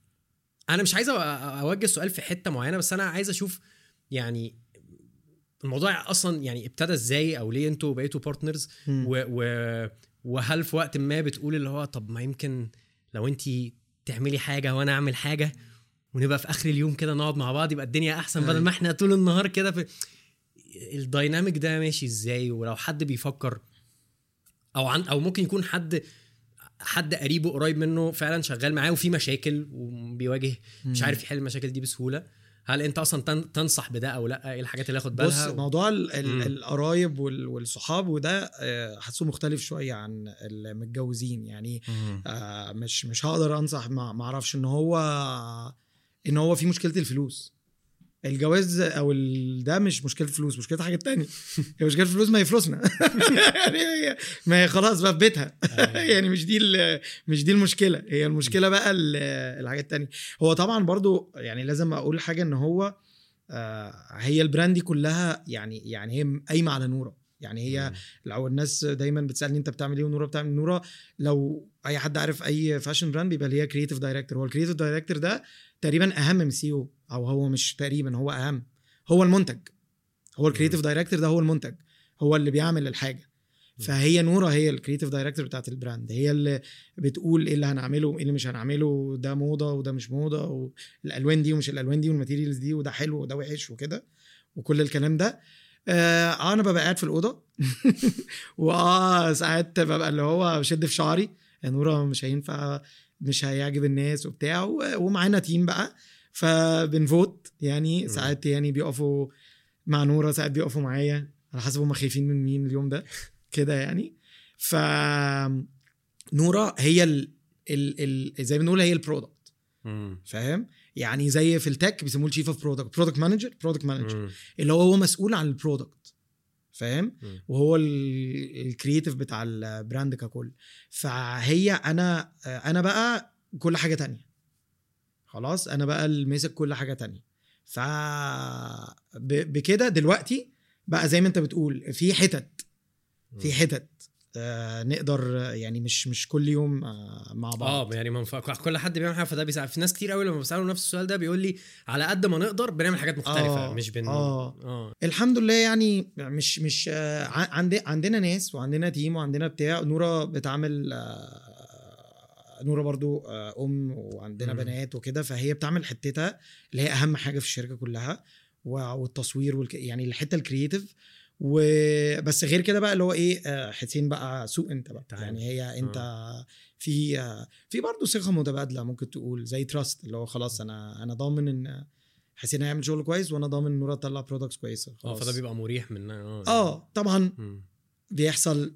انا مش عايز أ- اوجه السؤال في حته معينه بس انا عايز اشوف يعني الموضوع اصلا يعني ابتدى ازاي او ليه انتوا بقيتوا بارتنرز مم. و, و وهل في وقت ما بتقول اللي هو طب ما يمكن لو انت تعملي حاجه وانا اعمل حاجه ونبقى في اخر اليوم كده نقعد مع بعض يبقى الدنيا احسن بدل أيوة. ما احنا طول النهار كده في الدايناميك ده ماشي ازاي ولو حد بيفكر او عن او ممكن يكون حد حد قريبه قريب منه فعلا شغال معاه وفي مشاكل وبيواجه مش مم. عارف يحل المشاكل دي بسهوله هل انت اصلا تن- تنصح بده او لا ايه الحاجات اللي ياخد بص بالها و... موضوع ال- ال- مم. القرايب وال- والصحاب وده آه، حاسه مختلف شويه عن المتجوزين يعني مم. آه، مش مش هقدر انصح ما ما اعرفش ان هو ان هو في مشكله الفلوس الجواز او ال- ده مش مشكله فلوس مشكله حاجه تانية هي مشكله فلوس ما هي فلوسنا يعني هي ما هي خلاص بقى في بيتها يعني مش دي ال- مش دي المشكله هي المشكله بقى ال- الحاجات التانية هو طبعا برضو يعني لازم اقول حاجه ان هو آه، هي البراند دي كلها يعني يعني هي قايمه على نوره يعني هي لو الناس دايما بتسالني انت بتعمل ايه ونوره بتعمل نوره لو اي حد عارف اي فاشن براند بيبقى ليها كريتيف دايركتور هو الكريتيف دايركتور ده تقريبا اهم من سي او او هو مش تقريبا هو اهم هو المنتج هو الكريتيف دايركتور ده هو المنتج هو اللي بيعمل الحاجه فهي نوره هي الكريتيف دايركتور بتاعت البراند هي اللي بتقول ايه اللي هنعمله وايه اللي مش هنعمله ده موضه وده مش موضه والالوان دي ومش الالوان دي والماتيريالز دي وده حلو وده وحش وكده وكل الكلام ده آه انا ببقى قاعد في الاوضه واه ساعات ببقى اللي هو بشد في شعري يا نوره مش هينفع مش هيعجب الناس وبتاع و- ومعانا تيم بقى فبنفوت يعني مم. ساعات يعني بيقفوا مع نوره ساعات بيقفوا معايا على حسب هم خايفين من مين اليوم ده كده يعني ف نوره هي ال... ال... ال... زي ما بنقول هي البرودكت مم. فاهم يعني زي في التك بيسموه الشيف اوف برودكت برودكت مانجر برودكت مانجر مم. اللي هو هو مسؤول عن البرودكت فاهم مم. وهو الكرييتيف بتاع البراند ككل فهي انا انا بقى كل حاجه تانية خلاص انا بقى اللي ماسك كل حاجه تانية ف ب- بكده دلوقتي بقى زي ما انت بتقول في حتت في حتت آه نقدر آه، يعني مش مش كل يوم آه مع بعض اه يعني ما ينفع- كل حد بيعمل حاجه فده بيساعد في ناس كتير قوي لما بساله نفس السؤال ده بيقول لي على قد ما نقدر بنعمل حاجات مختلفه آه، مش بن آه. اه الحمد لله يعني مش مش آه، ع- عند عندنا ناس وعندنا تيم وعندنا بتاع نوره بتعمل آه، نوره برضو آه، ام وعندنا مم. بنات وكده فهي بتعمل حتتها اللي هي اهم حاجه في الشركه كلها و- والتصوير والك... يعني الحته الكرييتيف وبس غير كده بقى اللي هو ايه آه، حسين بقى سوق انت بقى تعال. يعني هي انت في آه، في برضه ثقه متبادله ممكن تقول زي تراست اللي هو خلاص انا انا ضامن ان حسين هيعمل شغل كويس وانا ضامن ان نوره تطلع برودكتس كويسه اه خلاص فده بيبقى مريح من اه اه طبعا مم. بيحصل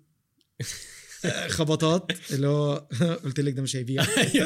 خبطات اللي هو قلت لك ده مش هيبيع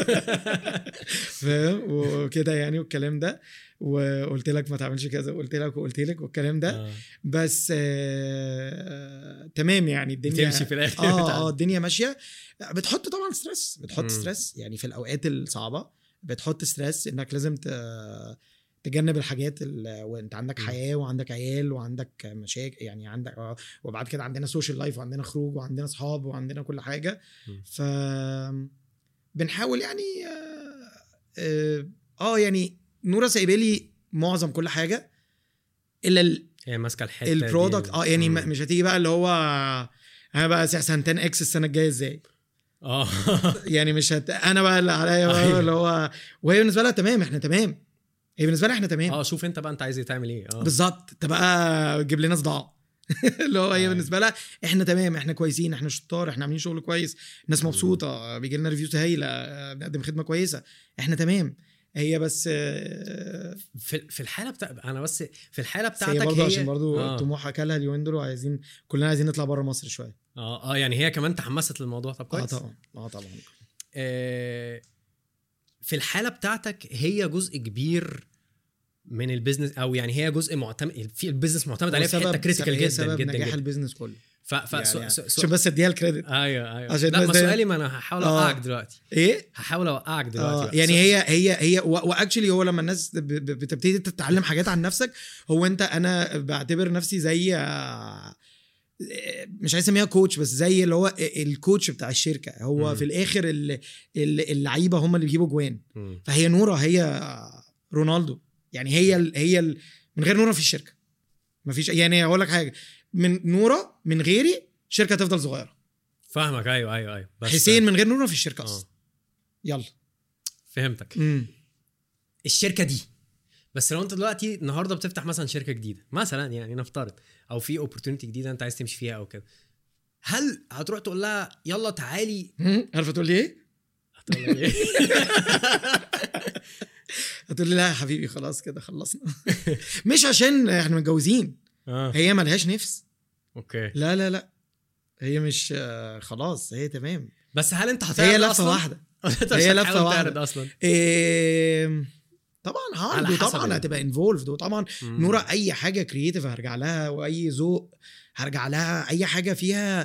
فاهم وكده يعني والكلام ده وقلت لك ما تعملش كذا وقلت لك وقلت لك والكلام ده آه. بس آه تمام يعني الدنيا بتمشي في الاخر اه اه بتاع- الدنيا ماشيه بتحط طبعا ستريس بتحط مم. ستريس يعني في الاوقات الصعبه بتحط ستريس انك لازم ت- تجنب الحاجات ال- وانت عندك مم. حياه وعندك عيال وعندك مشاكل يعني عندك آه، وبعد كده عندنا سوشيال لايف وعندنا خروج وعندنا اصحاب وعندنا كل حاجه مم. ف بنحاول يعني آه، اه, آه يعني نوره سايبه لي معظم كل حاجه الا ال- هي ماسكه الحته دي. البرودكت اه يعني مم. م- مش هتيجي بقى اللي هو انا بقى اساسا 10 اكس السنه الجايه ازاي اه يعني مش هت... انا بقى اللي عليا بقى أيوة. اللي هو وهي بالنسبه لها تمام احنا تمام هي بالنسبه لها احنا تمام اه شوف انت بقى انت عايز إيه تعمل ايه اه بالظبط انت بقى جيب لنا صداع اللي هو هي أيوة. بالنسبه لها احنا تمام احنا كويسين احنا شطار احنا عاملين شغل كويس الناس مبسوطه بيجي لنا ريفيوز هايله بنقدم خدمه كويسه احنا تمام هي بس آه، في في الحاله بتاع انا بس في الحاله بس بتاعتك هي برضه عشان برضه آه. طموح اكلها اليومين دول وعايزين كلنا عايزين نطلع بره مصر شويه اه اه يعني هي كمان تحمست للموضوع طب اه كويس طبعا اه طبعا آه، في الحاله بتاعتك هي جزء كبير من البيزنس او يعني هي جزء معتمد في البيزنس معتمد عليها في هو حته سبب- كريتيكال هي جدا سبب جدا نجاح جدا البيزنس كله ف ف يعني سو- يعني سو- عشان بس اديها الكريدت ايوه ايوه عشان لا ما الناس دايما- سؤالي ما انا هحاول آه. اوقعك دلوقتي ايه هحاول اوقعك دلوقتي اه بقى. يعني سو- هي هي هي واكشلي هو لما الناس ب- ب- بتبتدي تتعلم حاجات عن نفسك هو انت انا بعتبر نفسي زي آه، مش عايز اسميها كوتش بس زي اللي هو الكوتش بتاع الشركه هو مم. في الاخر ال- ال- اللعيبه هم اللي بيجيبوا جوان مم. فهي نوره هي رونالدو يعني هي ال هي ال من غير نوره في الشركه مفيش يعني اقول لك حاجه من نوره من غيري الشركه هتفضل صغيره فاهمك ايوه ايوه ايوه بس حسين من غير نوره في الشركه آه. اصلا يلا فهمتك امم الشركه دي بس لو انت دلوقتي النهارده بتفتح مثلا شركه جديده مثلا يعني نفترض او في اوبورتونيتي جديده انت عايز تمشي فيها او كده هل هتروح تقول لها يلا تعالي عارفه تقول لي ايه؟ هتقول لها ايه هتقول لي لا يا حبيبي خلاص كده خلصنا مش عشان احنا متجوزين اه هي ملهاش نفس اوكي لا لا لا هي مش آه، خلاص هي تمام بس هل انت هتعرض هي لفه أصلاً؟ واحده أنت هي مش لفة هتحاول واحدة. تعرض اصلا إيه طبعا على هعرض حسب وطبعا ال- هتبقى انفولفد وطبعا مم. نورا اي حاجه كرييتيف هرجع لها واي ذوق هرجع لها اي حاجه فيها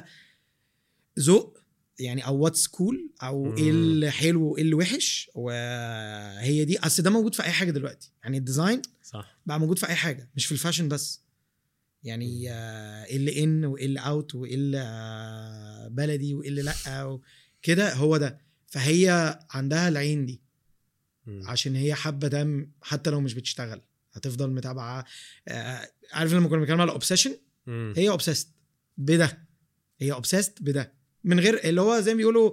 ذوق يعني او واتس كول او مم. ايه الحلو وايه الوحش وهي دي اصل ده موجود في اي حاجه دلوقتي يعني الديزاين صح بقى موجود في اي حاجه مش في الفاشن بس يعني آه، ايه اللي ان وايه اللي اوت وايه اللي آه، بلدي وايه اللي لا كده هو ده فهي عندها العين دي مم. عشان هي حابه ده حتى لو مش بتشتغل هتفضل متابعه آه، عارف لما كنا بنتكلم على اوبسيشن مم. هي اوبسيست بده هي اوبسيست بده من غير اللي هو زي ما بيقولوا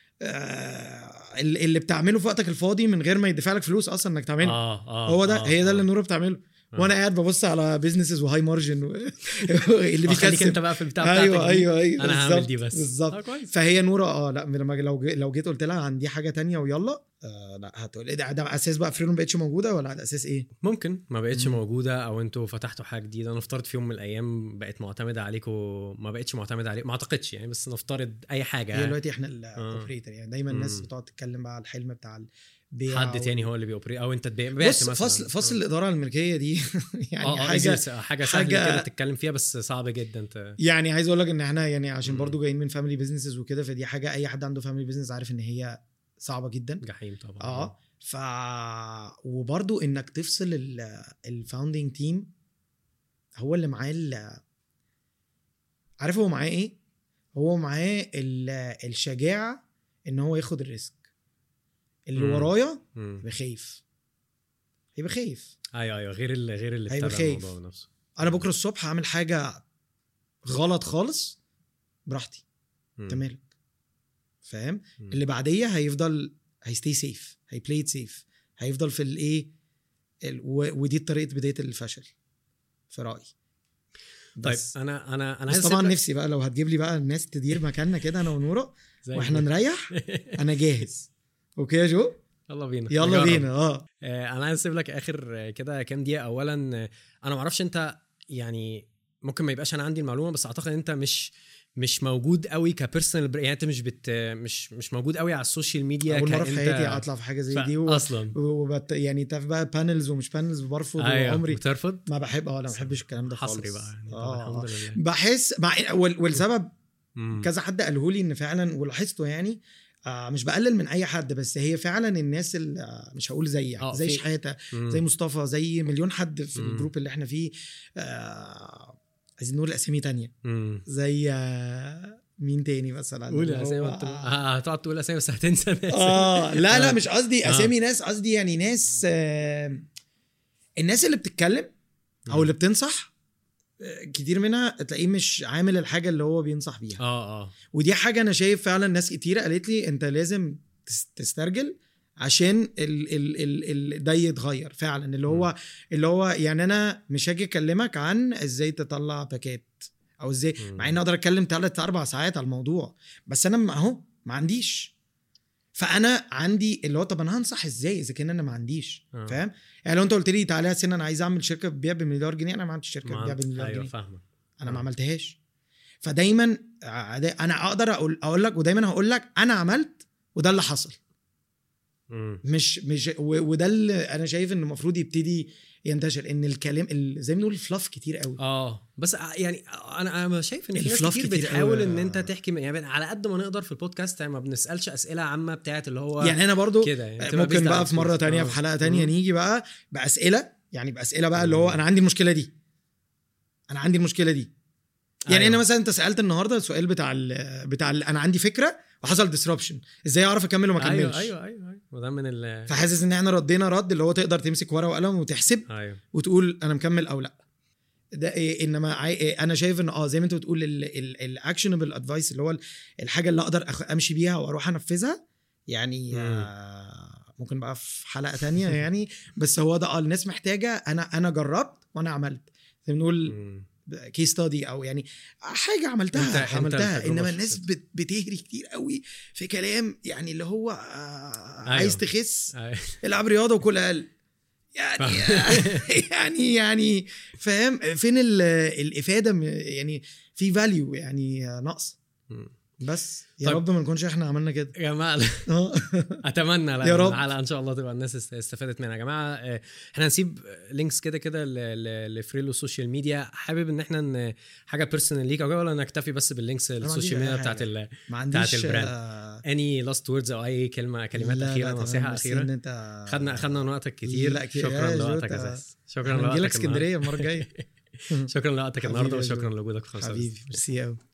آه، اللي بتعمله في وقتك الفاضي من غير ما يدفع لك فلوس اصلا انك تعمله اه اه هو ده آه، هي ده آه. اللي نورا بتعمله آه. وانا قاعد ببص على بيزنسز وهاي مارجن و... اللي آه، خليك بيكسب انت بقى في البتاع بتاعتك ايوه دي. ايوه ايوه انا هعمل بالظبط، دي بس بالظبط آه، كويس فهي نورا اه لا لما لو ج- لو جيت قلت لها عندي حاجه تانية ويلا آه لا هتقول ايه ده, ده على اساس بقى فريرو ما بقتش موجوده ولا على اساس ايه؟ ممكن ما بقتش مم. موجوده او انتوا فتحتوا حاجه جديده نفترض في يوم من الايام بقت معتمده عليكم ما بقتش معتمده عليكم ما اعتقدش يعني بس نفترض اي حاجه هي يعني. دلوقتي احنا الاوبريتور يعني دايما الناس مم. بتقعد تتكلم بقى على الحلم بتاع البيع حد و- تاني هو اللي بيوبري او انت تبيع بعت بص مثلا فصل فصل آه. الاداره الملكيه دي يعني آه، آه، حاجه easy- حاجه سهله حاجة- كده تتكلم فيها بس صعب جدا انت يعني عايز اقول لك ان احنا يعني عشان مم. برضو جايين من فاميلي بيزنسز وكده فدي حاجه اي حد عنده فاميلي بيزنس عارف ان هي صعبه جدا جحيم طبعا اه ف وبرضو انك تفصل الفاوندنج تيم هو اللي معاه ال- عارف هو معاه ايه هو معاه ال- الشجاعه ان هو ياخد الريسك اللي مم. ورايا مم. يبقى خايف هيبقى خايف ايوه ايوه غير اللي غير اللي هيبقى ابتدى خايف. الموضوع نفسه انا بكره الصبح هعمل حاجه غلط خالص براحتي مم. انت مالك فاهم مم. اللي بعديه هيفضل هيستي سيف هيبلاي سيف هيفضل في الايه ال- و- ودي طريقه بدايه الفشل في رايي طيب بس, انا انا انا بس عايز طبعا أسيب لك- نفسي بقى لو هتجيب لي بقى الناس تدير مكاننا كده انا ونورا زي واحنا الفل. نريح انا جاهز اوكي يا جو يلا بينا يلا نجرب. بينا اه آه، انا عايز اسيب لك اخر آه، كده كام دقيقه اولا آه، انا ما اعرفش انت يعني ممكن ما يبقاش انا عندي المعلومه بس اعتقد انت مش مش موجود قوي كبيرسونال يعني انت مش بت مش مش موجود قوي على السوشيال ميديا اول مره في كأنت- حياتي اطلع في حاجه زي ف- دي و... اصلا وبت... يعني تعرف بقى بانلز ومش بانلز برفض ايوه وعمري بترفض ما بحب اه لا ما بحبش الكلام ده خالص حصري بقى يعني طب آه. الحمد لله بحس مع وال... والسبب مم. كذا حد قاله لي ان فعلا ولاحظته يعني آه مش بقلل من اي حد بس هي فعلا الناس اللي آه، مش هقول زي آه، زي في- شحاته مم. زي مصطفى زي مليون حد في مم. الجروب اللي احنا فيه آه عايزين نقول اسامي تانية مم. زي آه مين تاني مثلا قول اللي اسامي هو- انت آه، هتقعد تقول اسامي بس هتنسى ناس اه لا لا آه. مش قصدي آه. اسامي ناس قصدي يعني ناس آه الناس اللي بتتكلم او اللي بتنصح آه، كتير منها تلاقيه مش عامل الحاجه اللي هو بينصح بيها اه اه ودي حاجه انا شايف فعلا ناس كتيره قالت لي انت لازم تس- تسترجل عشان ال ال ال ال ده يتغير فعلا اللي هو اللي هو يعني انا مش هاجي اكلمك عن ازاي تطلع باكات او ازاي مم. مع اني اقدر اتكلم ثلاث اربع ساعات على الموضوع بس انا م- اهو ما عنديش فانا عندي اللي هو طب انا هنصح ازاي اذا كان انا ما عنديش آه. فاهم يعني لو انت قلت لي تعالى يا سن انا عايز اعمل شركه بتبيع بمليار جنيه انا ما عنديش شركه ما- بتبيع بمليار ايوه جنيه فاهمك انا آه. ما عملتهاش فدايما عاد- انا اقدر اقول اقول لك ودايما هقول لك انا عملت وده اللي حصل مم. مش مش و- وده اللي انا شايف ان المفروض يبتدي ينتشر ان الكلام ال- زي ما بنقول الفلاف كتير قوي اه بس يعني انا انا شايف ان في ناس الفلاف كتير, كتير بتحاول قوي. ان انت تحكي يعني على قد ما نقدر في البودكاست يعني ما بنسالش اسئله عامه بتاعت اللي هو يعني انا برضو كده يعني بتبقى ممكن based بقى على في مره experience. تانية آه. في حلقه تانية مم. نيجي بقى باسئله يعني باسئله بقى اللي هو مم. انا عندي المشكله دي انا عندي المشكله دي يعني أيوة. انا مثلا انت سالت النهارده السؤال بتاع ال بتاع ال انا عندي فكره وحصل ديسربشن ازاي اعرف اكمل وما اكملش ايوه ايوه ايوه ايوه وده من ال فحاسس ان احنا ردينا رد اللي هو تقدر تمسك ورقه وقلم وتحسب ايوه وتقول انا مكمل او لا ده إيه انما عاي- إيه انا شايف ان اه زي ما انت بتقول الاكشنبل ادفايس اللي هو ال- الحاجه اللي اقدر أخ- امشي بيها واروح انفذها يعني مم. آه ممكن بقى في حلقه تانية يعني بس هو ده اه الناس محتاجه انا انا جربت وانا عملت زي ما بنقول مم. كيس ستادي او يعني حاجه عملتها أنت- أنت عملتها التجربة انما الناس الشخصية. بت- بتهري كتير قوي في كلام يعني اللي هو آه أيوة. عايز تخس أيوة. العب رياضه وكل اقل يعني يعني يعني فاهم فين ال- الافاده م- يعني في فاليو يعني نقص مم. بس يا طيب. رب ما نكونش احنا عملنا كده يا جماعه اه اتمنى لا يا رب. الحلقه ان شاء الله تبقى الناس است- استفادت منها يا جماعه آه، احنا هنسيب لينكس كده كده ل- ل- لفريلو السوشيال ميديا حابب ان احنا ن- حاجه بيرسونال ليك او كده ولا نكتفي بس باللينكس ما عنديش السوشيال أي ميديا حاجة. بتاعت ال ما عنديش البراند. آه، اني لاست ووردز او اي كلمه كلمات لا، لا، اخيره تمام، نصيحه بس إن اخيره انت خدنا خدنا من وقتك كتير لا، كده- شكرا يا لوقتك جوتا. يا زاز شكرا احنا نجيلك لوقتك النهارده اسكندريه المره الجايه شكرا لوقتك حبيبي النهارده يا وشكرا جو. لوجودك في خمسة حبيبي ميرسي قوي